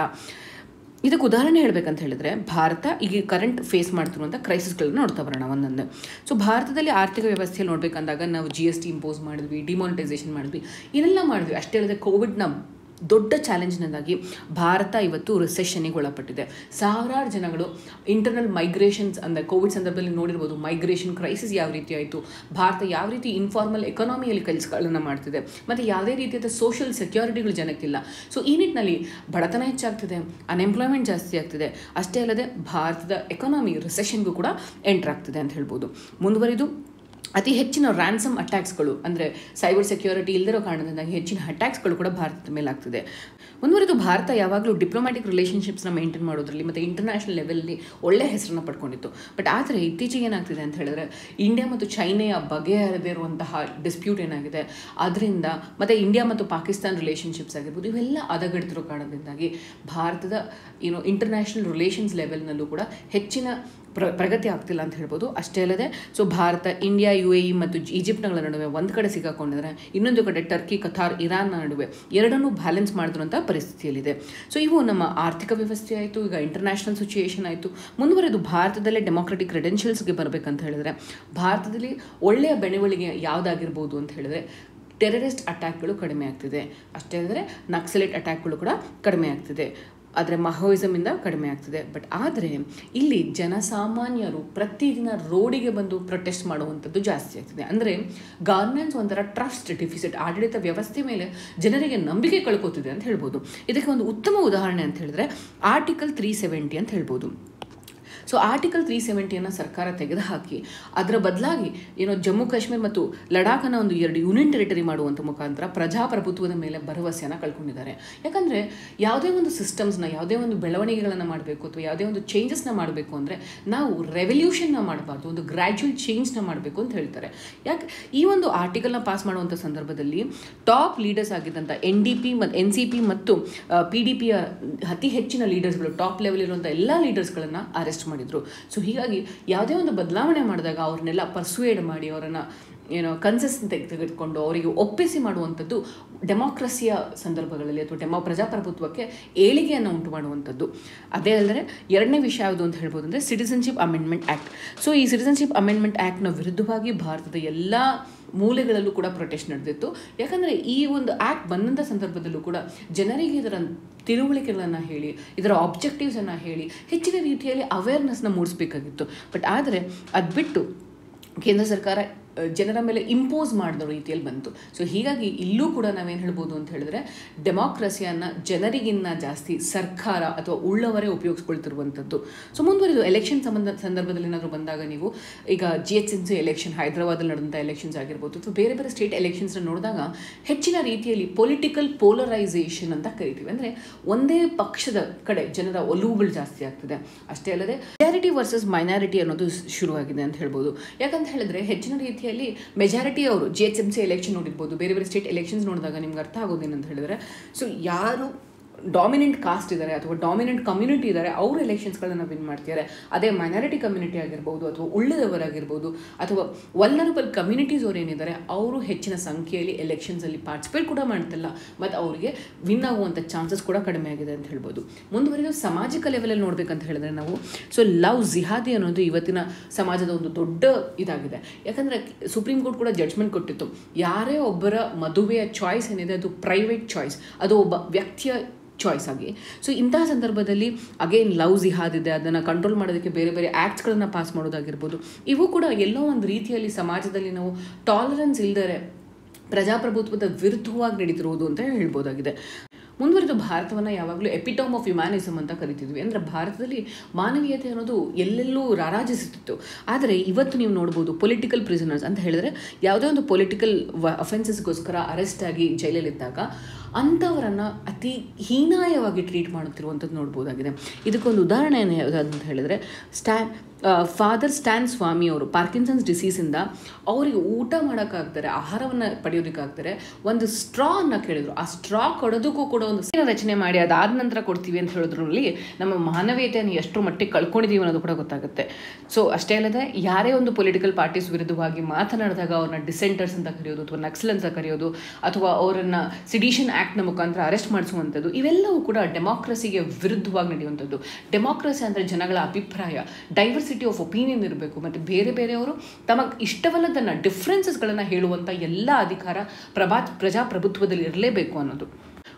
ಇದಕ್ಕೆ ಉದಾಹರಣೆ ಹೇಳ್ಬೇಕಂತ ಹೇಳಿದ್ರೆ ಭಾರತ ಈಗ ಕರೆಂಟ್ ಫೇಸ್ ಮಾಡ್ತಿರುವಂಥ ಕ್ರೈಸಿಸ್ಗಳನ್ನ ನೋಡ್ತಾ ಬರೋಣ ಒಂದೊಂದು ಸೊ ಭಾರತದಲ್ಲಿ ಆರ್ಥಿಕ ವ್ಯವಸ್ಥೆಯಲ್ಲಿ ನೋಡ್ಬೇಕಂದಾಗ ನಾವು ಜಿ ಎಸ್ ಟಿ ಇಂಪೋಸ್ ಮಾಡಿದ್ವಿ ಡಿಮಾನಿಟೈಸೇಷನ್ ಮಾಡಿದ್ವಿ ಇದೆಲ್ಲ ಮಾಡಿದ್ವಿ ಅಷ್ಟೇ ಅಲ್ಲದೆ ಕೋವಿಡ್ನ ದೊಡ್ಡ ಚಾಲೆಂಜ್ನಿಂದಾಗಿ ಭಾರತ ಇವತ್ತು ರಿಸೆಷನ್ಗೆ ಒಳಪಟ್ಟಿದೆ ಸಾವಿರಾರು ಜನಗಳು ಇಂಟರ್ನಲ್ ಮೈಗ್ರೇಷನ್ಸ್ ಅಂದರೆ ಕೋವಿಡ್ ಸಂದರ್ಭದಲ್ಲಿ ನೋಡಿರ್ಬೋದು ಮೈಗ್ರೇಷನ್ ಕ್ರೈಸಿಸ್ ಯಾವ ರೀತಿ ಆಯಿತು ಭಾರತ ಯಾವ ರೀತಿ ಇನ್ಫಾರ್ಮಲ್ ಎಕಾನಮಿಯಲ್ಲಿ ಕೆಲಸಗಳನ್ನು ಮಾಡ್ತಿದೆ ಮತ್ತು ಯಾವುದೇ ರೀತಿಯಾದ ಸೋಷಿಯಲ್ ಸೆಕ್ಯೂರಿಟಿಗಳು ಜನಕ್ಕಿಲ್ಲ ಸೊ ಈ ನಿಟ್ಟಿನಲ್ಲಿ ಬಡತನ ಹೆಚ್ಚಾಗ್ತಿದೆ ಅನ್ಎಂಪ್ಲಾಯ್ಮೆಂಟ್ ಜಾಸ್ತಿ ಆಗ್ತಿದೆ ಅಷ್ಟೇ ಅಲ್ಲದೆ ಭಾರತದ ಎಕಾನಮಿ ರಿಸೆಷನ್ಗೂ ಕೂಡ ಎಂಟರ್ ಆಗ್ತಿದೆ ಅಂತ ಹೇಳ್ಬೋದು ಮುಂದುವರಿದು ಅತಿ ಹೆಚ್ಚಿನ ರ್ಯಾನ್ಸಮ್ ಅಟ್ಯಾಕ್ಸ್ಗಳು ಅಂದರೆ ಸೈಬರ್ ಸೆಕ್ಯೂರಿಟಿ ಇಲ್ಲದಿರೋ ಕಾರಣದಿಂದಾಗಿ ಹೆಚ್ಚಿನ ಅಟ್ಯಾಕ್ಸ್ಗಳು ಕೂಡ ಭಾರತದ ಮೇಲೆ ಆಗ್ತಿದೆ ಮುಂದುವರೆದು ಭಾರತ ಯಾವಾಗಲೂ ಡಿಪ್ಲೊಮ್ಯಾಟಿಕ್ ರಿಲೇಷನ್ಶಿಪ್ಸ್ನ ಮೇಂಟೈನ್ ಮಾಡೋದ್ರಲ್ಲಿ ಮತ್ತು ಇಂಟರ್ನ್ಯಾಷನಲ್ ಲೆವೆಲಲ್ಲಿ ಒಳ್ಳೆ ಹೆಸರನ್ನ ಪಡ್ಕೊಂಡಿತ್ತು ಬಟ್ ಆದರೆ ಇತ್ತೀಚೆಗೆ ಏನಾಗ್ತಿದೆ ಅಂತ ಹೇಳಿದ್ರೆ ಇಂಡಿಯಾ ಮತ್ತು ಚೈನೆಯ ಬಗೆಹರದೇ ಇರುವಂತಹ ಡಿಸ್ಪ್ಯೂಟ್ ಏನಾಗಿದೆ ಅದರಿಂದ ಮತ್ತು ಇಂಡಿಯಾ ಮತ್ತು ಪಾಕಿಸ್ತಾನ ರಿಲೇಷನ್ಶಿಪ್ಸ್ ಆಗಿರ್ಬೋದು ಇವೆಲ್ಲ ಹದಗೆಡ್ತಿರೋ ಕಾರಣದಿಂದಾಗಿ ಭಾರತದ ಏನು ಇಂಟರ್ನ್ಯಾಷನಲ್ ರಿಲೇಷನ್ಸ್ ಲೆವೆಲ್ನಲ್ಲೂ ಕೂಡ ಹೆಚ್ಚಿನ ಪ್ರ ಪ್ರಗತಿ ಆಗ್ತಿಲ್ಲ ಅಂತ ಹೇಳ್ಬೋದು ಅಷ್ಟೇ ಅಲ್ಲದೆ so Bharat India U A E ಮತ್ತು ಈಜಿಪ್ಟ್ಗಳ ನಡುವೆ ಒಂದು ಕಡೆ ಸಿಗಾಕೊಂಡಿದ್ರೆ ಇನ್ನೊಂದು ಕಡೆ ಟರ್ಕಿ ಕಥಾರ್ ಇರಾನ್ನ ನಡುವೆ ಎರಡನ್ನೂ ಬ್ಯಾಲೆನ್ಸ್ ಮಾಡಿದ್ರಂಥ ಪರಿಸ್ಥಿತಿಯಲ್ಲಿದೆ ಸೊ ಇವು ನಮ್ಮ ಆರ್ಥಿಕ ವ್ಯವಸ್ಥೆ ಆಯಿತು ಈಗ ಇಂಟರ್ನ್ಯಾಷನಲ್ ಸಿಚುಯೇಷನ್ ಆಯಿತು ಮುಂದುವರೆದು ಭಾರತದಲ್ಲೇ ಡೆಮೋಕ್ರೆಟಿಕ್ ಕ್ರೆಡೆನ್ಷಿಯಲ್ಸ್ಗೆ ಬರಬೇಕಂತ ಹೇಳಿದ್ರೆ ಭಾರತದಲ್ಲಿ ಒಳ್ಳೆಯ ಬೆಳವಣಿಗೆ ಯಾವುದಾಗಿರ್ಬೋದು ಅಂತ ಹೇಳಿದ್ರೆ ಟೆರರಿಸ್ಟ್ ಅಟ್ಯಾಕ್ಗಳು ಕಡಿಮೆ ಆಗ್ತಿದೆ ಅಷ್ಟೇ ಅಂದರೆ ನಕ್ಸಲೇಟ್ ಅಟ್ಯಾಕ್ಗಳು ಕೂಡ ಕಡಿಮೆ ಆಗ್ತಿದೆ ಆದರೆ ಮಹೋಯಿಸಮಿಂದ ಕಡಿಮೆ ಆಗ್ತಿದೆ ಬಟ್ ಆದರೆ ಇಲ್ಲಿ ಜನಸಾಮಾನ್ಯರು ಪ್ರತಿದಿನ ರೋಡಿಗೆ ಬಂದು ಪ್ರೊಟೆಸ್ಟ್ ಮಾಡುವಂಥದ್ದು ಜಾಸ್ತಿ ಆಗ್ತಿದೆ ಅಂದರೆ ಗವರ್ನೆನ್ಸ್ ಒಂಥರ ಟ್ರಸ್ಟ್ ಡಿಫಿಸಿಟ್ ಆಡಳಿತ ವ್ಯವಸ್ಥೆ ಮೇಲೆ ಜನರಿಗೆ ನಂಬಿಕೆ ಕಳ್ಕೊತಿದೆ ಅಂತ ಹೇಳ್ಬೋದು ಇದಕ್ಕೆ ಒಂದು ಉತ್ತಮ ಉದಾಹರಣೆ ಅಂತ ಹೇಳಿದ್ರೆ ಆರ್ಟಿಕಲ್ ತ್ರೀ ಸೆವೆಂಟಿ ಅಂತ ಹೇಳ್ಬೋದು ಸೊ ಆರ್ಟಿಕಲ್ ತ್ರೀ ಸೆವೆಂಟಿಯನ್ನು ಸರ್ಕಾರ ತೆಗೆದುಹಾಕಿ ಅದರ ಬದಲಾಗಿ ಏನೋ ಜಮ್ಮು ಕಾಶ್ಮೀರ ಮತ್ತು ಲಡಾಖನ ಒಂದು ಎರಡು ಯೂನಿಯನ್ ಟೆರಿಟರಿ ಮಾಡುವಂಥ ಮುಖಾಂತರ ಪ್ರಜಾಪ್ರಭುತ್ವದ ಮೇಲೆ ಭರವಸೆಯನ್ನು ಕಳ್ಕೊಂಡಿದ್ದಾರೆ ಯಾಕಂದರೆ ಯಾವುದೇ ಒಂದು ಸಿಸ್ಟಮ್ಸ್ನ ಯಾವುದೇ ಒಂದು ಬೆಳವಣಿಗೆಗಳನ್ನು ಮಾಡಬೇಕು ಅಥವಾ ಯಾವುದೇ ಒಂದು ಚೇಂಜಸ್ನ ಮಾಡಬೇಕು ಅಂದರೆ ನಾವು ರೆವಲ್ಯೂಷನ್ನ ಮಾಡಬಾರ್ದು ಒಂದು ಗ್ರ್ಯಾಜುವಲ್ ಚೇಂಜ್ನ ಮಾಡಬೇಕು ಅಂತ ಹೇಳ್ತಾರೆ ಯಾಕೆ ಈ ಒಂದು ಆರ್ಟಿಕಲ್ನ ಪಾಸ್ ಮಾಡುವಂಥ ಸಂದರ್ಭದಲ್ಲಿ ಟಾಪ್ ಲೀಡರ್ಸ್ ಆಗಿದ್ದಂಥ ಎನ್ ಡಿ ಪಿ ಮತ್ತು ಎನ್ ಸಿ ಪಿ ಮತ್ತು ಪಿ ಡಿ ಪಿಯ ಅತಿ ಹೆಚ್ಚಿನ ಲೀಡರ್ಸ್ಗಳು ಟಾಪ್ ಲೆವೆಲ್ ಇರುವಂಥ ಎಲ್ಲ ಲೀಡರ್ಸ್ಗಳನ್ನು ಅರೆಸ್ಟ್ ಮಾಡಿದರು ಸೊ ಹೀಗಾಗಿ ಯಾವುದೇ ಒಂದು ಬದಲಾವಣೆ ಮಾಡಿದಾಗ ಅವ್ರನ್ನೆಲ್ಲ ಪರ್ಸುವೇಡ್ ಮಾಡಿ ಅವರನ್ನು ಏನೋ ಕನ್ಸಸ್ ತೆಗೆದುಕೊಂಡು ಅವರಿಗೆ ಒಪ್ಪಿಸಿ ಮಾಡುವಂಥದ್ದು ಡೆಮಾಕ್ರಸಿಯ ಸಂದರ್ಭಗಳಲ್ಲಿ ಅಥವಾ ಡೆಮೋ ಪ್ರಜಾಪ್ರಭುತ್ವಕ್ಕೆ ಏಳಿಗೆಯನ್ನು ಉಂಟು ಮಾಡುವಂಥದ್ದು ಅದೇ ಅಲ್ಲದೆ ಎರಡನೇ ವಿಷಯ ಯಾವುದು ಅಂತ ಹೇಳ್ಬೋದು ಅಂದರೆ ಸಿಟಿಸನ್ಶಿಪ್ ಅಮೆಂಡ್ಮೆಂಟ್ ಆ್ಯಕ್ಟ್ ಸೊ ಈ ಸಿಟಿಸನ್ಶಿಪ್ ಅಮೆಂಡ್ಮೆಂಟ್ ಆ್ಯಕ್ಟ್ನ ವಿರುದ್ಧವಾಗಿ ಭಾರತದ ಎಲ್ಲ ಮೂಲೆಗಳಲ್ಲೂ ಕೂಡ ಪ್ರೊಟೆಸ್ಟ್ ನಡೆದಿತ್ತು ಯಾಕಂದರೆ ಈ ಒಂದು ಆ್ಯಕ್ಟ್ ಬಂದಂಥ ಸಂದರ್ಭದಲ್ಲೂ ಕೂಡ ಜನರಿಗೆ ಇದರ ತಿಳುವಳಿಕೆಗಳನ್ನು ಹೇಳಿ ಇದರ ಆಬ್ಜೆಕ್ಟಿವ್ಸನ್ನು ಹೇಳಿ ಹೆಚ್ಚಿನ ರೀತಿಯಲ್ಲಿ ಅವೇರ್ನೆಸ್ನ ಮೂಡಿಸ್ಬೇಕಾಗಿತ್ತು ಬಟ್ ಆದರೆ ಅದು ಬಿಟ್ಟು ಕೇಂದ್ರ ಸರ್ಕಾರ ಜನರ ಮೇಲೆ ಇಂಪೋಸ್ ಮಾಡಿದ ರೀತಿಯಲ್ಲಿ ಬಂತು ಸೊ ಹೀಗಾಗಿ ಇಲ್ಲೂ ಕೂಡ ನಾವೇನು ಹೇಳ್ಬೋದು ಅಂತ ಹೇಳಿದ್ರೆ ಡೆಮಾಕ್ರಸಿಯನ್ನು ಜನರಿಗಿನ್ನ ಜಾಸ್ತಿ ಸರ್ಕಾರ ಅಥವಾ ಉಳ್ಳವರೇ ಉಪಯೋಗಿಸ್ಕೊಳ್ತಿರುವಂಥದ್ದು ಸೊ ಮುಂದುವರಿದು ಎಲೆಕ್ಷನ್ ಸಂಬಂಧ ಸಂದರ್ಭದಲ್ಲಿ ಏನಾದರೂ ಬಂದಾಗ ನೀವು ಈಗ G H N C election ಹೈದರಾಬಾದಲ್ಲಿ ನಡೆದಂಥ ಎಲೆಕ್ಷನ್ಸ್ ಆಗಿರ್ಬೋದು ಅಥವಾ ಬೇರೆ ಬೇರೆ ಸ್ಟೇಟ್ ಎಲೆಕ್ಷನ್ಸ್ನ ನೋಡಿದಾಗ ಹೆಚ್ಚಿನ ರೀತಿಯಲ್ಲಿ ಪೊಲಿಟಿಕಲ್ ಪೋಲರೈಸೇಷನ್ ಅಂತ ಕರಿತೀವಿ ಅಂದರೆ ಒಂದೇ ಪಕ್ಷದ ಕಡೆ ಜನರ ಒಲವುಗಳು ಜಾಸ್ತಿ ಆಗ್ತಿದೆ ಅಷ್ಟೇ ಅಲ್ಲದೆ ಮೆಜಾರಿಟಿ ವರ್ಸಸ್ ಮೈನಾರಿಟಿ ಅನ್ನೋದು ಶುರುವಾಗಿದೆ ಅಂತ ಹೇಳ್ಬೋದು ಯಾಕಂತ ಹೇಳಿದ್ರೆ ಹೆಚ್ಚಿನ ರೀತಿಯಲ್ಲಿ ಮೆಜಾರಿಟಿ ಅವರು G H M C election ನೋಡಿರ್ಬೋದು ಬೇರೆ ಬೇರೆ ಸ್ಟೇಟ್ ಎಲೆಕ್ಷನ್ಸ್ ನೋಡಿದಾಗ ನಿಮ್ಗೆ ಅರ್ಥ ಆಗೋದೇನಂತ ಹೇಳಿದ್ರೆ ಸೊ ಯಾರು ಡಾಮಿನೆಂಟ್ ಕಾಸ್ಟ್ ಇದ್ದಾರೆ ಅಥವಾ ಡಾಮಿನೆಂಟ್ ಕಮ್ಯುನಿಟಿ ಇದ್ದಾರೆ ಅವ್ರ ಎಲೆಕ್ಷನ್ಸ್ಗಳನ್ನ ವಿನ್ ಮಾಡ್ತಿದ್ದಾರೆ ಅದೇ ಮೈನಾರಿಟಿ ಕಮ್ಯುನಿಟಿ ಆಗಿರ್ಬೋದು ಅಥವಾ ಉಳಿದವರಾಗಿರ್ಬೋದು ಅಥವಾ ವಲ್ನರಬಲ್ ಕಮ್ಯುನಿಟೀಸ್ ಅವ್ರು ಏನಿದ್ದಾರೆ ಅವರು ಹೆಚ್ಚಿನ ಸಂಖ್ಯೆಯಲ್ಲಿ ಎಲೆಕ್ಷನ್ಸಲ್ಲಿ ಪಾರ್ಟಿಸಿಪೇಟ್ ಕೂಡ ಮಾಡ್ತಿಲ್ಲ ಮತ್ತು ಅವರಿಗೆ ವಿನ್ ಆಗುವಂಥ ಚಾನ್ಸಸ್ ಕೂಡ ಕಡಿಮೆ ಆಗಿದೆ ಅಂತ ಹೇಳ್ಬೋದು ಮುಂದುವರಿದು ಸಾಮಾಜಿಕ ಲೆವೆಲಲ್ಲಿ ನೋಡ್ಬೇಕಂತ ಹೇಳಿದ್ರೆ ನಾವು ಸೊ ಲವ್ ಜಿಹಾದಿ ಅನ್ನೋದು ಇವತ್ತಿನ ಸಮಾಜದ ಒಂದು ದೊಡ್ಡ ಇದಾಗಿದೆ ಯಾಕಂದರೆ ಸುಪ್ರೀಂ ಕೋರ್ಟ್ ಕೂಡ ಜಡ್ಜ್ಮೆಂಟ್ ಕೊಟ್ಟಿತ್ತು ಯಾರೇ ಒಬ್ಬರ ಮದುವೆಯ ಚಾಯ್ಸ್ ಏನಿದೆ ಅದು ಪ್ರೈವೇಟ್ ಚಾಯ್ಸ್ ಅದು ಒಬ್ಬ ವ್ಯಕ್ತಿಯ ಚಾಯ್ಸ್ ಆಗಿ ಸೊ ಇಂತಹ ಸಂದರ್ಭದಲ್ಲಿ ಅಗೇನ್ ಲವ್ ಜಿಹಾದ್ ಇದೆ ಅದನ್ನು ಕಂಟ್ರೋಲ್ ಮಾಡೋದಕ್ಕೆ ಬೇರೆ ಬೇರೆ ಆ್ಯಕ್ಟ್ಸ್ಗಳನ್ನು ಪಾಸ್ ಮಾಡೋದಾಗಿರ್ಬೋದು ಇವು ಕೂಡ ಎಲ್ಲೋ ಒಂದು ರೀತಿಯಲ್ಲಿ ಸಮಾಜದಲ್ಲಿ ನಾವು ಟಾಲರೆನ್ಸ್ ಇಲ್ಲದರೆ ಪ್ರಜಾಪ್ರಭುತ್ವದ ವಿರುದ್ಧವಾಗಿ ನಡೀತಿರುವುದು ಅಂತ ಹೇಳ್ಬೋದಾಗಿದೆ ಮುಂದುವರೆದು ಭಾರತವನ್ನು ಯಾವಾಗಲೂ ಎಪಿಟೋಮ್ ಆಫ್ ಹ್ಯುಮ್ಯಾನಿಸಮ್ ಅಂತ ಕರಿತಿದ್ವಿ ಅಂದರೆ ಭಾರತದಲ್ಲಿ ಮಾನವೀಯತೆ ಅನ್ನೋದು ಎಲ್ಲೆಲ್ಲೂ ರಾರಾಜಿಸುತ್ತಿತ್ತು ಆದರೆ ಇವತ್ತು ನೀವು ನೋಡ್ಬೋದು ಪೊಲಿಟಿಕಲ್ ಪ್ರಿಸನರ್ಸ್ ಅಂತ ಹೇಳಿದ್ರೆ ಯಾವುದೇ ಒಂದು ಪೊಲಿಟಿಕಲ್ ವ ಅಫೆನ್ಸಸ್ಗೋಸ್ಕರ ಅರೆಸ್ಟ್ ಆಗಿ ಜೈಲಲ್ಲಿದ್ದಾಗ ಅಂಥವರನ್ನು ಅತಿ ಹೀನಾಯವಾಗಿ ಟ್ರೀಟ್ ಮಾಡುತ್ತಿರುವಂಥದ್ದು ನೋಡ್ಬೋದಾಗಿದೆ ಇದಕ್ಕೊಂದು ಉದಾಹರಣೆ ಏನು ಅಂತ ಹೇಳಿದ್ರೆ ಸ್ಟ್ಯಾನ್ ಫಾದರ್ ಸ್ಟ್ಯಾನ್ ಸ್ವಾಮಿ ಅವರು ಪಾರ್ಕಿನ್ಸನ್ಸ್ ಡಿಸೀಸಿಂದ ಅವರಿಗೆ ಊಟ ಮಾಡೋಕ್ಕಾಗ್ತಾರೆ ಆಹಾರವನ್ನು ಪಡೆಯೋದಕ್ಕಾಗ್ತಾರೆ ಒಂದು ಸ್ಟ್ರಾ ಅನ್ನ ಕೇಳಿದ್ರು ಆ ಸ್ಟ್ರಾ ಕೊಡೋದಕ್ಕೂ ಕೂಡ ಒಂದು ಸೀನ ರಚನೆ ಮಾಡಿ ಅದಾದ ನಂತರ ಕೊಡ್ತೀವಿ ಅಂತ ಹೇಳೋದ್ರಲ್ಲಿ ನಮ್ಮ ಮಾನವೀಯತೆಯನ್ನು ಎಷ್ಟು ಮಟ್ಟಿಗೆ ಕಳ್ಕೊಂಡಿದ್ದೀವಿ ಅನ್ನೋದು ಕೂಡ ಗೊತ್ತಾಗುತ್ತೆ ಸೊ ಅಷ್ಟೇ ಅಲ್ಲದೆ ಯಾರೇ ಒಂದು ಪೊಲಿಟಿಕಲ್ ಪಾರ್ಟೀಸ್ ವಿರುದ್ಧವಾಗಿ ಮಾತನಾಡಿದಾಗ ಅವ್ರನ್ನ ಡಿಸೆಂಟರ್ಸ್ ಅಂತ ಕರೆಯೋದು ಅಥವಾ ನಕ್ಸಲ್ ಅಂತ ಕರೆಯೋದು ಅಥವಾ ಅವರನ್ನು ಸಿಡಿಷನ್ ಆ್ಯಕ್ಟ್ನ ಮುಖಾಂತರ ಅರೆಸ್ಟ್ ಮಾಡಿಸುವಂಥದ್ದು ಇವೆಲ್ಲವೂ ಕೂಡ ಡೆಮಾಕ್ರಸಿಗೆ ವಿರುದ್ಧವಾಗಿ ನಡೆಯುವಂಥದ್ದು ಡೆಮಾಕ್ರಸಿ ಅಂದರೆ ಜನಗಳ ಅಭಿಪ್ರಾಯ ಡೈವರ್ಸಿಟಿ ಆಫ್ ಒಪಿನಿಯನ್ ಇರಬೇಕು ಮತ್ತು ಬೇರೆ ಬೇರೆಯವರು ತಮಗೆ ಇಷ್ಟವಲ್ಲದನ್ನು ಡಿಫ್ರೆನ್ಸಸ್ಗಳನ್ನು ಹೇಳುವಂಥ ಎಲ್ಲ ಅಧಿಕಾರ ಪ್ರಭಾ ಪ್ರಜಾಪ್ರಭುತ್ವದಲ್ಲಿ ಇರಲೇಬೇಕು ಅನ್ನೋದು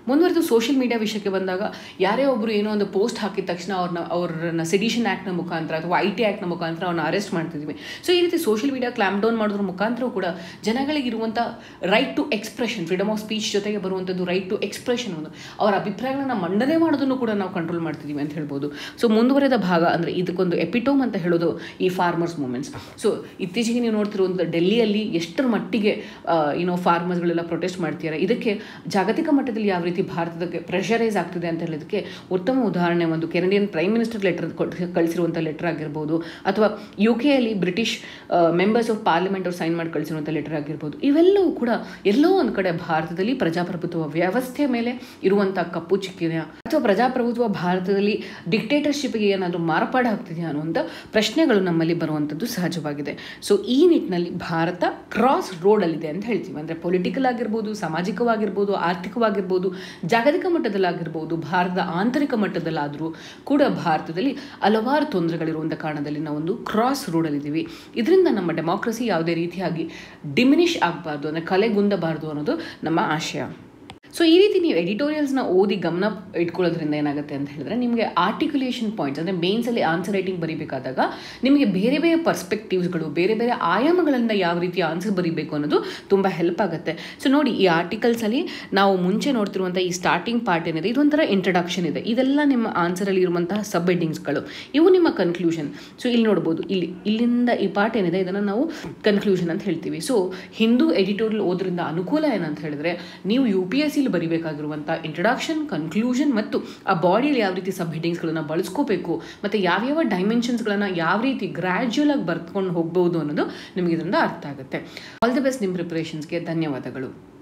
ಮುಂದುವರೆದು ಸೋಷಿಯಲ್ ಮೀಡಿಯಾ ವಿಷಯಕ್ಕೆ ಬಂದಾಗ ಯಾರೇ ಒಬ್ಬರು ಏನೋ ಒಂದು ಪೋಸ್ಟ್ ಹಾಕಿದ ತಕ್ಷಣ ಅವ್ರನ್ನ ಅವ್ರನ್ನ ಸೆಡಿಷನ್ ಆ್ಯಕ್ಟ್ನ ಮುಖಾಂತರ ಅಥವಾ ಐ ಟಿ ಆ್ಯಕ್ಟ್ನ ಮುಖಾಂತರ ಅವ್ರನ್ನ ಅರೆಸ್ಟ್ ಮಾಡ್ತಿದ್ವಿ ಸೊ ಈ ರೀತಿ ಸೋಷಿಯಲ್ ಮೀಡಿಯಾ ಕ್ಲಾಂಪ್ ಡೌನ್ ಮಾಡೋದ್ರ ಮುಖಾಂತರ ಕೂಡ ಜನಗಳಿಗಿರುವಂಥ right to expression freedom of speech ಜೊತೆಗೆ ಬರುವಂಥದ್ದು ರೈಟ್ ಟು ಎಕ್ಸ್ಪ್ರೆಷನ್ ಒಂದು ಅವರ ಅಭಿಪ್ರಾಯಗಳನ್ನ ಮಂಡನೆ ಮಾಡೋದನ್ನು ಕೂಡ ನಾವು ಕಂಟ್ರೋಲ್ ಮಾಡ್ತಿದ್ದೀವಿ ಅಂತ ಹೇಳ್ಬೋದು ಸೊ ಮುಂದುವರೆದ ಭಾಗ ಅಂದರೆ ಇದಕ್ಕೊಂದು ಎಪಿಟೋಮ್ ಅಂತ ಹೇಳೋದು ಈ ಫಾರ್ಮರ್ಸ್ ಮೂಮೆಂಟ್ಸ್ ಸೊ ಇತ್ತೀಚೆಗೆ ನೀವು ನೋಡ್ತಿರುವಂಥ ಡೆಲ್ಲಿಯಲ್ಲಿ ಎಷ್ಟರ ಮಟ್ಟಿಗೆ ಏನೋ ಫಾರ್ಮರ್ಸ್ಗಳೆಲ್ಲ ಪ್ರೊಟೆಸ್ಟ್ ಮಾಡ್ತಿದ್ದಾರೆ ಇದಕ್ಕೆ ಜಾಗತಿಕ ಮಟ್ಟದಲ್ಲಿ ಯಾವ ರೀತಿ ಭಾರತಕ್ಕೆ ಪ್ರೆಷರೈಸ್ ಆಗ್ತಿದೆ ಅಂತ ಹೇಳೋದಕ್ಕೆ ಉತ್ತಮ ಉದಾಹರಣೆ ಒಂದು ಕೆನಡಿಯನ್ ಪ್ರೈಮ್ ಮಿನಿಸ್ಟರ್ ಲೆಟರ್ ಕಳಿಸಿರುವಂಥ ಲೆಟರ್ ಆಗಿರ್ಬೋದು ಅಥವಾ ಯು ಕೆಯಲ್ಲಿ ಬ್ರಿಟಿಷ್ ಮೆಂಬರ್ಸ್ ಆಫ್ ಪಾರ್ಲಿಮೆಂಟ್ ಅವ್ರು ಸೈನ್ ಮಾಡಿ ಕಳಿಸಿರುವಂಥ ಲೆಟರ್ ಆಗಿರ್ಬೋದು ಇವೆಲ್ಲವೂ ಕೂಡ ಎಲ್ಲೋ ಒಂದು ಕಡೆ ಭಾರತದಲ್ಲಿ ಪ್ರಜಾಪ್ರಭುತ್ವ ವ್ಯವಸ್ಥೆ ಮೇಲೆ ಇರುವಂಥ ಕಪ್ಪು ಚಿಕ್ಕಿದೆಯಾ ಅಥವಾ ಪ್ರಜಾಪ್ರಭುತ್ವ ಭಾರತದಲ್ಲಿ ಡಿಕ್ಟೇಟರ್ಶಿಪ್ಗೆ ಏನಾದರೂ ಮಾರ್ಪಾಡು ಆಗ್ತಿದೆಯಾ ಅನ್ನುವಂಥ ಪ್ರಶ್ನೆಗಳು ನಮ್ಮಲ್ಲಿ ಬರುವಂಥದ್ದು ಸಹಜವಾಗಿದೆ ಸೊ ಈ ನಿಟ್ಟಿನಲ್ಲಿ ಭಾರತ ಕ್ರಾಸ್ ರೋಡಲ್ಲಿದೆ ಅಂತ ಹೇಳ್ತೀವಿ ಅಂದರೆ ಪೊಲಿಟಿಕಲ್ ಆಗಿರ್ಬೋದು ಸಾಮಾಜಿಕವಾಗಿರ್ಬೋದು ಆರ್ಥಿಕವಾಗಿರ್ಬೋದು ಜಾಗತಿಕ ಮಟ್ಟದಲ್ಲಾಗಿರ್ಬೋದು ಭಾರತದ ಆಂತರಿಕ ಮಟ್ಟದಲ್ಲಾದರೂ ಕೂಡ ಭಾರತದಲ್ಲಿ ಹಲವಾರು ತೊಂದರೆಗಳಿರುವಂಥ ಕಾರಣದಲ್ಲಿ ನಾವೊಂದು ಕ್ರಾಸ್ ರೋಡಲ್ಲಿದ್ದೀವಿ ಇದರಿಂದ ನಮ್ಮ ಡೆಮಾಕ್ರಸಿ ಯಾವುದೇ ರೀತಿಯಾಗಿ ಡಿಮಿನಿಷ್ ಆಗಬಾರ್ದು ಅಂದರೆ ಕಲೆಗುಂದಬಾರ್ದು ಅನ್ನೋದು ನಮ್ಮ ಆಶಯ ಸೊ ಈ ರೀತಿ ನೀವು ಎಡಿಟೋರಿಯಲ್ಸ್ನ ಓದಿ ಗಮನ ಇಟ್ಕೊಳ್ಳೋದ್ರಿಂದ ಏನಾಗುತ್ತೆ ಅಂತ ಹೇಳಿದ್ರೆ ನಿಮಗೆ ಆರ್ಟಿಕ್ಯುಲೇಷನ್ ಪಾಯಿಂಟ್ಸ್ ಅಂದರೆ ಮೇನ್ಸಲ್ಲಿ ಆನ್ಸರ್ ರೈಟಿಂಗ್ ಬರೀಬೇಕಾದಾಗ ನಿಮಗೆ ಬೇರೆ ಬೇರೆ ಪರ್ಸ್ಪೆಕ್ಟಿವ್ಸ್ಗಳು ಬೇರೆ ಬೇರೆ ಆಯಾಮಗಳಿಂದ ಯಾವ ರೀತಿ ಆನ್ಸರ್ ಬರೀಬೇಕು ಅನ್ನೋದು ತುಂಬ ಹೆಲ್ಪ್ ಆಗುತ್ತೆ ಸೊ ನೋಡಿ ಈ ಆರ್ಟಿಕಲ್ಸಲ್ಲಿ ನಾವು ಮುಂಚೆ ನೋಡ್ತಿರುವಂಥ ಈ ಸ್ಟಾರ್ಟಿಂಗ್ ಪಾರ್ಟ್ ಏನಿದೆ ಇದೊಂಥರ ಇಂಟ್ರಡಕ್ಷನ್ ಇದೆ ಇದೆಲ್ಲ ನಿಮ್ಮ ಆನ್ಸರಲ್ಲಿ ಇರುವಂತಹ ಸಬ್ ಹೆಡ್ಡಿಂಗ್ಸ್ಗಳು ಇವು ನಿಮ್ಮ ಕನ್ಕ್ಲೂಷನ್ ಸೊ ಇಲ್ಲಿ ನೋಡ್ಬೋದು ಇಲ್ಲಿ ಇಲ್ಲಿಂದ ಈ ಪಾರ್ಟ್ ಏನಿದೆ ಇದನ್ನು ನಾವು ಕನ್ಕ್ಲೂಷನ್ ಅಂತ ಹೇಳ್ತೀವಿ ಸೊ ಹಿಂದೂ ಎಡಿಟೋರಿಯಲ್ ಓದ್ರಿಂದ ಅನುಕೂಲ ಏನಂತ ಹೇಳಿದ್ರೆ ನೀವು ಯು ಪಿ ಎಸ್ ಸಿ ಬರಿಬೇಕಾಗಿರುವಂಥ ಇಂಟ್ರಡಕ್ಷನ್ ಕನ್ಕ್ಲೂಷನ್ ಮತ್ತು ಆ ಬಾಡಿಯಲ್ಲಿ ಯಾವ ರೀತಿ ಸಬ್ ಹೆಡ್ಡಿಂಗ್ಸ್ಗಳನ್ನು ಬಳಸ್ಕೋಬೇಕು ಮತ್ತು ಯಾವ್ಯಾವ ಡೈಮೆನ್ಷನ್ಸ್ಗಳನ್ನು ಯಾವ ರೀತಿ ಗ್ರ್ಯಾಜುಯಲ್ ಆಗಿ ಬರ್ತ್ಕೊಂಡು ಹೋಗ್ಬೋದು ಅನ್ನೋದು ನಿಮಗೆ ಇದರಿಂದ ಅರ್ಥ ಆಗುತ್ತೆ ಆಲ್ ದಿ ಬೆಸ್ಟ್ ನಿಮ್ಮ ಪ್ರಿಪ್ರೇಷನ್ಸ್ಗೆ ಧನ್ಯವಾದಗಳು